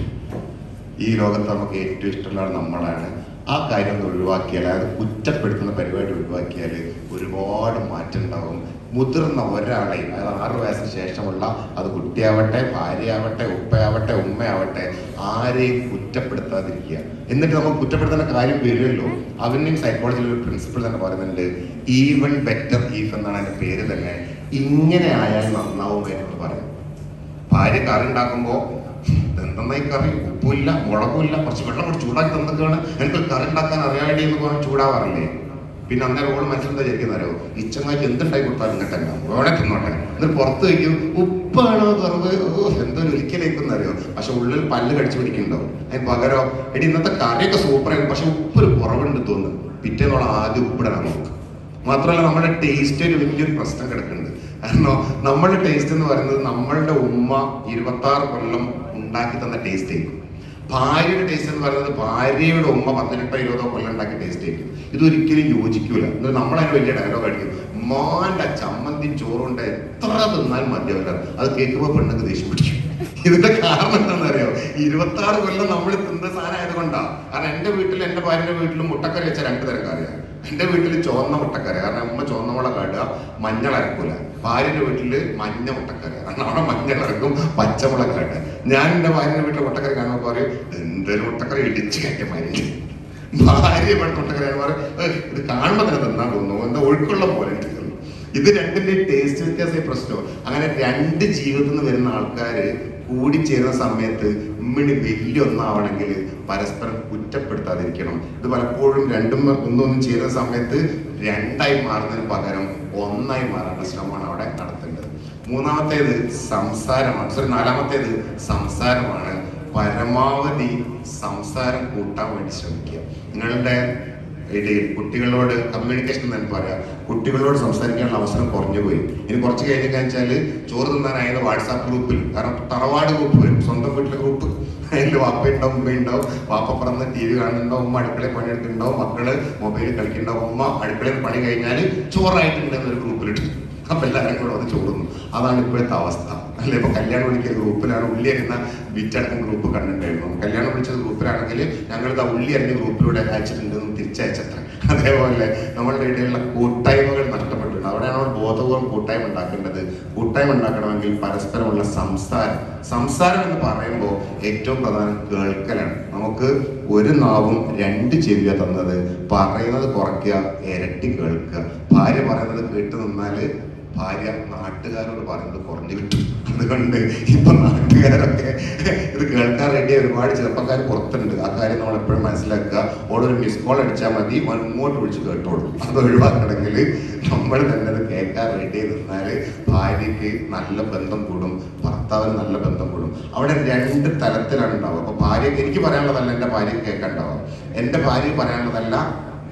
ഈ ലോകത്ത് നമുക്ക് ഏറ്റവും ഇഷ്ടമുള്ള നമ്മളാണ് ആ കാര്യം ഒന്ന് ഒഴിവാക്കിയാൽ അത് കുറ്റപ്പെടുത്തുന്ന പരിപാടി ഒഴിവാക്കിയാൽ ഒരുപാട് മാറ്റം ഉണ്ടാവും മുതിർന്ന ഒരാളെയും അതായത് ആറ് വയസ്സിന് ശേഷമുള്ള അത് കുട്ടിയാവട്ടെ ഭാര്യയാവട്ടെ ഉപ്പയാവട്ടെ ഉമ്മയാവട്ടെ ആരെയും കുറ്റപ്പെടുത്താതിരിക്കുക എന്നിട്ട് നമുക്ക് കുറ്റപ്പെടുത്തുന്ന കാര്യം വരുമല്ലോ അവനെയും സൈക്കോളജിയിൽ ഒരു പ്രിൻസിപ്പിൾ തന്നെ പറയുന്നുണ്ട് ഈവൻ ബെറ്റർ ഈഫ് എന്നാണ് അതിന്റെ പേര് തന്നെ ഇങ്ങനെ ആയാൽ നന്നാവും എന്ന് പറയും ഭാര്യ കറി ഉണ്ടാക്കുമ്പോ എന്തെന്നാ ഈ കറി ഉപ്പില്ല മുളകുമില്ല കുറച്ച് വെള്ളം കൂടി ചൂടാക്കി തന്നൊക്കെയാണ് എനിക്ക് കറി ഉണ്ടാക്കാൻ അറിയാണ്ടി എന്ന് പറഞ്ഞ് ചൂടാവാറില്ലേ പിന്നെ അന്നേരം ഓൾ മനസ്സിലെന്താ വിചാരിക്കുന്നറിയോ ഇച്ചങ്ങാക്കി എന്തുണ്ടായി കൊടുത്താലും ഇങ്ങനെ തന്നെ വേണേ തിന്നോട്ടെ എന്നിട്ട് പുറത്ത് വയ്ക്കും ഉപ്പാണോ കുറവ് ഓ എന്തൊരു ഒരിക്കലേക്കെന്നറിയോ പക്ഷെ ഉള്ളിൽ പല്ല് കടിച്ചു പിടിക്കുന്നുണ്ടാവും അതിന് പകരോ എടി ഇന്നത്തെ കറിയൊക്കെ സൂപ്പറായിരുന്നു പക്ഷെ ഉപ്പൊരു കുറവുണ്ട് തോന്നുന്നു പിറ്റേന്നോളം ആദ്യം ഉപ്പിടാൻ നോക്കും മാത്രമല്ല നമ്മുടെ ടേസ്റ്റ് ഒരു വലിയൊരു പ്രശ്നം കിടക്കുന്നുണ്ട് കാരണം നമ്മുടെ ടേസ്റ്റ് എന്ന് പറയുന്നത് നമ്മളുടെ ഉമ്മ ഇരുപത്തി ആറ് കൊല്ലം ഉണ്ടാക്കി തന്ന ടേസ്റ്റ് ആയിരിക്കും ഭാര്യയുടെ ടേസ്റ്റ് എന്ന് പറയുന്നത് ഭാര്യയുടെ ഉമ്മ പതിനെട്ടോ ഇരുപതോ കൊല്ലം ഉണ്ടാക്കിയ ടേസ്റ്റ് ആയിരിക്കും ഇതൊരിക്കലും യോജിക്കൂല ഇത് നമ്മളതിന് വലിയ ഡയലോഗ് അടിക്കും ഉമ്മാന്റെ ചമ്മന്തി ചോറുണ്ട് എത്ര തിന്നാലും മതിയാവില്ല അത് കേൾക്കുമ്പോൾ പെണ്ണുക്ക് ദേഷ്യം പിടിക്കും ഇതിന്റെ കാരണം എന്താണെന്നറിയോ ഇരുപത്തി ആറ് കൊല്ലം നമ്മൾ തിന്ന സാധനം ആയതുകൊണ്ടാ കാരണം എന്റെ വീട്ടിൽ എന്റെ ഭാര്യയുടെ വീട്ടിലും മുട്ടക്കറി വെച്ച രണ്ട് തരം കറിയാണ് എന്റെ വീട്ടിൽ ചുവന്ന മുട്ടക്കറി കാരണം അമ്മ ചുവന്ന മുളക് ഇടുക മഞ്ഞൾ അരക്കൂല ഭാര്യയുടെ വീട്ടില് മഞ്ഞ മുട്ടക്കറി കാരണം അവിടെ മഞ്ഞൾ അരക്കും പച്ചമുളക് ഇടുക ഞാൻ എന്റെ ഭാര്യയുടെ വീട്ടിൽ മുട്ടക്കറി കാണുമ്പോൾ പറയും എന്തൊരു മുട്ടക്കറി ഇടിച്ച് കയറ്റിയ മാതിരി ഭാര്യ ഇവിടെ മുട്ടക്കറി പറയും "ഏയ്, ഇത് കാണുമ്പോൾ തന്നെ തിന്നാൻ തോന്നുന്നു എന്താ ഒഴുക്കുള്ള പോലെ ഉണ്ട് ഇത് രണ്ടിന്റെ ടേസ്റ്റ് വ്യത്യാസമേ പ്രശ്നമോ അങ്ങനെ രണ്ട് ജീവിതത്തിൽ നിന്ന് വരുന്ന ആൾക്കാര് കൂടിച്ചേരുന്ന സമയത്ത് ഉമ്മിണി വലിയ ഒന്നാവണമെങ്കിൽ പരസ്പരം കുറ്റപ്പെടുത്താതിരിക്കണം ഇത് പലപ്പോഴും രണ്ടും ഒന്നൊന്നും ചേരുന്ന സമയത്ത് രണ്ടായി മാറുന്നതിന് പകരം ഒന്നായി മാറാനുള്ള ശ്രമമാണ് അവിടെ നടത്തേണ്ടത് മൂന്നാമത്തേത് സംസാരമാണ് സോറി നാലാമത്തേത് സംസാരമാണ് പരമാവധി സംസാരം കൂട്ടാൻ വേണ്ടി ശ്രമിക്കുക നിങ്ങളുടെ ഇടയിൽ കുട്ടികളോട് കമ്മ്യൂണിക്കേഷൻ തന്നെ പറയാം കുട്ടികളോട് സംസാരിക്കാനുള്ള അവസരം കുറഞ്ഞു പോയി ഇനി കുറച്ച് കഴിഞ്ഞൊക്കെ വെച്ചാല് ചോറ് തിന്നാനായത് വാട്സാപ്പ് ഗ്രൂപ്പിൽ കാരണം തറവാട് ഗ്രൂപ്പ് വരും സ്വന്തം വീട്ടിലെ ഗ്രൂപ്പ് അതിൽ വാപ്പയുണ്ടാവും ഉമ്മയുണ്ടാവും വാപ്പ പറന്ന് ടി വി കാണുന്നുണ്ടാവും ഉമ്മ അടുക്കളയിൽ പണിയെടുക്കുന്നുണ്ടാവും മക്കള് മൊബൈലിൽ കളിക്കുന്നുണ്ടാവും ഉമ്മ അടുക്കളയിൽ പണി കഴിഞ്ഞാൽ ചോറായിട്ടുണ്ട് എന്നൊരു ഗ്രൂപ്പിലിട്ട് അപ്പൊ എല്ലാവരും കൂടെ അത് ചോറുന്നു അതാണ് ഇപ്പോഴത്തെ അവസ്ഥ അല്ലെ ഇപ്പൊ കല്യാണം വിളിക്കിയ ഗ്രൂപ്പിലാണ് ഉള്ളി അരിയുന്ന വിറ്റടക്കം ഗ്രൂപ്പ് കണ്ടിട്ടുണ്ടായിരുന്നു കല്യാണം വിളിച്ചത് ഗ്രൂപ്പിലാണെങ്കിൽ ഞങ്ങൾ ഇതാ ഉള്ളി അരിഞ്ഞ ഗ്രൂപ്പിലൂടെ അയച്ചിട്ടുണ്ടെന്ന് തിരിച്ചയച്ചത്ര അതേപോലെ നമ്മളുടെ ഇടയിലുള്ള കൂട്ടായ്മകൾ നഷ്ടപ്പെട്ടിട്ടുണ്ട് അവിടെയാണ് നമ്മൾ ബോധപൂർവ്വം കൂട്ടായ്മ ഉണ്ടാക്കേണ്ടത് കൂട്ടായ്മ ഉണ്ടാക്കണമെങ്കിൽ പരസ്പരമുള്ള സംസാരം സംസാരം എന്ന് പറയുമ്പോൾ ഏറ്റവും പ്രധാനം കേൾക്കലാണ് നമുക്ക് ഒരു നാവും രണ്ട് ചെവിയ തന്നത് പറയുന്നത് കുറയ്ക്കുക ഇരട്ടി കേൾക്കുക ഭാര്യ പറയുന്നത് കേട്ട് നിന്നാല് ഭാര്യ നാട്ടുകാരോട് പറയുന്നത് കുറഞ്ഞു കിട്ടും അതുകൊണ്ട് ഇപ്പൊ നാട്ടുകാരൊക്കെ ഇത് കേൾക്കാൻ റെഡി ഒരുപാട് ചെറുപ്പക്കാർ പുറത്തുണ്ട് ആ കാര്യം നമ്മൾ എപ്പോഴും മനസ്സിലാക്കുക ഓളൊരു മിസ് കോൾ അടിച്ചാൽ മതി ഓൻ ഇങ്ങോട്ട് വിളിച്ച് കേട്ടോളൂ അത് ഒഴിവാക്കണമെങ്കിൽ നമ്മൾ തന്നെ അത് കേൾക്കാൻ റെഡി നിന്നാൽ ഭാര്യയ്ക്ക് നല്ല ബന്ധം കൂടും ഭർത്താവിന് നല്ല ബന്ധം കൂടും അവിടെ രണ്ട് തലത്തിലാണ് ഉണ്ടാവുക അപ്പൊ ഭാര്യയ്ക്ക് എനിക്ക് പറയാനുള്ളതല്ല എൻ്റെ ഭാര്യ കേൾക്കാനുണ്ടാവുക എൻ്റെ ഭാര്യ പറയാനുള്ളതല്ല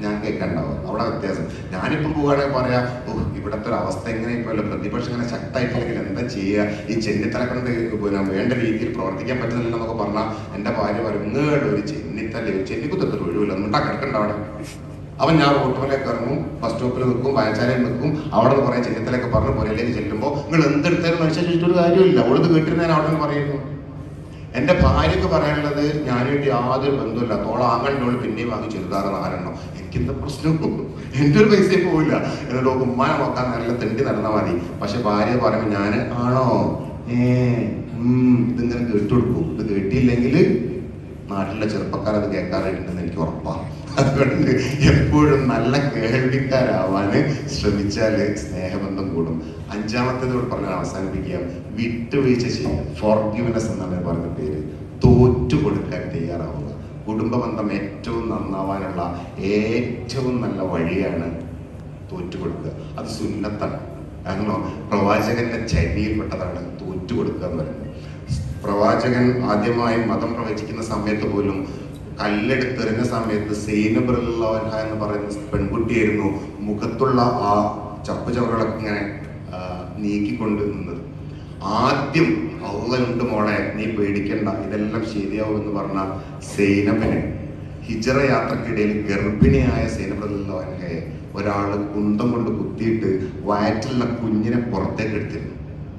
ഞാൻ കേൾക്കണ്ടാവും അവിടെ വ്യത്യാസം ഞാനിപ്പം പോവുകയാണെങ്കിൽ പറയാ ഓ ഇവിടുത്തെ ഒരു അവസ്ഥ എങ്ങനെ ഇപ്പൊ പ്രതിപക്ഷം ഇങ്ങനെ ശക്തമായിട്ടില്ലെങ്കിൽ എന്താ ചെയ്യുക ഈ ചെന്നിത്തല കൊണ്ട് പിന്നെ വേണ്ട രീതിയിൽ പ്രവർത്തിക്കാൻ പറ്റുന്നില്ല എന്നൊക്കെ പറഞ്ഞാൽ എൻ്റെ ഭാര്യ പറയും ഇങ്ങോട്ട് ഒരു ചെന്നിത്തല ഒരു ചെന്നിക്കുത്തൊരു ഒഴിവില്ല ഒന്നും കിടക്കണ്ട അവിടെ അവൻ ഞാൻ റോട്ടുമലേക്ക് ഇറങ്ങും ബസ് സ്റ്റോപ്പിൽ നിൽക്കും വായച്ചാലയിൽ നിൽക്കും അവിടെ നിന്ന് പറയാൻ ചെന്നിത്തലൊക്കെ പറഞ്ഞ് പുരയിലേക്ക് ചെല്ലുമ്പോൾ നിങ്ങൾ എന്തെടുത്താലും മനുഷ്യൻ ചോദിച്ചിട്ടൊരു കാര്യമില്ല അവളത് കേട്ടിരുന്ന ഞാൻ അവിടെ നിന്ന് പറയുന്നു എന്റെ ഭാര്യക്ക് പറയാനുള്ളത് ഞാനായിട്ട് യാതൊരു ബന്ധമില്ല തോള ആങ്ങളുടെ ഉള്ളിൽ പിന്നെയും വാങ്ങി ചെറുതാറ് നാലെണ്ണം എനിക്കെന്താ പ്രശ്നം എൻ്റെ ഒരു പൈസയും പോവില്ല എന്നിട്ട് ഉമ്മാനെ നോക്കാൻ നല്ല തെണ്ടി നടന്നാൽ മതി പക്ഷെ ഭാര്യ പറയുമ്പോൾ ഞാൻ ആണോ ഏ ഉം, ഇതിങ്ങനെ കേട്ടുകൊടുക്കും ഇത് കേട്ടിയില്ലെങ്കിൽ നാട്ടിലെ ചെറുപ്പക്കാർ അത് കേൾക്കാറായിട്ടുണ്ടെന്ന് എനിക്ക് ഉറപ്പാണ് അതുകൊണ്ട് എപ്പോഴും നല്ല കേൾവിക്കാരാവാന് ശ്രമിച്ചാല് സ്നേഹബന്ധം കൂടും അഞ്ചാമത്തേതോട് പറഞ്ഞാൽ അവസാനിപ്പിക്കുക വിട്ടുവീഴ്ച ചെയ്യുക ഫോർഗിവ്നെസ് എന്നാണ് ഞാൻ പറഞ്ഞ പേര് തോറ്റു കൊടുക്കാൻ തയ്യാറാവുക കുടുംബ ബന്ധം ഏറ്റവും നന്നാവാനുള്ള ഏറ്റവും നല്ല വഴിയാണ് തോറ്റു കൊടുക്കുക അത് സുന്നത്താണ് കാരണം പ്രവാചകന്റെ ചര്യയിൽപ്പെട്ടതാണ് തോറ്റു കൊടുക്കുക എന്ന് പറയുന്നത് പ്രവാചകൻ ആദ്യമായി മതം പ്രവചിക്കുന്ന സമയത്ത് പോലും കല്ലെടുത്തെറിഞ്ഞ സമയത്ത് സൈനബുറുള്ളവൻഹ എന്ന് പറയുന്ന പെൺകുട്ടിയായിരുന്നു മുഖത്തുള്ള ആ ചപ്പു ചവറുകളൊക്കെ ഇങ്ങനെ ആ, നീക്കിക്കൊണ്ട് നിന്നത് ആദ്യം ഔളുണ്ട് മോളെ നീ പേടിക്കണ്ട ഇതെല്ലാം ശരിയാവും എന്ന് പറഞ്ഞ സൈനബിനെ ഹിജറ യാത്രക്കിടയിൽ ഗർഭിണിയായ സൈനബുറുള്ളവൻഹയെ ഒരാൾ കുന്തം കൊണ്ട് കുത്തിയിട്ട് വയറ്റിലുള്ള കുഞ്ഞിനെ പുറത്തേക്ക് എടുത്തിരുന്നു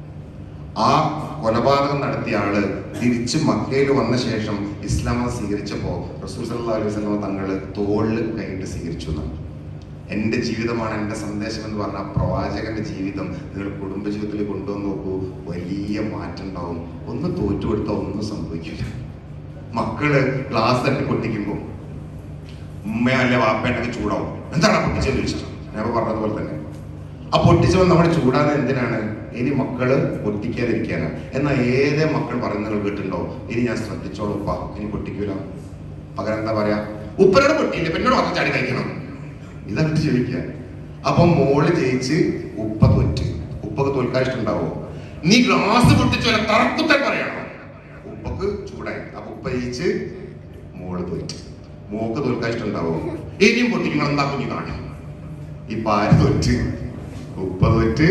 ആ കൊലപാതകം നടത്തിയ ആള് തിരിച്ച് മക്കയിൽ വന്ന ശേഷം ഇസ്ലാം മതം സ്വീകരിച്ചപ്പോൾ റസൂൽ സല്ലല്ലാഹു അലൈഹി വസല്ലം തങ്ങൾ തോളിൽ കൈയിട്ട് സ്വീകരിച്ചു എന്നാണ് എൻ്റെ ജീവിതമാണ് എൻ്റെ സന്ദേശം എന്ന് പറഞ്ഞ ആ പ്രവാചകന്റെ ജീവിതം നിങ്ങൾ കുടുംബജീവിതത്തിൽ കൊണ്ടുവന്ന് നോക്കൂ വലിയ മാറ്റം ഉണ്ടാവും ഒന്ന് തോറ്റു കൊടുത്താൽ ഒന്നും സംഭവിക്കില്ല മക്കള് ഗ്ലാസ് തട്ടി പൊട്ടിക്കുമ്പോൾ ഉമ്മയോ അല്ലെ വാപ്പേണ്ടൊക്കെ ചൂടാവും എന്താണ് പൊട്ടിച്ചെന്ന് ചോദിച്ചിട്ട് ഞാൻ ഇപ്പൊ പറഞ്ഞതുപോലെ തന്നെ ആ പൊട്ടിച്ചവൻ നമ്മൾ ചൂടാകുന്നത് എന്തിനാണ് ഇനി മക്കള് പൊട്ടിക്കാതിരിക്കാനാണ് എന്നാൽ ഏതേ മക്കൾ പറയുന്നത് കേട്ടിട്ടുണ്ടോ ഇനി ഞാൻ ശ്രദ്ധിച്ചോളൂ ഉപ്പ ഇനി പൊട്ടിക്കൂല പകരം എന്താ പറയാ ഉപ്പനോട് പൊട്ടിയില്ല പിന്നോട് മാത്രം ചാടി കഴിക്കണം ഇതാണ് ചോദിക്കുക അപ്പൊ മോള് ജയിച്ച് ഉപ്പ തോറ്റ് ഉപ്പക്ക് തോൽക്കാൻ ഇഷ്ടമുണ്ടാവോ നീ ഗ്ലാസ് പൊട്ടിച്ചു വല്ല തറക്കുത്തൻ പറയണം ഉപ്പക്ക് ചൂടായി അപ്പൊ ഉപ്പ ജയിച്ച് മോള് തോറ്റ് മോക്ക് തോൽക്കാൻ ഇഷ്ടമുണ്ടാവോ ഇനിയും പൊട്ടിക്കണം എന്താ കുഞ്ഞു കാണും ഇപ്പൊ ആര് തോറ്റ് ഉപ്പ തോറ്റ്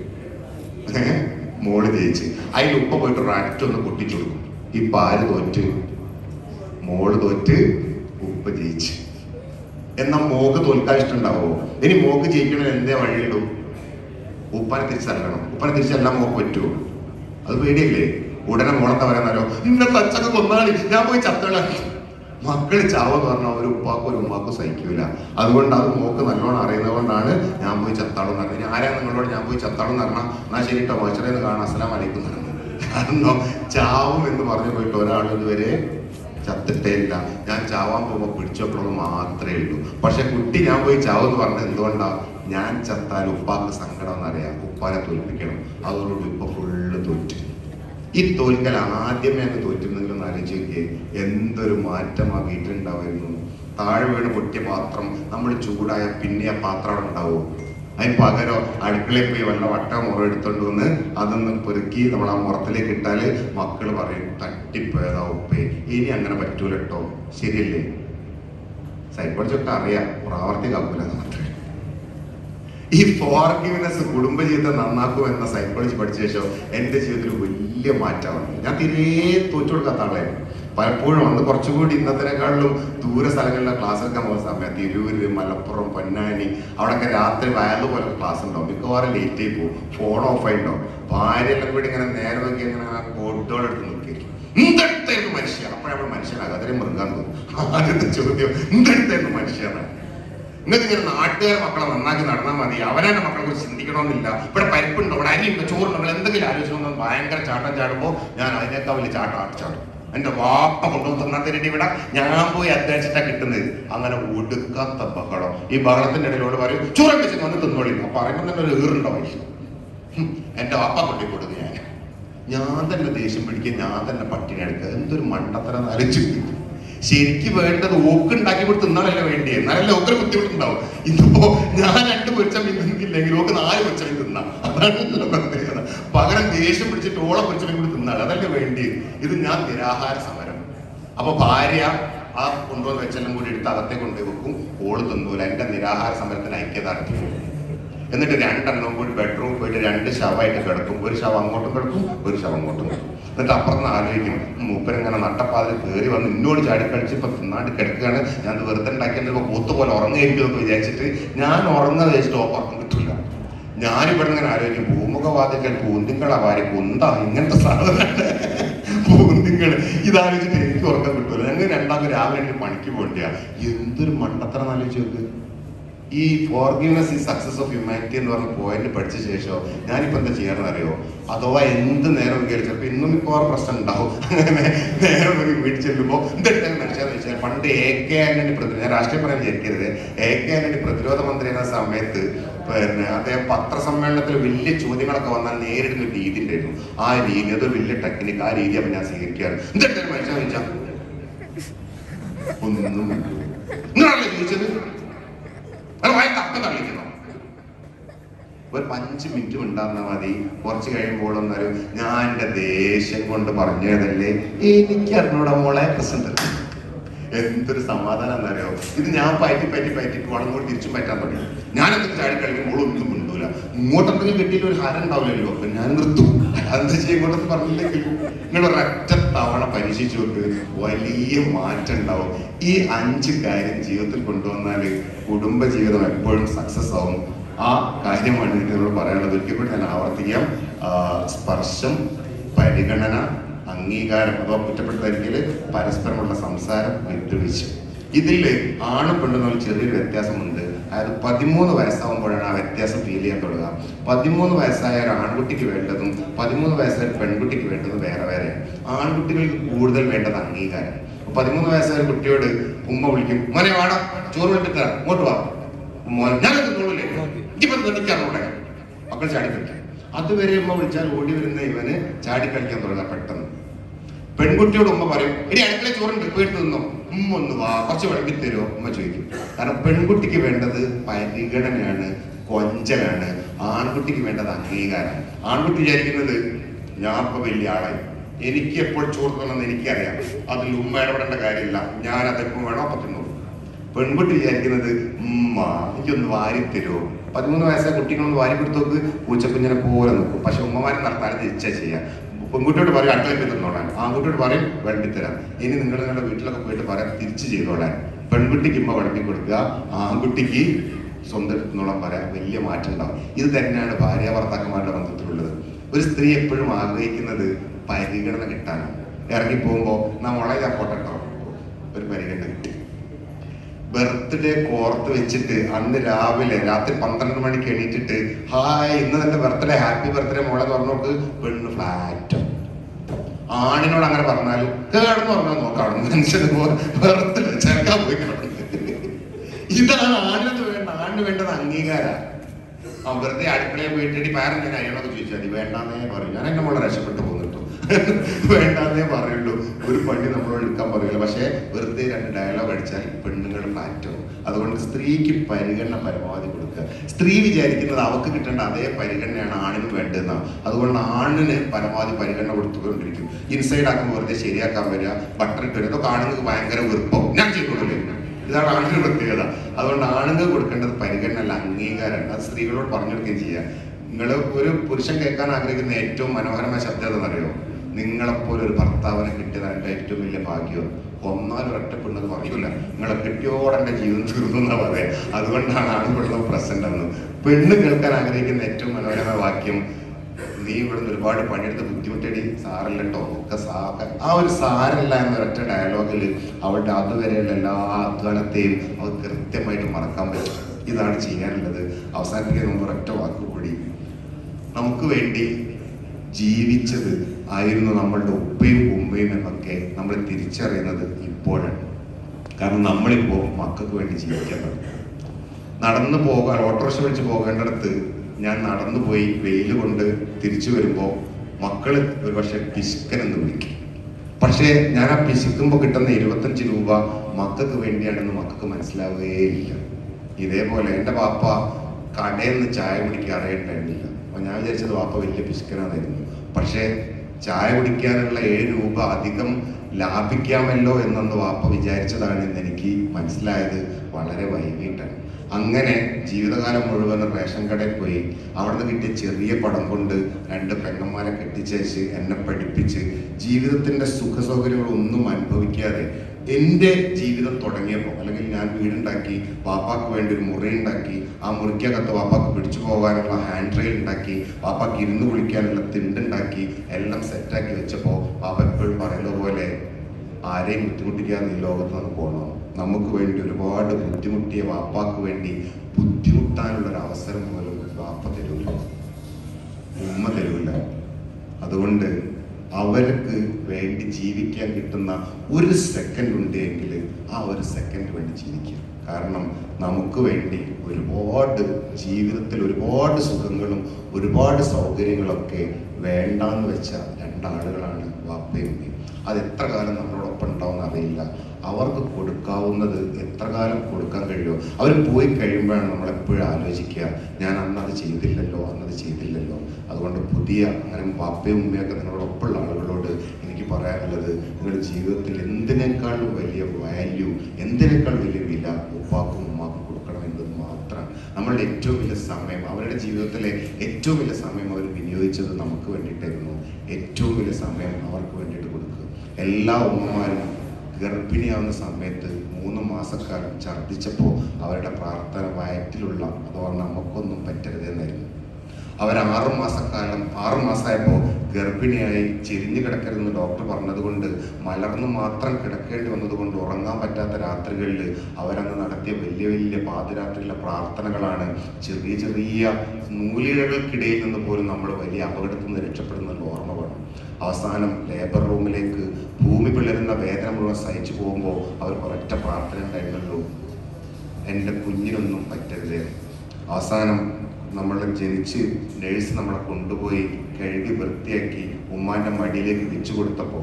ഏ? മോള് ജയിച്ച് അതിൽ ഉപ്പ പോയിട്ട് റാറ്റ് ഒന്ന് പൊട്ടിച്ചു കൊടുക്കും ഇപ്പൊ ആര് തോറ്റ് മോള് തോറ്റ് ഉപ്പ ജയിച്ച് എന്നാ മോക്ക് തോൽക്കാൻ ഇഷ്ടമുണ്ടാവോ ഇനി മോക്ക് ജയിക്കണ എന്തേ വഴിയിടും ഉപ്പനെ തിരിച്ചല്ലണം ഉപ്പനെ തിരിച്ചെല്ലാം മോക്ക് പറ്റുമോ അത് പേടിയല്ലേ ഉടനെ മോളത്തെ പറയാന്നോ ഇന്നത്തെ അച്ഛക്ക് കൊന്നാളി ഞാൻ പോയി ചത്തള മക്കൾ ചാവെന്ന് പറഞ്ഞാൽ ഒരു ഉപ്പാക്കും ഒരു ഉമ്മാക്കും സഹിക്കൂല അതുകൊണ്ട് അത് മോക്ക് നല്ലോണം അറിയുന്നത് കൊണ്ടാണ് ഞാൻ പോയി ചത്താളും എന്ന് പറഞ്ഞത് ആരാ നിങ്ങളോട് ഞാൻ പോയി ചത്താളും എന്ന് പറഞ്ഞാൽ എന്നാ ശരി കേട്ടോ മോശറേന്ന് കാണാം അസ്സലാം വലൈക്കും എന്ന് പറഞ്ഞു. കാരണം ചാവും എന്ന് പറഞ്ഞു പോയിട്ട് ഒരാൾ ഇതുവരെ ചത്തിട്ടേ ഇല്ല ഞാൻ ചാവാൻ പോകുമ്പോൾ പിടിച്ചപ്പോഴും മാത്രമേ ഉള്ളൂ പക്ഷെ കുട്ടി ഞാൻ പോയി ചാവെന്ന് പറഞ്ഞത് എന്തുകൊണ്ടാ ഞാൻ ചത്താൽ ഉപ്പാക്ക് സങ്കടം എന്നറിയാം ഉപ്പാനെ തോൽപ്പിക്കണം അതോടുകൂടി ഉപ്പ ഫുള്ള് തോറ്റു ഈ തോൽക്കൽ ആദ്യമേ അങ്ങ് തോറ്റുന്നെങ്കിലും ഒന്ന് ആലോചിച്ച് നോക്കിയേ എന്തൊരു മാറ്റം ആ വീട്ടിലുണ്ടാവുമായിരുന്നു താഴെ വീണ് പൊട്ടിയ പാത്രം നമ്മൾ ചൂടായ പിന്നെ ആ പാത്രം അവിടെ ഉണ്ടാവും അതിന് പകരോ അടുക്കളയിൽ പോയി വല്ല വട്ട മുറ എടുത്തോണ്ട് വന്ന് അതൊന്ന് പെറുക്കി നമ്മൾ ആ മുറത്തിലേക്ക് ഇട്ടാല് മക്കള് പറയും തട്ടിപ്പോയതാ ഉപ്പേ ഇനി അങ്ങനെ പറ്റൂല കേട്ടോ ശരിയല്ലേ സൈക്കോളജിയൊക്കെ അറിയാം പ്രാവർത്തികാക്കൂല എന്ന് മാത്രമേ ഈ ഫോർഗിവ്നെസ് കുടുംബജീവിതം നന്നാക്കും എന്ന സൈക്കോളജി പഠിച്ച ശേഷം എൻ്റെ ജീവിതത്തിൽ വലിയ മാറ്റമാണ് ഞാൻ തീരെ തോറ്റു കൊടുക്കാത്ത ആളായിരുന്നു പലപ്പോഴും അന്ന് കുറച്ചുകൂടി ഇന്നത്തിനേക്കാളിലും ദൂര സ്ഥലങ്ങളിലെ ക്ലാസ് എടുക്കാൻ പോകുന്ന സമയത്ത് തിരൂര് മലപ്പുറം പൊന്നാനി അവിടെയൊക്കെ രാത്രി വയലു പോലെ ക്ലാസ് ഉണ്ടാവും മിക്കവാറും ലേറ്റ് ആയി പോകും ഫോൺ ഓഫ് ആയിട്ടുണ്ടാവും ഭാര്യ എല്ലാം കൂടി ഇങ്ങനെ നേരെ നോക്കി ഇങ്ങനെ ആ കോട്ടുകളെടുത്ത് നോക്കിയിരിക്കും എന്തെടുത്തായിരുന്നു മനുഷ്യ അപ്പോഴാണ് മനുഷ്യനാകുക അതിനെ മൃഗാൻ തോന്നും ആദ്യത്തെ ചോദ്യം എന്തെടുത്തായിരുന്നു മനുഷ്യനാണ് നിങ്ങൾക്ക് ഇങ്ങനെ നാട്ടുകാർ മക്കളെ നന്നാക്കി നടന്നാൽ മതി അവനെ മക്കളെ കുറിച്ച് ചിന്തിക്കണമെന്നില്ല ഇവിടെ പരിപ്പുണ്ടോ ഇവിടെ അരിയുണ്ടോ ചോറുണ്ടോ നിങ്ങൾ എന്തെങ്കിലും ആലോചിച്ചു ഭയങ്കര ചാട്ടം ചാടുമ്പോൾ ഞാൻ അതിനേക്കാൾ വലിയ ചാട്ടം ആട്ടിച്ചാടും എന്റെ വാപ്പ കൊണ്ടുവന്ന് തന്നാത്തിരട്ടി ഇവിടെ ഞാൻ പോയി അധ്വാനിച്ചിട്ടാ കിട്ടുന്നത് അങ്ങനെ ഒടുക്കാത്ത ബഹളം ഈ ബഹളത്തിന്റെ ഇടയിലോട് പറയും ചോറൊക്കെ വെച്ച് വന്ന് തിന്നോളി അപ്പൊ പറയുമ്പോൾ തന്നെ ഒരു ഏറുണ്ടോ വൈകി എന്റെ വാപ്പ കൊണ്ടു കൊടുത്തു ഞാൻ ഞാൻ തന്നെ ദേഷ്യം പിടിക്കുക ഞാൻ തന്നെ പട്ടിണി എടുക്കുക എന്തൊരു മണ്ടത്തരം അരച്ചു ശരിക്ക് വേണ്ടത് ഓക്ക് ഉണ്ടാക്കി കൊടുത്ത് തിന്നാണല്ലോ വേണ്ടി എന്നാലല്ലേ ഓക്കൊരു ബുദ്ധിമുട്ടുണ്ടാവും ഇന്നിപ്പോ ഞാൻ രണ്ട് പൊരിച്ച മീൻ തിന്നില്ലെങ്കിൽ ഓക്ക് നാല് പൊരിച്ച മീൻ തിന്നാം അതാണ് ഇതിന്റെ പ്രത്യേകത പകരം ദേഷ്യം പിടിച്ചിട്ട് ഓളെ പൊരിച്ച മീൻ കൂടി തിന്നാണ് അതല്ലേ വേണ്ടി ഇത് ഞാൻ നിരാഹാര സമരം അപ്പൊ ഭാര്യ ആ കൊണ്ടുവന്ന് വെച്ചെല്ലാം കൂടി എടുത്ത് അകത്തെ കൊണ്ടുപോയി വെക്കും ഓള് തിന്നൂല എന്റെ നിരാഹാര സമരത്തിന് ഐക്യദാർഢ്യം എന്നിട്ട് രണ്ടെണ്ണം കൂടി ബെഡ്റൂമിൽ പോയിട്ട് രണ്ട് ശവമായിട്ട് കിടക്കും ഒരു ശവം അങ്ങോട്ടും കിടക്കും ഒരു ശവം അങ്ങോട്ടും കിടക്കും എന്നിട്ട് അപ്പുറത്ത് ആലോചിക്കും മൂപ്പരിങ്ങനെ നട്ടപ്പാതിൽ കയറി വന്ന് ഇന്നോട് ചാടി കളിച്ച് ഇപ്പൊ തിന്നാണ്ട് കിടക്കുകയാണ് ഞാൻ ഇത് വെറുതെ ഉണ്ടാക്കിയത് ഇപ്പൊ കൂത്ത് പോലെ ഉറങ്ങായിരിക്കും എന്നൊക്കെ വിചാരിച്ചിട്ട് ഞാൻ ഉറങ്ങാതെ വെച്ചിട്ട് ഉറക്കം കിട്ടില്ല ഞാനിവിടെ ഇങ്ങനെ ആലോചിക്കും ഭൂമുഖവാദിക്കൽ പൂന്തിങ്കളാ വാരി കുന്താ ഇങ്ങനത്തെ സാധനമാണ് പൂന്തിങ്കൾ ഇതാലോചിച്ചിട്ട് എനിക്ക് ഉറക്കം കിട്ടൂല ഞങ്ങൾ രണ്ടാമത് രാവിലെ എനിക്ക് പണിക്ക് പോകണ്ടിയാ എന്തൊരു മണ്ടത്തരം ആലോചിച്ച് നോക്ക് ഈ ഫോർഗീവ്നെസ് ഈ സക്സസ് ഓഫ് ഹ്യൂമാനിറ്റി എന്ന് പറഞ്ഞ പോയിന്റ് പഠിച്ച ശേഷം ഞാനിപ്പോ എന്താ ചെയ്യാന്ന് അറിയോ അഥവാ എന്ത് നേരം കയറി ചിലപ്പോൾ ഇന്നും മിക്കവാറും പ്രശ്നം ഉണ്ടാവും അങ്ങനെ നേരം ഒരു വീട്ടിൽ ചെല്ലുമ്പോൾ എന്തെങ്കിലും മനുഷ്യന്ന് വെച്ചാൽ പണ്ട് എ കെ ആന്റണി പ്രതിരോധ ഞാൻ രാഷ്ട്രീയം പറയാൻ വിചാരിക്കരുത് എ കെ ആന്റണി പ്രതിരോധ മന്ത്രി എന്ന സമയത്ത് പിന്നെ അദ്ദേഹം പത്രസമ്മേളനത്തിൽ വലിയ ചോദ്യങ്ങളൊക്കെ വന്നാൽ നേരിടുന്ന ഒരു രീതി ഉണ്ടായിരുന്നു ആ രീതി അതൊരു വലിയ ടെക്നിക്ക് ആ രീതി അപ്പൊ ഞാൻ സ്വീകരിക്കാറ് എന്തെങ്കിലും മനുഷ്യൻ ചോദിച്ചാൽ ഒന്നും നിങ്ങളല്ലേ ചോദിച്ചത് അത് വായി തക്കം തള്ളിക്കണം ഒരു അഞ്ച് മിനിറ്റ് ഉണ്ടായിരുന്നാൽ മതി കുറച്ച് കഴിയുമ്പോൾ ഒന്നൊരു ഞാൻ എന്റെ ദേഷ്യം കൊണ്ട് പറഞ്ഞതല്ലേ എനിക്ക് അറിഞ്ഞൂടെ മോളെ പ്രസന്റ് എന്തൊരു സമാധാനം എന്നറിയോ ഇത് ഞാൻ പറ്റി പറ്റി പറ്റി വളങ്ങോട്ട് തിരിച്ചും പറ്റാൻ തുടങ്ങി ഞാൻ എന്തൊക്കെ ചാടി കഴിക്കുമ്പോൾ ഒന്നും മിണ്ടൂല ഇങ്ങോട്ടെന്തെങ്കിലും കിട്ടിയിട്ട് ഒരു ഹരം ഉണ്ടാവില്ലല്ലോ അപ്പൊ ഞാൻ നിർത്തും അതെന്താ ചെയ്യും ഇങ്ങോട്ടൊന്നും പറഞ്ഞില്ലെങ്കിൽ നിങ്ങൾ ഒരൊറ്റ തവണ പരീക്ഷിച്ചു നോക്ക് വലിയ മാറ്റം ഉണ്ടാവും ഈ അഞ്ച് കാര്യം ജീവിതത്തിൽ കൊണ്ടുവന്നാൽ കുടുംബ ജീവിതം എപ്പോഴും സക്സസ് ആവും ആ കാര്യമാണ് എനിക്ക് നിങ്ങളോട് പറയാനുള്ളത് ഒരിക്കൽ കൂടി ഞാൻ ആവർത്തിക്കാം ആ, സ്പർശം പരിഗണന അംഗീകാരം അഥവാ കുറ്റപ്പെടുത്തരിക്കല് പരസ്പരമുള്ള സംസാരം വിട്ടുവീഴ്ച ഇതിൽ ആണ് പെണ്ണും തമ്മിൽ ചെറിയൊരു വ്യത്യാസമുണ്ട് അതായത് പതിമൂന്ന് വയസ്സാകുമ്പോഴാണ് ആ വ്യത്യാസം ഫീൽ ചെയ്യാൻ തുടങ്ങുക പതിമൂന്ന് വയസ്സായ ഒരു ആൺകുട്ടിക്ക് വേണ്ടതും പതിമൂന്ന് വയസ്സായ ഒരു പെൺകുട്ടിക്ക് വേണ്ടതും വേറെ വേറെയാണ് ആൺകുട്ടികൾക്ക് കൂടുതൽ വേണ്ടത് അംഗീകാരം അപ്പൊ പതിമൂന്ന് വയസ്സായ ഒരു കുട്ടിയോട് ഉമ്മ വിളിക്കും മോനെ വാടാ ചോറ് വെട്ടിത്തരാം ഇങ്ങോട്ട് വാ മോൻ ഞാനത് തോന്നില്ലേ ഇപ്പൊ കളിക്കാറുണ്ട് മക്കൾ ചാടിക്കളിക്കാം അതുവരെ ഉമ്മ വിളിച്ചാൽ ഓടി വരുന്ന ഇവന് ചാടിക്കളിക്കാൻ തുടങ്ങാം പെട്ടെന്ന് പെൺകുട്ടിയോട് ഉമ്മ പറയും ഇനി അടുക്കള ചോറുണ്ട് പോയിട്ട് നിന്നോ ഉമ്മ ഒന്ന് വാ കുറച്ച് വിളമ്പി തരുമോ ഉമ്മ ചോദിക്കും കാരണം പെൺകുട്ടിക്ക് വേണ്ടത് പരിഗണനയാണ് കൊഞ്ചലാണ് ആൺകുട്ടിക്ക് വേണ്ടത് അംഗീകാരം ആൺകുട്ടി വിചാരിക്കുന്നത് ഞാൻ ഇപ്പൊ വലിയ ആളായി എനിക്ക് എപ്പോൾ ചോറ് തന്നെന്ന് എനിക്കറിയാം അതിൽ ഉമ്മ ഇടപെടേണ്ട കാര്യമില്ല ഞാൻ അതെപ്പം വേണോ അപ്പൊ തിന്നോളൂ പെൺകുട്ടി വിചാരിക്കുന്നത് ഉമ്മ എനിക്കൊന്ന് വാരി തരുമോ പതിമൂന്ന് വയസ്സായ കുട്ടികളൊന്ന് വാരി കൊടുത്തു നോക്ക് പൂച്ചക്കുഞ്ഞിനെ പോലെ നോക്കും പക്ഷെ ഉമ്മമാരെ നടത്താൻ തിരിച്ചാ ചെയ്യാം പെൺകുട്ടിയോട് പറയും അടുക്കളയിൽ പോയി തിന്നോളാൻ ആൺകുട്ടിയോട് പറയും വിളമ്പിത്തരാം ഇനി നിങ്ങൾ നിങ്ങളുടെ വീട്ടിലൊക്കെ പോയിട്ട് പറയാം തിരിച്ച് ചെയ്തോളാൻ പെൺകുട്ടിക്ക് ഉമ്മ വിളമ്പി കൊടുക്കുക ആൺകുട്ടിക്ക് സ്വന്തം എടുത്തോളം പറയാം വലിയ മാറ്റം ഉണ്ടാവും ഇത് തന്നെയാണ് ഭാര്യ ഭർത്താക്കന്മാരുടെ ബന്ധത്തിലുള്ളത് ഒരു സ്ത്രീ എപ്പോഴും ആഗ്രഹിക്കുന്നത് പരിഗണന കിട്ടാനാണ് ഇറങ്ങി പോകുമ്പോ നമ്മളെ ഞാൻ പോട്ടോ ഒരു പരിഗണന കിട്ടി ബർത്ത്ഡേ കോർത്ത് വെച്ചിട്ട് അന്ന് രാവിലെ രാത്രി പന്ത്രണ്ട് മണിക്ക് എണീറ്റിട്ട് ഹായ് ഇന്ന് നിന്റെ ബർത്ത്ഡേ ഹാപ്പി ബർത്ത്ഡേ മോളെ പറഞ്ഞോക്ക് പെണ്ണ് ഫ്ലാറ്റ് ആണിനോട് അങ്ങനെ പറഞ്ഞാൽ കേടെന്ന് പറഞ്ഞാൽ നോക്കാം മനുഷ്യന് ബർത്ത്ഡേ ചേർക്കാൻ പോയി കിടക്കുന്നത് ഇതാണ് ആണിന് വേണ്ട ആണിന് വേണ്ടത് അംഗീകാര ആ വെറുതെ അടുക്കളയിൽ പോയിട്ട് പാരന്റ് ഞാൻ അയ്യണമൊക്കെ ചോദിച്ചാൽ മതി വേണ്ടാന്നേ പറയും ഞാൻ എന്നെ മോളെ രക്ഷപ്പെട്ടു പോന്നിട്ടു വേണ്ടാന്നേ പറയുള്ളൂ ഒരു പണി നമ്മളോട് എടുക്കാൻ പറയില്ല പക്ഷേ വെറുതെ രണ്ട് ഡയലോഗ് അടിച്ചാൽ പെണ്ണുങ്ങൾ മാറ്റും അതുകൊണ്ട് സ്ത്രീക്ക് പരിഗണന പരമാവധി കൊടുക്കുക സ്ത്രീ വിചാരിക്കുന്നത് അവക്ക് കിട്ടേണ്ട അതേ പരിഗണനയാണ് ആണിന് വേണ്ടതെന്നാണ് അതുകൊണ്ട് ആണിന് പരമാവധി പരിഗണന കൊടുത്തുകൊണ്ടിരിക്കും ഇൻസൈഡ് ആക്കുമ്പോൾ വെറുതെ ശരിയാക്കാൻ വരിക ബട്ടർ ഇട്ട് വരിക ഇതൊക്കെ ആണുങ്ങൾക്ക് ഭയങ്കര വെറുപ്പം ഞാൻ ചെയ്തോളൂ ഇതാണ് ആണിന്റെ പ്രത്യേകത അതുകൊണ്ട് ആണുങ്ങൾ കൊടുക്കേണ്ടത് പരിഗണന അല്ല അംഗീകാരമാണ് അത് സ്ത്രീകളോട് പറഞ്ഞു കൊടുക്കുകയും ചെയ്യുക നിങ്ങൾ ഒരു പുരുഷൻ കേൾക്കാൻ ആഗ്രഹിക്കുന്ന ഏറ്റവും മനോഹരമായ ശബ്ദം എന്താണെന്നറിയോ നിങ്ങളെപ്പോലെ ഒരു ഭർത്താവിനെ കിട്ടിയതാണ് എൻ്റെ ഏറ്റവും വലിയ ഭാഗ്യം കൊന്നാൽ ഒരൊറ്റ പെണ്ണെന്ന് പറയൂല നിങ്ങളെ കെട്ടിയോടെ എൻ്റെ ജീവിതം തീർന്നു എന്നാ പറയാ അതുകൊണ്ടാണ് ആൺപിള്ള പ്രസന്റ് എന്ന് പെണ്ണ് കേൾക്കാൻ ആഗ്രഹിക്കുന്ന ഏറ്റവും മനോഹരമായ വാക്യം നീ ഇവിടുന്ന് ഒരുപാട് പണിയെടുത്ത് ബുദ്ധിമുട്ടടി സാറില്ലട്ടോ ഒക്കെ സാ ആ ഒരു സാരല്ല എന്ന ഒരൊറ്റ ഡയലോഗിൽ അവളുടെ അതുവരെയുള്ള എല്ലാ അധ്വാനത്തെയും അവൾ കൃത്യമായിട്ട് മറക്കാൻ പറ്റും ഇതാണ് ചെയ്യാനുള്ളത് അവസാനിപ്പിക്കുന്ന മുമ്പ് ഒരൊറ്റ വാക്ക് കൂടി നമുക്ക് വേണ്ടി ജീവിച്ചത് ആയിരുന്നു നമ്മളുടെ ഉപ്പയും ഉമ്മയും എന്നൊക്കെ നമ്മൾ തിരിച്ചറിയുന്നത് ഇപ്പോഴാണ് കാരണം നമ്മളിപ്പോൾ മക്കൾക്ക് വേണ്ടി ജീവിക്കാൻ തുടങ്ങി നടന്നു പോകാൻ ഓട്ടോറിക്ഷ വിളിച്ച് പോകേണ്ടടുത്ത് ഞാൻ നടന്നു പോയി വെയിൽ കൊണ്ട് തിരിച്ചു വരുമ്പോൾ മക്കള് ഒരു പക്ഷെ പിശുക്കൻ എന്ന് വിളിക്കും പക്ഷേ ഞാൻ ആ പിശുക്കുമ്പോൾ കിട്ടുന്ന ഇരുപത്തഞ്ച് രൂപ മക്കൾക്ക് വേണ്ടിയാണെന്ന് മക്കൾക്ക് മനസ്സിലാവുകയില്ല ഇതേപോലെ എൻ്റെ പാപ്പ കടയിൽ നിന്ന് ചായ കുടിക്കാൻ അറിയണ്ടായിരുന്നില്ല അപ്പൊ ഞാൻ വിചാരിച്ചത് വാപ്പ വലിയ പിശുക്കനാന്നായിരുന്നു പക്ഷേ ചായ കുടിക്കാനുള്ള ഏഴ് രൂപ അധികം ലാഭിക്കാമല്ലോ എന്നൊന്ന് വാപ്പ വിചാരിച്ചതാണ് എന്ന് എനിക്ക് മനസ്സിലായത് വളരെ വൈകിട്ടാണ് അങ്ങനെ ജീവിതകാലം മുഴുവൻ റേഷൻ കടയിൽ പോയി അവിടുന്ന് കിട്ടിയ ചെറിയ പടം കൊണ്ട് രണ്ട് പെങ്ങന്മാരെ കെട്ടിച്ചേച്ച് എന്നെ പഠിപ്പിച്ച് ജീവിതത്തിന്റെ സുഖ സൗകര്യങ്ങളൊന്നും അനുഭവിക്കാതെ എൻ്റെ ജീവിതം തുടങ്ങിയപ്പോൾ അല്ലെങ്കിൽ ഞാൻ വീടുണ്ടാക്കി വാപ്പാക്ക് വേണ്ടി ഒരു മുറി ഉണ്ടാക്കി ആ മുറിക്കകത്ത് വാപ്പാക്ക് പിടിച്ചു പോകാനുള്ള ഹാൻഡ് റെയിൽ ഉണ്ടാക്കി വാപ്പാക്ക് ഇരുന്ന് കുളിക്കാനുള്ള തിണ്ടുണ്ടാക്കി എല്ലാം സെറ്റാക്കി വെച്ചപ്പോൾ വാപ്പ എപ്പോഴും പറയുന്നത് പോലെ ആരെയും ബുദ്ധിമുട്ടിക്കാതെ ഈ ലോകത്ത് നിന്ന് പോകണം നമുക്ക് വേണ്ടി ഒരുപാട് ബുദ്ധിമുട്ടിയ വാപ്പാക്ക് വേണ്ടി ബുദ്ധിമുട്ടാനുള്ള ഒരു അവസരം പോലും വാപ്പ തരൂല ഉമ്മ തരൂല അതുകൊണ്ട് അവർക്ക് വേണ്ടി ജീവിക്കാൻ കിട്ടുന്ന ഒരു സെക്കൻഡ് ഉണ്ടെങ്കിൽ ആ ഒരു സെക്കൻഡ് വേണ്ടി ജീവിക്കുക കാരണം നമുക്ക് വേണ്ടി ഒരുപാട് ജീവിതത്തിൽ ഒരുപാട് സുഖങ്ങളും ഒരുപാട് സൗകര്യങ്ങളൊക്കെ വേണ്ടാന്ന് വെച്ച രണ്ടാളുകളാണ് വാപ്പയും ഉമ്മയും അത് എത്ര കാലം നമ്മളോടൊപ്പം ഉണ്ടാവുമെന്ന് അറിയില്ല അവർക്ക് കൊടുക്കാവുന്നത് എത്ര കാലം കൊടുക്കാൻ കഴിയുമോ അവർ പോയി കഴിയുമ്പോഴാണ് നമ്മൾ എപ്പോഴും ആലോചിക്കുക ഞാൻ അന്നത് ചെയ്തില്ലല്ലോ അന്നത് ചെയ്തില്ലല്ലോ അതുകൊണ്ട് പുതിയ അങ്ങനെ വാപ്പയും ഉമ്മയൊക്കെ നിങ്ങളോടൊപ്പമുള്ള ആളുകളോട് എനിക്ക് പറയാനുള്ളത് നിങ്ങളുടെ ജീവിതത്തിൽ എന്തിനേക്കാളും വലിയ വാല്യൂ എന്തിനേക്കാൾ വലിയ വില ഉപ്പാക്കും ഉമ്മാക്കും കൊടുക്കണം എന്നത് മാത്രമാണ് നമ്മളുടെ ഏറ്റവും വലിയ സമയം അവരുടെ ജീവിതത്തിലെ ഏറ്റവും വലിയ സമയം അവർ വിനിയോഗിച്ചത് നമുക്ക് വേണ്ടിയിട്ടായിരുന്നു ഏറ്റവും വലിയ സമയം അവർക്ക് വേണ്ടിയിട്ട് കൊടുക്കുക എല്ലാ ഉമ്മമാരും ഗർഭിണിയാവുന്ന സമയത്ത് മൂന്ന് മാസക്കാലം ഛർദ്ദിച്ചപ്പോൾ അവരുടെ പ്രാർത്ഥന വയറ്റിലുള്ള അഥവാ നമുക്കൊന്നും പറ്റരുതെന്നായിരുന്നു അവർ ആറു മാസക്കാലം ആറു മാസമായപ്പോൾ ഗർഭിണിയായി ചെരിഞ്ഞു കിടക്കരുതെന്ന് ഡോക്ടർ പറഞ്ഞതുകൊണ്ട് മലർന്ന് മാത്രം കിടക്കേണ്ടി വന്നതുകൊണ്ട് ഉറങ്ങാൻ പറ്റാത്ത രാത്രികളിൽ അവരന്ന് നടത്തിയ വലിയ വലിയ പാതിരാത്രിയിലെ പ്രാർത്ഥനകളാണ് ചെറിയ ചെറിയ നൂലിഴകൾക്കിടയിൽ നിന്ന് പോലും നമ്മൾ വലിയ അപകടത്തിൽ നിന്ന് രക്ഷപ്പെടുന്നുള്ള ഓർമ്മ വേണം അവസാനം ലേബർ റൂമിലേക്ക് ഭൂമി പിളരുന്ന വേദന മുഴുവൻ സഹിച്ചു പോകുമ്പോൾ അവർക്ക് ഒരൊറ്റ പ്രാർത്ഥന ഉണ്ടായിരുന്നല്ലോ എൻ്റെ കുഞ്ഞിനൊന്നും പറ്റരുത് അവസാനം നമ്മൾ ജനിച്ച് നേഴ്സ് നമ്മളെ കൊണ്ടുപോയി കഴുകി വൃത്തിയാക്കി ഉമ്മാന്റെ മടിയിലേക്ക് വെച്ചു കൊടുത്തപ്പോൾ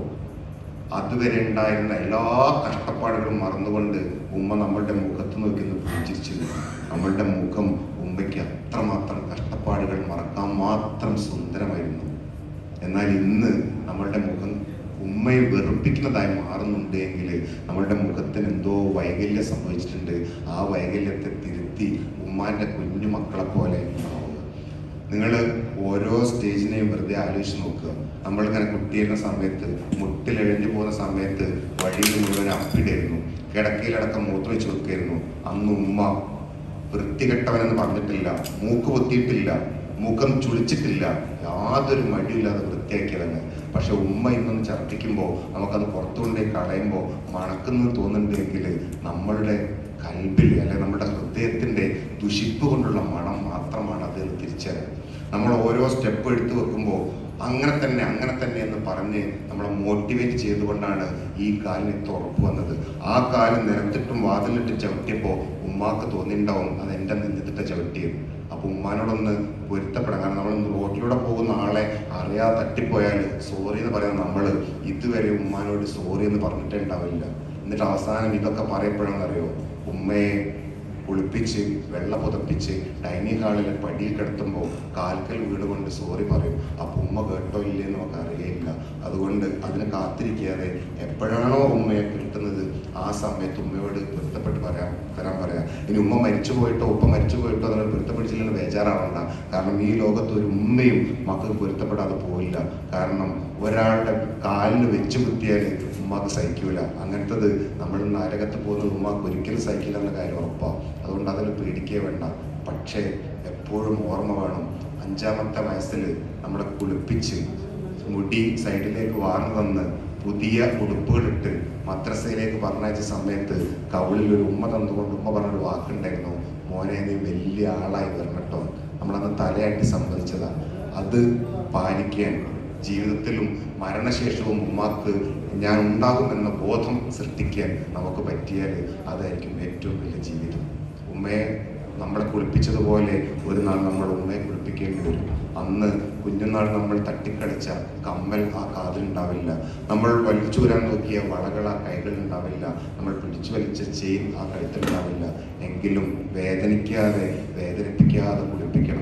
അതുവരെ ഉണ്ടായിരുന്ന എല്ലാ കഷ്ടപ്പാടുകളും മറന്നുകൊണ്ട് ഉമ്മ നമ്മളുടെ മുഖത്ത് നോക്കി ഒന്ന് പുഞ്ചിരിച്ചു നമ്മളുടെ മുഖം ഉമ്മയ്ക്ക് അത്രമാത്രം കഷ്ടപ്പാടുകൾ മറക്കാൻ മാത്രം സുന്ദരമായിരുന്നു എന്നാൽ ഇന്ന് നമ്മളുടെ മുഖം ഉമ്മയെ വെറുപ്പിക്കുന്നതായി മാറുന്നുണ്ട് എങ്കിൽ നമ്മളുടെ മുഖത്തിന് എന്തോ വൈകല്യം സംഭവിച്ചിട്ടുണ്ട് ആ വൈകല്യത്തെ തിരുത്തി ഉമ്മാന്റെ കുഞ്ഞു മക്കളെ പോലെ ആവുക നിങ്ങൾ ഓരോ സ്റ്റേജിനെയും വെറുതെ ആലോചിച്ച് നോക്കുക നമ്മളിങ്ങനെ കുട്ടിയിരുന്ന സമയത്ത് മുട്ടിലെഴിഞ്ഞു പോകുന്ന സമയത്ത് വഴിയിൽ മുഴുവൻ അപ്പിടായിരുന്നു കിടക്കയിലടക്കം മൂത്ര വെച്ച് വെക്കായിരുന്നു അന്ന് ഉമ്മ വൃത്തികെട്ടവനെന്ന് പറഞ്ഞിട്ടില്ല മൂക്ക് പൊത്തിയിട്ടില്ല മുഖം ചുളിച്ചിട്ടില്ല യാതൊരു മടിയില്ലാതെ വൃത്തിയാക്കിയവന് പക്ഷെ ഉമ്മ ഇന്നൊന്ന് ഛർദ്ദിക്കുമ്പോൾ നമുക്കത് പുറത്തുകൊണ്ടേ കളയുമ്പോൾ മണക്കുന്നത് തോന്നുന്നുണ്ടെങ്കിൽ നമ്മളുടെ കൽബിൽ അല്ലെ നമ്മുടെ ഹൃദയത്തിന്റെ ദുഷിപ്പ് കൊണ്ടുള്ള മണം മാത്രമാണ് അത് എന്ന് തിരിച്ചറിയുന്നത് നമ്മൾ ഓരോ സ്റ്റെപ്പ് എടുത്തു വെക്കുമ്പോൾ അങ്ങനെ തന്നെ അങ്ങനെ തന്നെ എന്ന് പറഞ്ഞ് നമ്മളെ മോട്ടിവേറ്റ് ചെയ്തുകൊണ്ടാണ് ഈ കാലിന് ഇത്ര ഉറപ്പ് വന്നത് ആ കാല് നിരത്തിട്ടും വാതിലിട്ട് ചവിട്ടിയപ്പോൾ ഉമ്മാക്ക് തോന്നിണ്ടാവും അത് എൻ്റെ നെഞ്ഞത്തിട്ട ചവിട്ടിയത് അപ്പൊ ഉമ്മാനോടൊന്ന് പൊരുത്തപ്പെടാം കാരണം നമ്മൾ റോഡിലൂടെ പോകുന്ന ആളെ അറിയാതെ തട്ടിപ്പോയാൽ സോറി എന്ന് പറയുന്ന നമ്മൾ ഇതുവരെ ഉമ്മാനോട് സോറി എന്ന് പറഞ്ഞിട്ടേ ഉണ്ടാവില്ല എന്നിട്ട് അവസാനം ഇതൊക്കെ പറയപ്പെടുമെന്നറിയോ ഉമ്മയെ കുളിപ്പിച്ച് വെള്ള പുതപ്പിച്ച് ഡൈനിങ് ഹാളിൽ പടിയിൽ കിടത്തുമ്പോൾ കാൽക്കൽ വീട് കൊണ്ട് സോറി പറയും അപ്പൊ ഉമ്മ കേട്ടോ ഇല്ലേ നമുക്ക് അറിയില്ല അതുകൊണ്ട് അതിന് കാത്തിരിക്കാതെ എപ്പോഴാണോ ഉമ്മയെ കിട്ടുന്നത് ആ സമയത്ത് ഉമ്മയോട് പൊരുത്തപ്പെട്ട് പറയാം തരാൻ പറയാം ഇനി ഉമ്മ മരിച്ചു പോയിട്ടോ ഉപ്പ മരിച്ചു പോയിട്ടോ നിങ്ങൾ പൊരുത്തപ്പെടിച്ചില്ലെന്ന് ബേജാറാവണ്ട കാരണം ഈ ലോകത്ത് ഒരു ഉമ്മയും മക്കൾക്ക് പൊരുത്തപ്പെടാതെ പോയില്ല കാരണം ഒരാളുടെ കാലിന് വെച്ച് കുത്തിയാൽ ഉമ്മാക്ക് സഹിക്കൂല അങ്ങനത്തത് നമ്മൾ നരകത്ത് പോകുന്നത് ഉമ്മാക്ക് ഒരിക്കലും സഹിക്കില്ല എന്ന കാര്യം ഉറപ്പാണ് അതുകൊണ്ട് അതിൽ പേടിക്കേ വേണ്ട പക്ഷേ എപ്പോഴും ഓർമ്മ വേണം അഞ്ചാമത്തെ വയസ്സിൽ നമ്മളെ കുളിപ്പിച്ച് മുടി സൈഡിലേക്ക് വാർന്നു തന്ന് പുതിയ ഉടുപ്പുകളിട്ട് മദ്രസയിലേക്ക് പറഞ്ഞയച്ച സമയത്ത് കവിളിൽ ഒരു ഉമ്മ തന്നുകൊണ്ട് ഉമ്മ പറഞ്ഞൊരു വാക്കുണ്ടായിരുന്നു മോനെ നീ വലിയ ആളായി വരണം കേട്ടോ നമ്മളന്ന് തലയാട്ടി സമ്മതിച്ചതാ അത് പാലിക്കാൻ ജീവിതത്തിലും മരണശേഷവും ഉമ്മാക്ക് ഞാൻ ഉണ്ടാകുമെന്ന ബോധം സൃഷ്ടിക്കാൻ നമുക്ക് പറ്റിയാൽ അതായിരിക്കും ഏറ്റവും വലിയ ജീവിതം ഉമ്മയെ നമ്മളെ കുളിപ്പിച്ചതുപോലെ ഒരു നാൾ നമ്മൾ ഉമ്മയെ കുളിപ്പിക്കേണ്ടി വരും അന്ന് കുഞ്ഞുനാൾ നമ്മൾ തട്ടിക്കളിച്ച കമ്മൽ ആ കാതിലുണ്ടാവില്ല നമ്മൾ വലിച്ചു വരാൻ നോക്കിയ വളകൾ ആ കൈകളിലുണ്ടാവില്ല നമ്മൾ പിടിച്ചു വലിച്ച ചെയിൻ ആ കഴുത്തിലുണ്ടാവില്ല എങ്കിലും വേദനിക്കാതെ വേദനിപ്പിക്കാതെ കുളിപ്പിക്കണം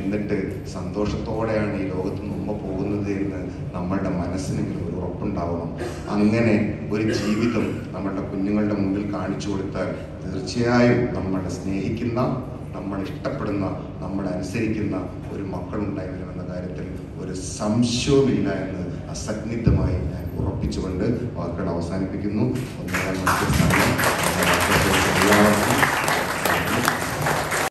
എന്നിട്ട് സന്തോഷത്തോടെയാണ് ഈ ലോകത്ത് മുമ്പ് പോകുന്നത് എന്ന് നമ്മളുടെ മനസ്സിനെങ്കിലും ഒരു ഉറപ്പുണ്ടാവണം അങ്ങനെ ഒരു ജീവിതം നമ്മളുടെ കുഞ്ഞുങ്ങളുടെ മുമ്പിൽ കാണിച്ചു കൊടുത്താൽ തീർച്ചയായും നമ്മളെ സ്നേഹിക്കുന്ന നമ്മൾ ഇഷ്ടപ്പെടുന്ന നമ്മളെ അനുസരിക്കുന്ന ഒരു മക്കളുണ്ടായി വരുമെന്ന കാര്യത്തിൽ ഒരു സംശയവുമില്ല എന്ന് അസന്നിഗ്ധമായി ഞാൻ ഉറപ്പിച്ചുകൊണ്ട് വാക്കുകൾ അവസാനിപ്പിക്കുന്നു ഒന്നര മണിക്കൂർ സമയം എല്ലാവർക്കും